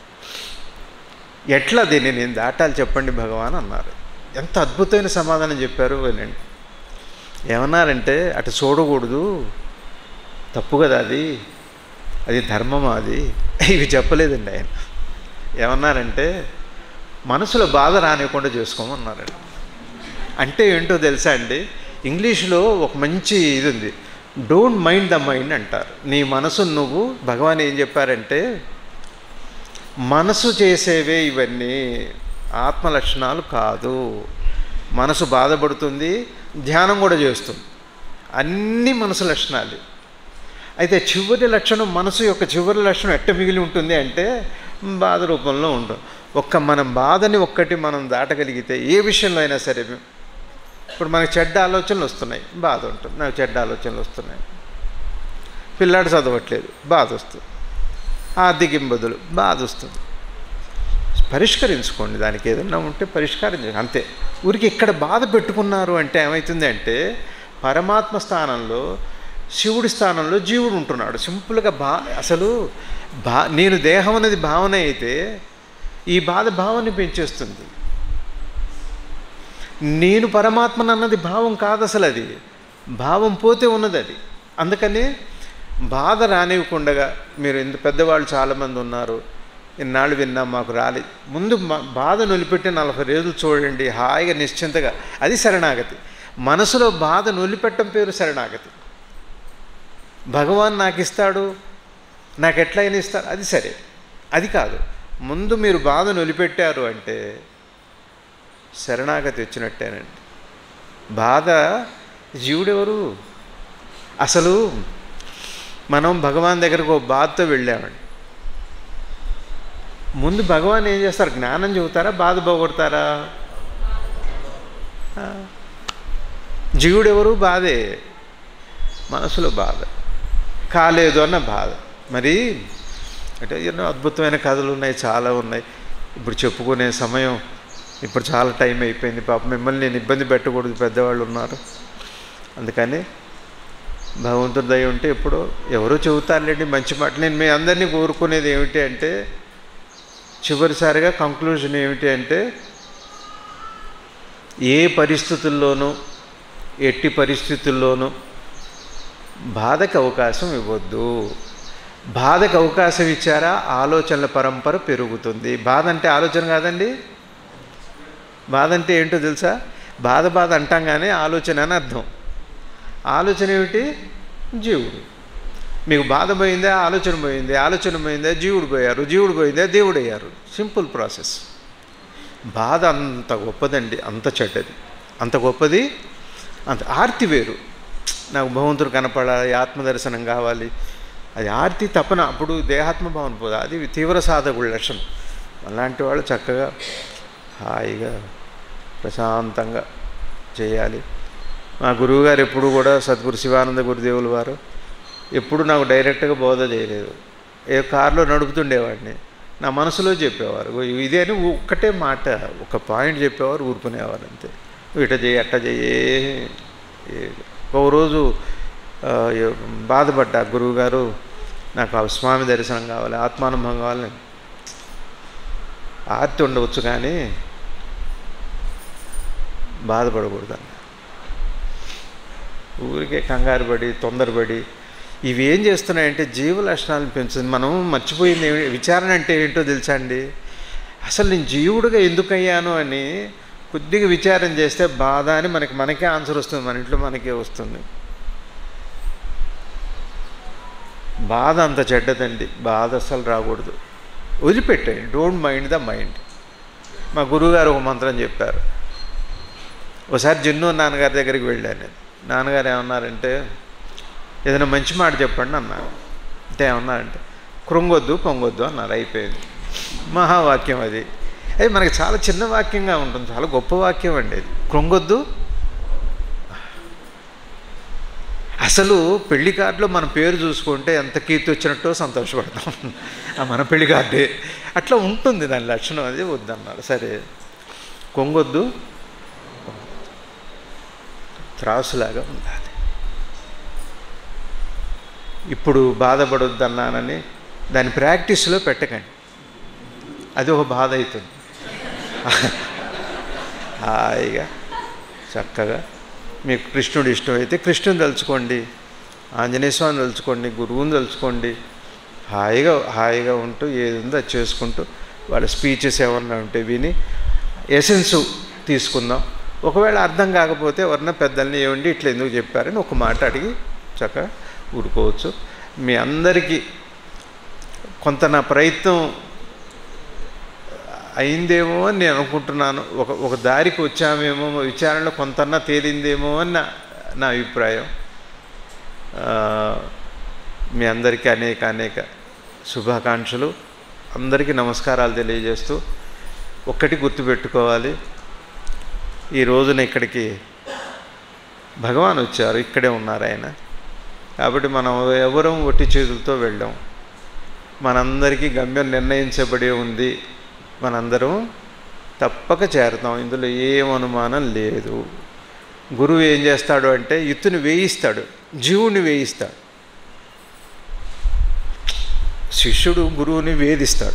ఎట్లా దీన్ని నేను దాటాలి చెప్పండి భగవాన్ అన్నారు ఎంత అద్భుతమైన సమాధానం చెప్పారు వినండి ఏమన్నారంటే అటు చూడకూడదు తప్పు కదా అది అది ధర్మమా అది ఇవి చెప్పలేదండి ఆయన ఏమన్నారంటే మనసులో బాధ రానివ్వకుండా చేసుకోమన్నారండి అంటే ఏంటో తెలుసా అండి ఇంగ్లీష్లో ఒక మంచి ఇది ఉంది డోంట్ మైండ్ ద మైండ్ అంటారు నీ మనసు నువ్వు భగవాన్ ఏం చెప్పారంటే మనసు చేసేవే ఇవన్నీ ఆత్మ లక్షణాలు కాదు మనసు బాధపడుతుంది ధ్యానం కూడా చేస్తుంది అన్నీ మనసు లక్షణాలు అయితే చివరి లక్షణం మనసు యొక్క చివరి లక్షణం ఎట్ట మిగిలి ఉంటుంది అంటే బాధ రూపంలో ఉంటుంది ఒక్క మనం బాధని ఒక్కటి మనం దాటగలిగితే ఏ విషయంలో అయినా సరే ఇప్పుడు మనకు చెడ్డ ఆలోచనలు వస్తున్నాయి బాధ ఉంటుంది నాకు చెడ్డ ఆలోచనలు వస్తున్నాయి పిల్లాడు చదవట్లేదు బాధ వస్తుంది ఆర్థిక ఇబ్బందులు బాధ వస్తుంది పరిష్కరించుకోండి దానికి ఏదైనా ఉంటే పరిష్కారం చేయండి అంతే ఊరికి ఇక్కడ బాధ పెట్టుకున్నారు అంటే ఏమవుతుంది అంటే పరమాత్మ స్థానంలో శివుడి స్థానంలో జీవుడు ఉంటున్నాడు సింపుల్గా బా అసలు బా నేను దేహం అనేది భావన అయితే ఈ బాధ భావాన్ని పెంచేస్తుంది నేను పరమాత్మను అన్నది భావం కాదు అసలు అది భావం పోతే ఉన్నది అది అందుకని బాధ రానివ్వకుండగా మీరు ఇంత పెద్దవాళ్ళు చాలామంది ఉన్నారు ఇన్నాళ్ళు విన్నాం మాకు రాలి ముందు మా- బాధ నొలిపెట్టి నలభై రోజులు చూడండి హాయిగా నిశ్చింతగా అది శరణాగతి మనసులో బాధ నొలిపెట్టడం పేరు శరణాగతి భగవాన్ నాకు ఇస్తాడు నాకు ఎట్లయినా ఇస్తాడు అది సరే అది కాదు ముందు మీరు బాధ నొలిపెట్టారు అంటే శరణాగతి వచ్చినట్టేనండి బాధ జీవుడెవరు అసలు మనం భగవాన్ దగ్గరకు ఒక బాధతో వెళ్ళామండి ముందు భగవాన్ ఏం చేస్తారు జ్ఞానం చెబుతారా బాధ పోగొడతారా ఆ. జీవుడెవరు బాధే మనసులో బాధ కాలేదు అన్న బాధ మరి అంటే ఎన్నో అద్భుతమైన కథలు ఉన్నాయి చాలా ఉన్నాయి ఇప్పుడు చెప్పుకునే సమయం ఇప్పుడు చాలా టైం అయిపోయింది పాప మిమ్మల్ని నేను ఇబ్బంది పెట్టకూడదు పెద్దవాళ్ళు ఉన్నారు అందుకని భగవంతుడి దయ ఉంటే ఎప్పుడో ఎవరో చెబుతారులేండి మంచి మాట నేను మీ అందరినీ కోరుకునేది ఏమిటి అంటే చివరిసారిగా కంక్లూజన్ ఏమిటి అంటే ఏ పరిస్థితుల్లోనూ ఎట్టి పరిస్థితుల్లోనూ బాధకు అవకాశం ఇవ్వద్దు బాధకు అవకాశం ఇచ్చారా ఆలోచనల పరంపర పెరుగుతుంది బాధ అంటే ఆలోచన కాదండి బాధ అంటే ఏంటో తెలుసా బాధ బాధ అంటాం కానీ ఆలోచన అని అర్థం ఆలోచన ఏమిటి జీవుడు మీకు బాధ పోయిందా ఆలోచన పోయింది ఆలోచన పోయిందా జీవుడు పోయారు జీవుడు పోయిందా దేవుడు అయ్యారు సింపుల్ ప్రాసెస్ బాధ అంత గొప్పదండి అంత చెడ్డది అంత గొప్పది అంత ఆర్తి వేరు నాకు భగవంతుడు కనపడాలి ఆత్మదర్శనం కావాలి అది ఆర్తి తపన అప్పుడు దేహాత్మ భావన పోదు అది తీవ్ర సాధకుడు లక్షణం అలాంటి వాళ్ళు చక్కగా హాయిగా ప్రశాంతంగా చేయాలి మా గురువుగారు ఎప్పుడు కూడా సద్గురు శివానంద గురుదేవులు వారు ఎప్పుడు నాకు డైరెక్ట్గా బోధ చేయలేదు ఏ కారులో నడుపుతుండేవాడిని నా మనసులో చెప్పేవారు "ఓ, ఇదే అని ఒక్కటే మాట ఒక పాయింట్ చెప్పేవారు ఊరుకునేవారు అంతే "నువ్వు ఇట చేయి అట్ట చేయి ఏ- ఒక రోజు ఆ, ఏ- బాధపడ్డా గురువుగారు నాకు ఆ స్వామి దర్శనం కావాలి ఆత్మానుభవం కావాలి ఆర్తి ఉండవచ్చు కానీ బాధపడకూడదు ఊరికే కంగారు పడి తొందరపడి ఇవి ఏం చేస్తున్నాయంటే జీవ లక్షణాలను పెంచుతుంది మనం మర్చిపోయింది ఏమి విచారణ అంటే ఏంటో తెలుసా అండి అసలు నేను జీవుడిగా ఎందుకు అయ్యాను అని కొద్దిగా విచారం చేస్తే బాధ అని మనకి మనకే ఆన్సర్ వస్తుంది మన ఇంట్లో మనకే వస్తుంది బాధ అంత చెడ్డదండి బాధ అసలు రాకూడదు వదిలిపెట్టండి డోంట్ మైండ్ ద మైండ్ మా గురువుగారు ఒక మంత్రం చెప్పారు ఒకసారి జిన్ను నాన్నగారి దగ్గరికి వెళ్ళాను నేను నాన్నగారు ఏమన్నారంటే ఏదైనా మంచి మాట చెప్పండి అన్నారు అంటే ఏమన్నారంటే కృంగొద్దు పొంగొద్దు అన్నారు అయిపోయింది మహావాక్యం అది అది మనకి చాలా చిన్న వాక్యంగా ఉంటుంది చాలా గొప్ప వాక్యం అండి అది కృంగొద్దు అసలు పెళ్లి కార్డులో మన పేరు చూసుకుంటే ఎంత కీర్తి వచ్చినట్టో సంతోషపడతాం ఆ మన పెళ్లి కార్డే అట్లా ఉంటుంది దాని లక్షణం అది వద్దన్నారు సరే కొంగొద్దు త్రాసులాగా ఉండాలి ఇప్పుడు బాధపడొద్దన్నానని దాని ప్రాక్టీస్లో పెట్టకండి అది ఒక బాధ అవుతుంది హాయిగా చక్కగా మీకు కృష్ణుడు ఇష్టమైతే కృష్ణుని తలుచుకోండి ఆంజనేయ స్వామిని తలుచుకోండి గురువుని తలుచుకోండి హాయిగా హాయిగా ఉంటూ ఏది ఉందో అది చేసుకుంటూ వాళ్ళ స్పీచెస్ ఏమన్నా ఉంటే విని ఎసెన్స్ తీసుకుందాం ఒకవేళ అర్థం కాకపోతే ఎవరన్నా పెద్దల్ని ఏమండి ఇట్లా ఎందుకు చెప్పారని ఒక మాట అడిగి చక్కగా ఊరుకోవచ్చు మీ అందరికీ కొంత నా ప్రయత్నం అయిందేమో అని నేను అనుకుంటున్నాను ఒక ఒక దారికి వచ్చామేమో విచారణలో కొంతన్నా తేలిందేమో అని నా నా అభిప్రాయం ఆ, మీ అందరికీ అనేక అనేక శుభాకాంక్షలు అందరికీ నమస్కారాలు తెలియజేస్తూ ఒక్కటి గుర్తుపెట్టుకోవాలి ఈ రోజున ఇక్కడికి భగవాన్ వచ్చారు ఇక్కడే ఉన్నారు ఆయన కాబట్టి మనం ఎవరం ఒట్టి చేతులతో వెళ్ళాం మనందరికీ గమ్యం నిర్ణయించబడి ఉంది మనందరం తప్పక చేరుతాం ఇందులో ఏం అనుమానం లేదు గురువు ఏం చేస్తాడు అంటే ఇత్తుని వేయిస్తాడు జీవుని వేయిస్తాడు శిష్యుడు గురువుని వేధిస్తాడు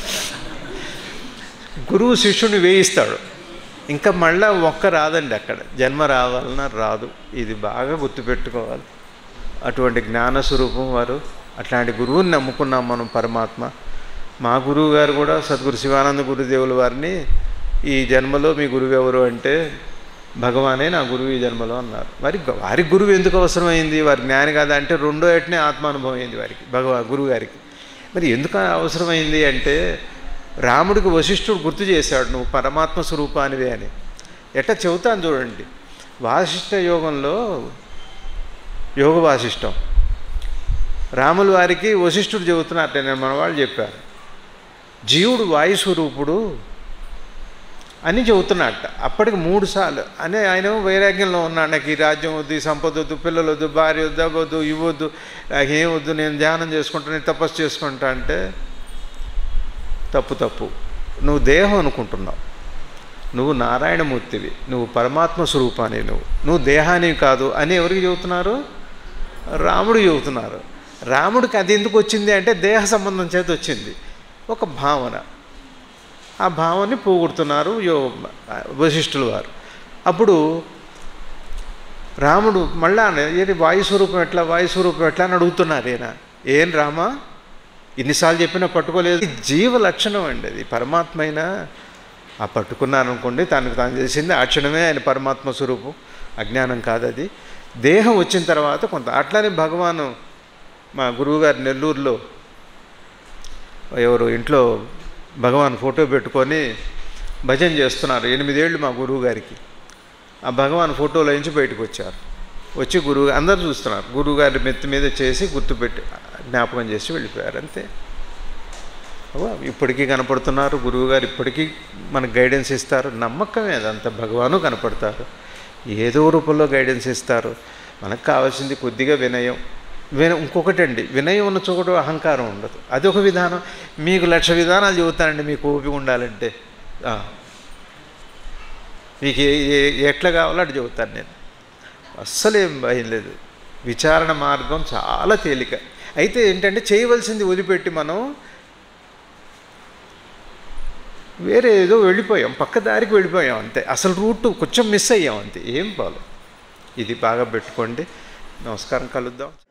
గురువు శిష్యుని వేయిస్తాడు ఇంకా మళ్ళా ఒక్క రాదండి అక్కడ జన్మ రావాలన్నా రాదు ఇది బాగా గుర్తుపెట్టుకోవాలి అటువంటి జ్ఞాన స్వరూపం వారు అట్లాంటి గురువుని నమ్ముకున్నాం మనం పరమాత్మ మా గురువు గారు కూడా సద్గురు శివానంద గురుదేవుల వారిని ఈ జన్మలో మీ గురువు ఎవరు అంటే భగవానే నా గురువు ఈ జన్మలో అన్నారు మరి గ- వారి గురువు ఎందుకు అవసరమైంది వారి జ్ఞాని కాదా అంటే రెండో ఏటనే ఆత్మానుభవం అయింది వారికి భగవా గురువు గారికి మరి ఎందుకు అవసరమైంది అంటే రాముడికి వశిష్ఠుడు గుర్తు చేశాడు నువ్వు పరమాత్మ స్వరూపానివే అని ఎట్లా చెబుతాను చూడండి వాసిష్ఠ యోగంలో యోగ వాసిష్టం రాముల వారికి వశిష్ఠుడు చెబుతున్నట్టే నేను మన వాళ్ళు చెప్పారు జీవుడు వాయు స్వరూపుడు అని చెబుతున్నట్ట అప్పటికి మూడు సార్లు అని ఆయన వైరాగ్యంలో ఉన్నాడు నాకు ఈ రాజ్యం వద్దు ఈ సంపద వద్దు పిల్లలు వద్దు భార్య వద్దు అవ్వద్దు ఇవ్వద్దు నాకేం వద్దు నేను ధ్యానం చేసుకుంటా నేను తపస్సు చేసుకుంటా అంటే తప్పు తప్పు నువ్వు దేహం అనుకుంటున్నావు నువ్వు నారాయణమూర్తివి నువ్వు పరమాత్మ స్వరూపాన్ని నువ్వు నువ్వు దేహానివి కాదు అని ఎవరికి చెబుతున్నారు రాముడు చెబుతున్నారు రాముడికి అది ఎందుకు వచ్చింది అంటే దేహ సంబంధం చేత వచ్చింది ఒక భావన ఆ భావనని పోగొడుతున్నారు యో వశిష్ఠుల వారు అప్పుడు రాముడు మళ్ళా ఏది వాయుస్వరూపం ఎట్లా వాయుస్వరూపం ఎట్లా అని అడుగుతున్నారు ఈయన ఏం రామా ఇన్నిసార్లు చెప్పినా పట్టుకోలేదు ఇది జీవ లక్షణం అండి అది పరమాత్మ అయినా ఆ పట్టుకున్నాను అనుకోండి తనకు తాను చేసింది ఆ క్షణమే ఆయన పరమాత్మ స్వరూపం అజ్ఞానం కాదు అది దేహం వచ్చిన తర్వాత కొంత అట్లానే భగవాను మా గురువుగారు నెల్లూరులో ఎవరు ఇంట్లో భగవాన్ ఫోటో పెట్టుకొని భజన చేస్తున్నారు ఎనిమిదేళ్ళు మా గురువు గారికి ఆ భగవాన్ ఫోటోలో నుంచి బయటకు వచ్చారు వచ్చి గురువు అందరు చూస్తున్నారు గురువుగారి మెత్తి మీద చేసి గుర్తుపెట్టి జ్ఞాపకం చేసి వెళ్ళిపోయారు అంతే అవ్వ, ఇప్పటికీ కనపడుతున్నారు గురువుగారు ఇప్పటికీ మనకు గైడెన్స్ ఇస్తారు నమ్మకమే అదంతా భగవాను కనపడతారు ఏదో రూపంలో గైడెన్స్ ఇస్తారు మనకు కావాల్సింది కొద్దిగా వినయం విన ఇంకొకటి అండి వినయం ఉన్న చోట అహంకారం ఉండదు అదొక విధానం మీకు లక్ష విధానాలు చెబుతానండి మీకు ఓపిక ఉండాలంటే ఆ. మీకు ఏ ఏ- ఎట్లా కావాలో అటు చెబుతాను నేను అస్సలు ఏం భయం లేదు విచారణ మార్గం చాలా తేలిక అయితే ఏంటంటే చేయవలసింది వదిలిపెట్టి మనం వేరే ఏదో వెళ్ళిపోయాం పక్క దారికి వెళ్ళిపోయాం అంతే అసలు రూట్ కొంచెం మిస్ అయ్యాం అంతే ఏం బాలేదు ఇది బాగా పెట్టుకోండి నమస్కారం కలుద్దాం